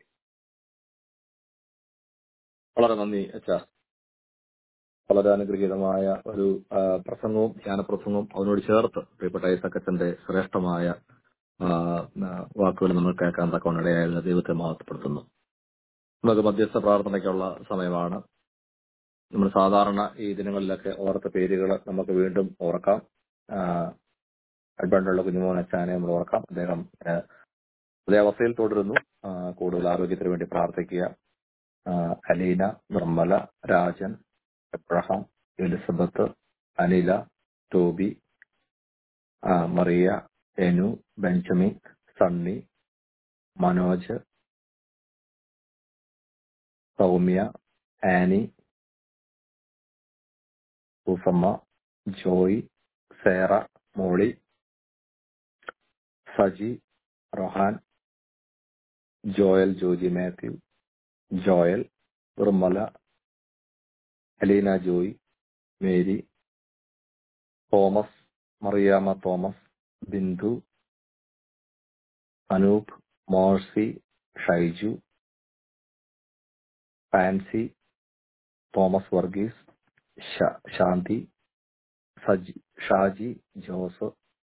B: വളരെ നന്ദി അച്ഛാ വളരെ അനുഗ്രഹീതമായ ഒരു പ്രസംഗവും ധ്യാനപ്രസംഗവും അതിനോട് ചേർത്ത് പ്രിയപ്പെട്ട ഐസക്കച്ചന്റെ ശ്രേഷ്ഠമായ വാക്കുകൾ നമ്മൾ കേൾക്കാൻ തക്കവണ്ണം ഇടയായ ദൈവത്തെ മഹത്വപ്പെടുത്തുന്നു നമുക്ക് മധ്യസ്ഥ പ്രാർത്ഥനയ്ക്കുള്ള സമയമാണ് നമ്മൾ സാധാരണ ഈ ദിനങ്ങളിലൊക്കെ ഓർത്ത പേരുകൾ നമുക്ക് വീണ്ടും ഓർക്കാം അഡ്ബണ്ടുള്ള കുഞ്ഞുമോൻ അച്ചാനെ നമ്മൾ ഓർക്കാം അദ്ദേഹം അതേ അവസ്ഥയിൽ തുടരുന്നു കൂടുതൽ ആരോഗ്യത്തിന് വേണ്ടി പ്രാർത്ഥിക്കുക Aleena Nirmala Rajan Abraham Elizabeth Anila Toby Mariya Enu Benjamin Sunny Manoj Soumya Annie Susamma Joy Sarah Molly Saji Rohan Joel Joji Matthew Joel Nirmala Aleena Joy Mary Thomas Mariamma Thomas Bindu Anoop Mercy Shaiju Fancy Thomas Varghese Shanti Saji Shaji Joseph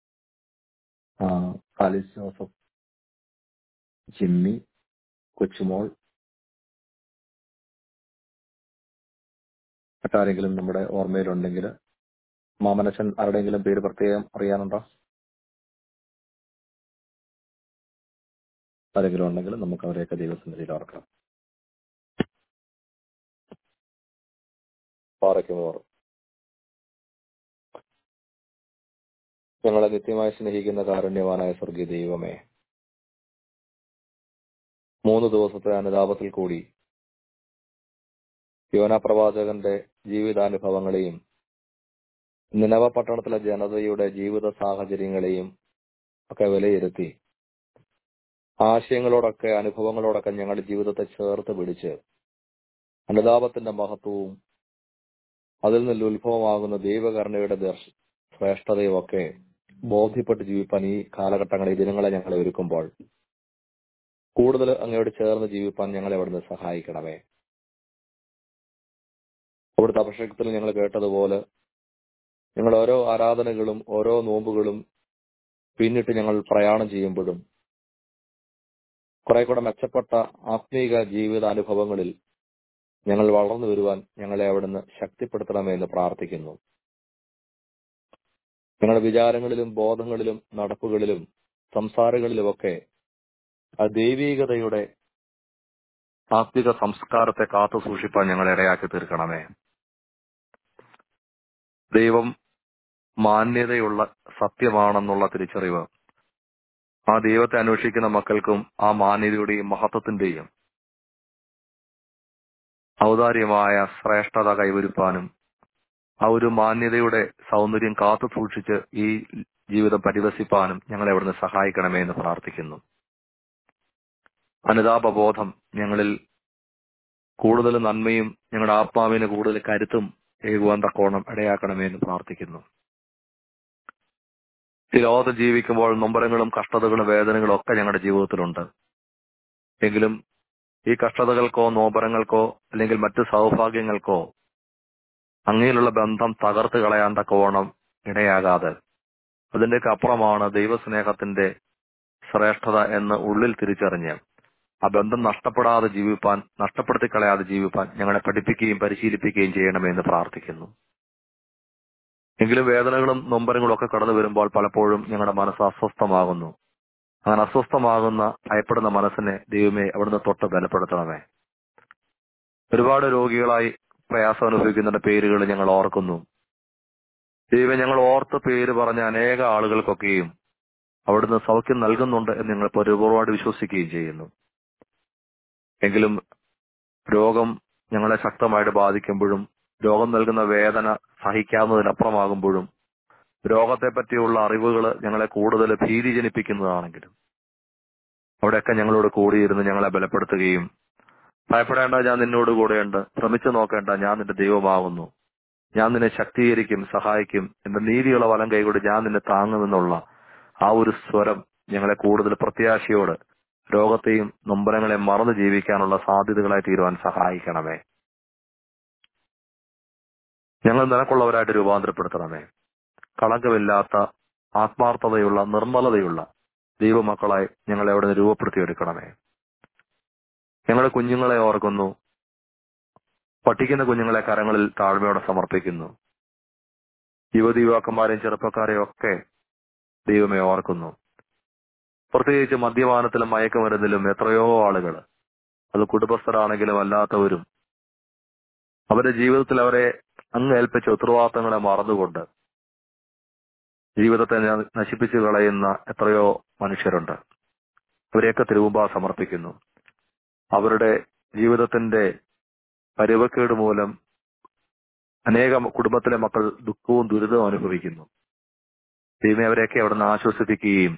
B: Alice Joseph Jimmy Kochumol മറ്റാരെങ്കിലും നമ്മുടെ ഓർമ്മയിലുണ്ടെങ്കിൽ മാമനച്ചൻ ആരുടെയെങ്കിലും പേര് പ്രത്യേകം അറിയാനുണ്ടോ ആരെങ്കിലും ഉണ്ടെങ്കിൽ നമുക്ക് അവരെയൊക്കെ ദൈവസന്നിധിയിൽ ഓർക്കാം പാറയ്ക്കുമോർ ഞങ്ങളെ നിത്യമായി സ്നേഹിക്കുന്ന കാരുണ്യവാനായ സ്വർഗീയ ദൈവമേ മൂന്ന് ദിവസത്തെ അനുതാപത്തിൽ കൂടി യോന പ്രവാചകന്റെ ജീവിതാനുഭവങ്ങളെയും നിലവ പട്ടണത്തിലെ ജനതയുടെ ജീവിത സാഹചര്യങ്ങളെയും ഒക്കെ വിലയിരുത്തി ആശയങ്ങളോടൊക്കെ അനുഭവങ്ങളോടൊക്കെ ഞങ്ങളുടെ ജീവിതത്തെ ചേർത്ത് പിടിച്ച് അനുതാപത്തിന്റെ മഹത്വവും അതിൽ നിന്ന് ഉത്ഭവമാകുന്ന ദൈവകരുണയുടെ ദർശ ശ്രേഷ്ഠതയും ഒക്കെ ബോധ്യപ്പെട്ട് ജീവിപ്പാൻ ഈ കാലഘട്ടങ്ങളിൽ ദിനങ്ങളെ ഞങ്ങളെ ഒരുക്കുമ്പോൾ കൂടുതൽ അങ്ങയോട് ചേർന്ന് ജീവിപ്പാൻ ഞങ്ങളെ അവിടുന്ന് സഹായിക്കണമേ അവിടുത്തെ അഭിഷേകത്തിൽ ഞങ്ങൾ കേട്ടതുപോലെ ഞങ്ങൾ ഓരോ ആരാധനകളും ഓരോ നോമ്പുകളും പിന്നിട്ട് ഞങ്ങൾ പ്രയാണം ചെയ്യുമ്പോഴും കുറെ കൂടെ മെച്ചപ്പെട്ട ആത്മീക ജീവിതാനുഭവങ്ങളിൽ ഞങ്ങൾ വളർന്നു വരുവാൻ ഞങ്ങളെ അവിടുന്ന് ശക്തിപ്പെടുത്തണമേ എന്ന് പ്രാർത്ഥിക്കുന്നു ഞങ്ങളുടെ വിചാരങ്ങളിലും ബോധങ്ങളിലും നടപ്പുകളിലും സംസാരങ്ങളിലുമൊക്കെ ആ ദൈവീകതയുടെ ആത്മിക സംസ്കാരത്തെ കാത്തു സൂക്ഷിപ്പാൻ ഞങ്ങളെ ഇടയാക്കി തീർക്കണമേ ദൈവം മാന്യതയുള്ള സത്യമാണെന്നുള്ള തിരിച്ചറിവ് ആ ദൈവത്തെ അന്വേഷിക്കുന്ന മക്കൾക്കും ആ മാന്യതയുടെയും മഹത്വത്തിന്റെയും ഔദാര്യമായ ശ്രേഷ്ഠത കൈവരുപ്പാനും ആ ഒരു മാന്യതയുടെ സൗന്ദര്യം കാത്തു സൂക്ഷിച്ച് ഈ ജീവിതം പരിവസിപ്പാനും ഞങ്ങളെ അവിടുന്ന് സഹായിക്കണമേ എന്ന് പ്രാർത്ഥിക്കുന്നു അനുതാപബോധം ഞങ്ങളിൽ കൂടുതൽ നന്മയും ഞങ്ങളുടെ ആത്മാവിന് കൂടുതൽ കരുത്തും ഏകുവാൻ തക്കോണം ഇടയാക്കണമേ എന്ന് പ്രാർത്ഥിക്കുന്നു ഈ ലോകത്ത് ജീവിക്കുമ്പോൾ നൊമ്പരങ്ങളും കഷ്ടതകളും വേദനകളും ഒക്കെ ഞങ്ങളുടെ ജീവിതത്തിലുണ്ട് എങ്കിലും ഈ കഷ്ടതകൾക്കോ നോമ്പരങ്ങൾക്കോ അല്ലെങ്കിൽ മറ്റു സൗഭാഗ്യങ്ങൾക്കോ അങ്ങയിലുള്ള ബന്ധം തകർത്ത് കളയാൻ തക്കവണ്ണം ഇടയാകാതെ അതിന്റെയൊക്കെ അപ്പുറമാണ് ദൈവസ്നേഹത്തിന്റെ ശ്രേഷ്ഠത എന്ന് ഉള്ളിൽ തിരിച്ചറിഞ്ഞ് ആ ബന്ധം നഷ്ടപ്പെടാതെ ജീവിപ്പാൻ നഷ്ടപ്പെടുത്തി കളയാതെ ജീവിപ്പാൻ ഞങ്ങളെ പഠിപ്പിക്കുകയും പരിശീലിപ്പിക്കുകയും ചെയ്യണമേ എന്ന് പ്രാർത്ഥിക്കുന്നു എങ്കിലും വേദനകളും നൊമ്പരങ്ങളും ഒക്കെ കടന്നു വരുമ്പോൾ പലപ്പോഴും ഞങ്ങളുടെ മനസ്സ് അസ്വസ്ഥമാകുന്നു അങ്ങനെ അസ്വസ്ഥമാകുന്ന ഭയപ്പെടുന്ന മനസ്സിനെ ദൈവമേ അവിടുന്ന് തൊട്ട് ബലപ്പെടുത്തണമേ ഒരുപാട് രോഗികളായി പ്രയാസം അനുഭവിക്കുന്നതിന്റെ പേരുകൾ ഞങ്ങൾ ഓർക്കുന്നു ദൈവം ഞങ്ങൾ ഓർത്ത പേര് പറഞ്ഞ അനേക ആളുകൾക്കൊക്കെയും അവിടുന്ന് സൗഖ്യം നൽകുന്നുണ്ട് എന്ന് ഞങ്ങൾ ഒരുപാട് വിശ്വസിക്കുകയും ചെയ്യുന്നു എങ്കിലും രോഗം ഞങ്ങളെ ശക്തമായിട്ട് ബാധിക്കുമ്പോഴും രോഗം നൽകുന്ന വേദന സഹിക്കാവുന്നതിനപ്പുറമാകുമ്പോഴും രോഗത്തെ പറ്റിയുള്ള അറിവുകൾ ഞങ്ങളെ കൂടുതൽ ഭീതി ജനിപ്പിക്കുന്നതാണെങ്കിലും അവിടെയൊക്കെ ഞങ്ങളോട് കൂടിയിരുന്ന് ഞങ്ങളെ ബലപ്പെടുത്തുകയും ഭയപ്പെടേണ്ട ഞാൻ നിന്നോട് കൂടെയുണ്ട് ശ്രമിച്ചു നോക്കേണ്ട ഞാൻ നിന്റെ ദൈവമാകുന്നു ഞാൻ നിന്നെ ശക്തീകരിക്കും സഹായിക്കും എന്റെ നീതിയുള്ള വലം കൈകൊണ്ട് ഞാൻ നിന്നെ താങ്ങുമെന്നുള്ള ആ ഒരു സ്വരം ഞങ്ങളെ കൂടുതൽ പ്രത്യാശയോട് രോഗത്തെയും നൊമ്പരങ്ങളെയും മറന്നു ജീവിക്കാനുള്ള സാധ്യതകളായി തീരുവാൻ സഹായിക്കണമേ ഞങ്ങൾ നിനക്കുള്ളവരായിട്ട് രൂപാന്തരപ്പെടുത്തണമേ കളങ്കമില്ലാത്ത ആത്മാർത്ഥതയുള്ള നിർമ്മലതയുള്ള ദൈവമക്കളായി ഞങ്ങളെ അവിടെ നിന്ന് രൂപപ്പെടുത്തിയെടുക്കണമേ ഞങ്ങളുടെ കുഞ്ഞുങ്ങളെ ഓർക്കുന്നു പഠിക്കുന്ന കുഞ്ഞുങ്ങളെ കരങ്ങളിൽ താഴ്മയോടെ സമർപ്പിക്കുന്നു യുവതി യുവാക്കന്മാരെയും ചെറുപ്പക്കാരെയും ഒക്കെ ദൈവമേ ഓർക്കുന്നു പ്രത്യേകിച്ച് മദ്യപാനത്തിലും മയക്കുമരുന്നിലും എത്രയോ ആളുകൾ അത് കുടുംബസ്ഥരാണെങ്കിലും അല്ലാത്തവരും അവരുടെ ജീവിതത്തിൽ അവരെ അങ്ങ് ഏൽപ്പിച്ച ഉത്തരവാദിത്തങ്ങളെ മറന്നുകൊണ്ട് ജീവിതത്തെ ന- നശിപ്പിച്ചു കളയുന്ന എത്രയോ മനുഷ്യരുണ്ട് അവരെയൊക്കെ തിരുവുമ്പ സമർപ്പിക്കുന്നു അവരുടെ ജീവിതത്തിന്റെ പരുവക്കേട് മൂലം അനേകം കുടുംബത്തിലെ മക്കൾ ദുഃഖവും ദുരിതവും അനുഭവിക്കുന്നു ദൈവമേ അവരെയൊക്കെ അവിടുന്ന് ആശ്വസിപ്പിക്കുകയും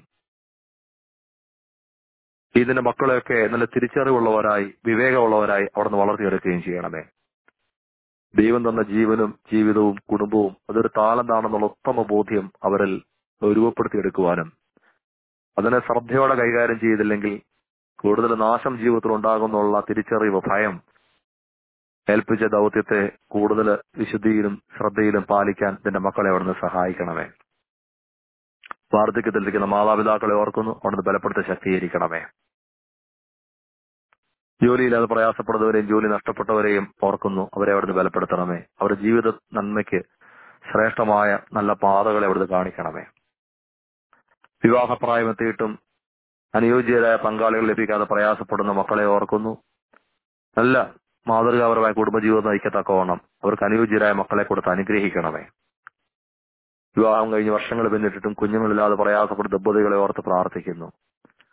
B: ഇതിന്റെ മക്കളെയൊക്കെ നല്ല തിരിച്ചറിവുള്ളവരായി വിവേകമുള്ളവരായി അവിടുന്ന് വളർത്തിയെടുക്കുകയും ചെയ്യണമേ ദൈവം തന്ന ജീവനും ജീവിതവും കുടുംബവും അതൊരു താളന്താണെന്നുള്ള ഉത്തമ ബോധ്യം അവരിൽ രൂപപ്പെടുത്തിയെടുക്കുവാനും അതിനെ ശ്രദ്ധയോടെ കൈകാര്യം ചെയ്തില്ലെങ്കിൽ കൂടുതൽ നാശം ജീവിതത്തിൽ ഉണ്ടാകുന്നുള്ള തിരിച്ചറിവ് ഭയം ഏൽപ്പിച്ച ദൗത്യത്തെ കൂടുതൽ വിശുദ്ധിയിലും ശ്രദ്ധയിലും പാലിക്കാൻ ഇതിന്റെ മക്കളെ അവിടുന്ന് സഹായിക്കണമേ വാർദ്ധക്യത്തിലിരിക്കുന്ന മാതാപിതാക്കളെ ഓർക്കുന്നു അവിടുന്ന് ബലപ്പെടുത്തി ശക്തീകരിക്കണമേ ജോലിയില്ലാതെ പ്രയാസപ്പെടുന്നവരെയും ജോലി നഷ്ടപ്പെട്ടവരെയും ഓർക്കുന്നു അവരെ അവിടുന്ന് ബലപ്പെടുത്തണമേ അവരുടെ ജീവിത നന്മയ്ക്ക് ശ്രേഷ്ഠമായ നല്ല പാതകളെ അവിടുന്ന് കാണിക്കണമേ വിവാഹപ്രായമെത്തിയിട്ടും അനുയോജ്യരായ പങ്കാളികൾ ലഭിക്കാതെ പ്രയാസപ്പെടുന്ന മക്കളെ ഓർക്കുന്നു നല്ല മാതൃകാപരമായ കുടുംബജീവിതം നയിക്കത്തക്കവണ്ണം അവർക്ക് അനുയോജ്യരായ മക്കളെ കൊടുത്ത് അനുഗ്രഹിക്കണമേ വിവാഹം കഴിഞ്ഞ് വർഷങ്ങൾ പിന്നിട്ടിട്ടും കുഞ്ഞുങ്ങളില്ലാതെ പ്രയാസപ്പെടുന്ന ദമ്പതികളെ ഓർത്ത് പ്രാർത്ഥിക്കുന്നു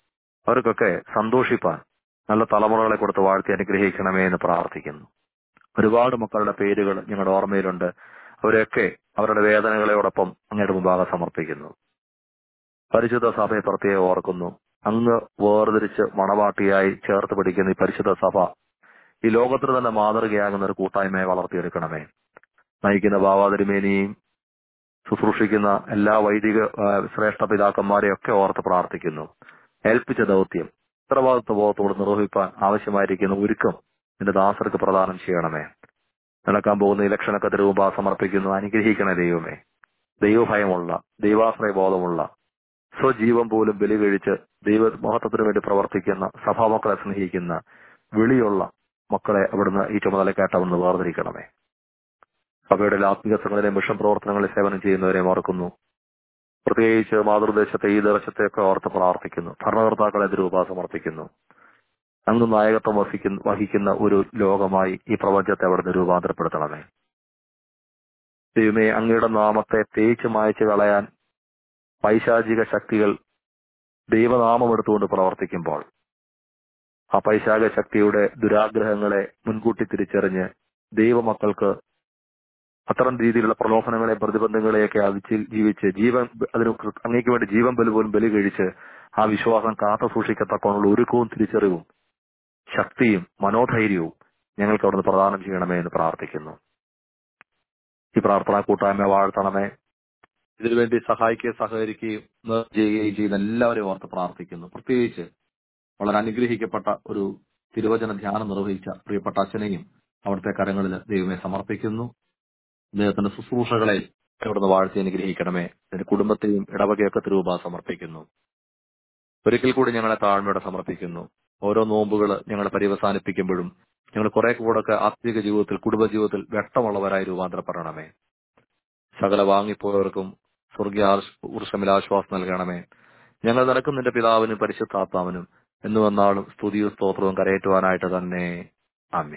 B: അവർക്കൊക്കെ സന്തോഷിപ്പാൻ നല്ല തലമുറകളെ കൊടുത്ത് വാഴ്ത്തി അനുഗ്രഹിക്കണമേ എന്ന് പ്രാർത്ഥിക്കുന്നു ഒരുപാട് മക്കളുടെ പേരുകൾ ഞങ്ങളുടെ ഓർമ്മയിലുണ്ട് അവരെയൊക്കെ അവരുടെ വേദനകളോടൊപ്പം അങ്ങയുടെ മുമ്പാകെ സമർപ്പിക്കുന്നു പരിശുദ്ധ സഭയെ പ്രത്യേകം ഓർക്കുന്നു അങ്ങ് വേർതിരിച്ച് മണവാട്ടിയായി ചേർത്ത് പിടിക്കുന്ന ഈ പരിശുദ്ധ സഭ ഈ ലോകത്തിന് തന്നെ മാതൃകയാകുന്ന ഒരു കൂട്ടായ്മയെ വളർത്തിയെടുക്കണമേ നയിക്കുന്ന ഭാവാതിരുമേനിയും ശുശ്രൂഷിക്കുന്ന എല്ലാ വൈദിക ആ, ശ്രേഷ്ഠ പിതാക്കന്മാരെയൊക്കെ ഓർത്ത് പ്രാർത്ഥിക്കുന്നു ഏൽപ്പിച്ച ദൗത്യം ഉത്തരവാദിത്വ ബോധത്തോട് നിർവഹിക്കാൻ ആവശ്യമായിരിക്കുന്ന ഒരുക്കം നിന്റെ ദാസർക്ക് പ്രദാനം ചെയ്യണമേ നടക്കാൻ പോകുന്ന ഇലക്ഷനൊക്കെ തിരുവുമ്പ സമർപ്പിക്കുന്നു അനുഗ്രഹിക്കണേ ദൈവമേ ദൈവഭയമുള്ള ദൈവാശ്രയ ബോധമുള്ള സ്വജീവൻ പോലും ബലി കഴിച്ച് ദൈവ മഹത്വത്തിന് വേണ്ടി പ്രവർത്തിക്കുന്ന സഭാമക്കളെ സ്നേഹിക്കുന്ന വിളിയുള്ള മക്കളെ അവിടുന്ന് ഈ ചുമതലക്കാട്ടവന്ന് വേർതിരിക്കണമേ സഭയുടെ ആത്മീയ സംഘടന മിഷൻ പ്രവർത്തനങ്ങളിൽ സേവനം ചെയ്യുന്നവരെ ഓർക്കുന്നു പ്രത്യേകിച്ച് മാതൃദേശത്തെ ഈ ദേശത്തെയൊക്കെ ഓർത്ത് പ്രാർത്ഥിക്കുന്നു ഭരണകർത്താക്കളെ രൂപ സമർപ്പിക്കുന്നു അങ്ങ് നായകത്വം വഹിക്കുന്ന വഹിക്കുന്ന ഒരു ലോകമായി ഈ പ്രപഞ്ചത്തെ അവിടുന്ന് രൂപാന്തരപ്പെടുത്തണമേ ദൈവമേ അങ്ങയുടെ നാമത്തെ തേച്ച് മായച്ച് കളയാൻ പൈശാചിക ശക്തികൾ ദൈവനാമം എടുത്തുകൊണ്ട് പ്രവർത്തിക്കുമ്പോൾ ആ പൈശാചിക ശക്തിയുടെ ദുരാഗ്രഹങ്ങളെ മുൻകൂട്ടി തിരിച്ചറിഞ്ഞ് ദൈവമക്കൾക്ക് അത്തരം രീതിയിലുള്ള പ്രലോഭനങ്ങളെ പ്രതിബന്ധങ്ങളെയൊക്കെ അതിച്ച് ജീവിച്ച് ജീവൻ അതിന് അങ്ങേക്ക് വേണ്ടി ജീവൻ ബലി പോലും ബലി കഴിച്ച് ആ വിശ്വാസം കാത്തു സൂക്ഷിക്കത്തക്കോണുള്ള ഒരുക്കവും തിരിച്ചറിവും ശക്തിയും മനോധൈര്യവും ഞങ്ങൾക്ക് അവിടുന്ന് പ്രദാനം ചെയ്യണമേ എന്ന് പ്രാർത്ഥിക്കുന്നു ഈ പ്രാർത്ഥനാ കൂട്ടായ്മ വാഴ്ത്തണമേ ഇതിനുവേണ്ടി സഹായിക്കുകയും സഹകരിക്കുകയും നേർ ചെയ്യുകയും ചെയ്യുന്ന എല്ലാവരെയും ഓർത്ത് പ്രാർത്ഥിക്കുന്നു പ്രത്യേകിച്ച് വളരെ അനുഗ്രഹിക്കപ്പെട്ട ഒരു തിരുവചന ധ്യാനം നിർവഹിച്ച പ്രിയപ്പെട്ട അച്ഛനെയും അവിടുത്തെ കരങ്ങളിൽ ദൈവമെ സമർപ്പിക്കുന്നു അദ്ദേഹത്തിന്റെ ശുശ്രൂഷകളെ ഇവിടുന്ന് വാഴ്ത്തി അനുഗ്രഹിക്കണമേ അതിന്റെ കുടുംബത്തെയും ഇടവകയൊക്കെ തിരുവുപ സമർപ്പിക്കുന്നു ഒരിക്കൽ കൂടി ഞങ്ങളെ താഴ്മയോടെ സമർപ്പിക്കുന്നു ഓരോ നോമ്പുകൾ ഞങ്ങളെ പര്യവസാനിപ്പിക്കുമ്പോഴും ഞങ്ങൾ കുറെ കൂടൊക്കെ ആത്മീക ജീവിതത്തിൽ കുടുംബ ജീവിതത്തിൽ വ്യക്തമുള്ളവരായി രൂപാന്തരപ്പെടണമേ സകല വാങ്ങിപ്പോയവർക്കും സ്വർഗീയ ഊർഷമിൽ ആശ്വാസം നൽകണമേ ഞങ്ങൾ നിനക്കും നിന്റെ പിതാവിനും പരിശുദ്ധാത്മാവിനും എന്നു വന്നാളും സ്തുതിയും സ്തോത്രവും കരയേറ്റുവാനായിട്ട് തന്നെ ആമേ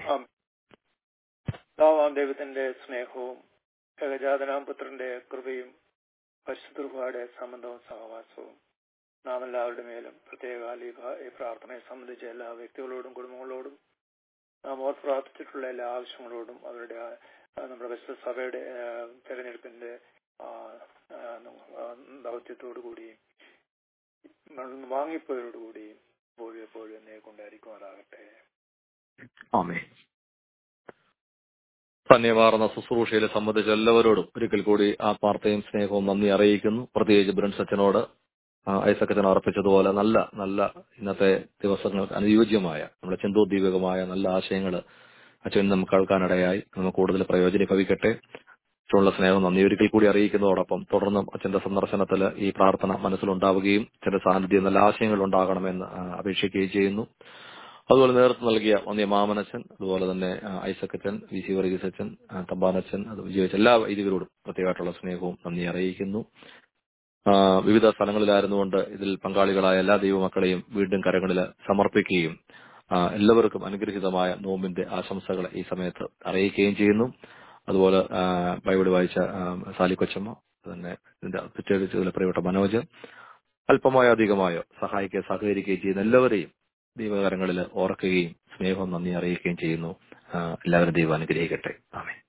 D: പിതാവാം ദൈവത്തിന്റെ സ്നേഹവും ഏകജാതനാം പുത്രന്റെ കൃപയും പരിശുദ്ധയുടെ സംബന്ധവും സഹവാസവും നാം എല്ലാവരുടെ മേലും പ്രത്യേക ഈ ഭ- ഈ പ്രാർത്ഥനയെ സംബന്ധിച്ച എല്ലാ വ്യക്തികളോടും കുടുംബങ്ങളോടും നാം ഓർ പ്രാർത്ഥിച്ചിട്ടുള്ള എല്ലാ ആവശ്യങ്ങളോടും അവരുടെ ആ, നമ്മുടെ പരിശുദ്ധ സഭയുടെ ആ, തെരഞ്ഞെടുപ്പിന്റെ ആ, ആ, ആ, ദൗത്യത്തോടു കൂടിയും വാങ്ങിപ്പോയതോടുകൂടിയും എപ്പോഴും എപ്പോഴും എന്നെ കൊണ്ടായിരിക്കുമാറാകട്ടെ
B: ആമേ ധന്യമാർന്ന ശുശ്രൂഷയിൽ സംബന്ധിച്ച എല്ലാവരോടും ഒരിക്കൽ കൂടി ആത്മാർത്ഥയും സ്നേഹവും നന്ദി അറിയിക്കുന്നു പ്രത്യേകിച്ച് ബ്രൻസ് അച്ഛനോട് ആ, ഐസക് അച്ഛൻ അർപ്പിച്ചതുപോലെ നല്ല നല്ല ഇന്നത്തെ ദിവസങ്ങൾക്ക് അനുയോജ്യമായ നമ്മുടെ ചിന്തോദ്ദീപകമായ നല്ല ആശയങ്ങൾ അച്ഛൻ നമുക്ക് കേൾക്കാനിടയായി നമുക്ക് കൂടുതൽ പ്രയോജനീഭവിക്കട്ടെ അച്ഛനുള്ള സ്നേഹം നന്ദി ഒരിക്കൽ കൂടി അറിയിക്കുന്നതോടൊപ്പം തുടർന്നും അച്ഛന്റെ സന്ദർശനത്തിൽ ഈ പ്രാർത്ഥന മനസ്സിലുണ്ടാവുകയും അച്ഛന്റെ സാന്നിധ്യം നല്ല ആശയങ്ങൾ ഉണ്ടാകണമെന്ന് ആ, അപേക്ഷിക്കുകയും ചെയ്യുന്നു അതുപോലെ നേതൃത്വം നൽകിയ വന്യ മാമനച്ഛൻ അതുപോലെ തന്നെ ആ, ഐസക് അച്ഛൻ വി സി വർഗീസ് അച്ഛൻ ആ, തമ്പാനച്ഛൻ അത് വിജയിച്ച എല്ലാ വൈദികരോടും പ്രത്യേകമായിട്ടുള്ള സ്നേഹവും നന്ദി അറിയിക്കുന്നു ആ, വിവിധ സ്ഥലങ്ങളിലായിരുന്നുകൊണ്ട് ഇതിൽ പങ്കാളികളായ എല്ലാ ദൈവമക്കളെയും വീണ്ടും കരങ്ങളിൽ സമർപ്പിക്കുകയും ആ, എല്ലാവർക്കും അനുഗ്രഹീതമായ നോമ്പിന്റെ ആശംസകൾ ഈ സമയത്ത് അറിയിക്കുകയും ചെയ്യുന്നു അതുപോലെ ആ, ബൈബിൾ വായിച്ച ആ, സാലി കൊച്ചമ്മ തന്നെ ഇതിന്റെ പ്രത്യേകിച്ച് ഇതിലെ പ്രിയപ്പെട്ട മനോജ് അല്പമായോ അധികമായോ സഹായിക്കുകയും സഹകരിക്കുകയും ചെയ്യുന്ന എല്ലാവരെയും ദൈവകരങ്ങളിൽ ഓർക്കുകയും സ്നേഹവും നന്ദി അറിയിക്കുകയും ചെയ്യുന്നു ആ, എല്ലാവരും ദൈവം അനുഗ്രഹിക്കട്ടെ ആമേ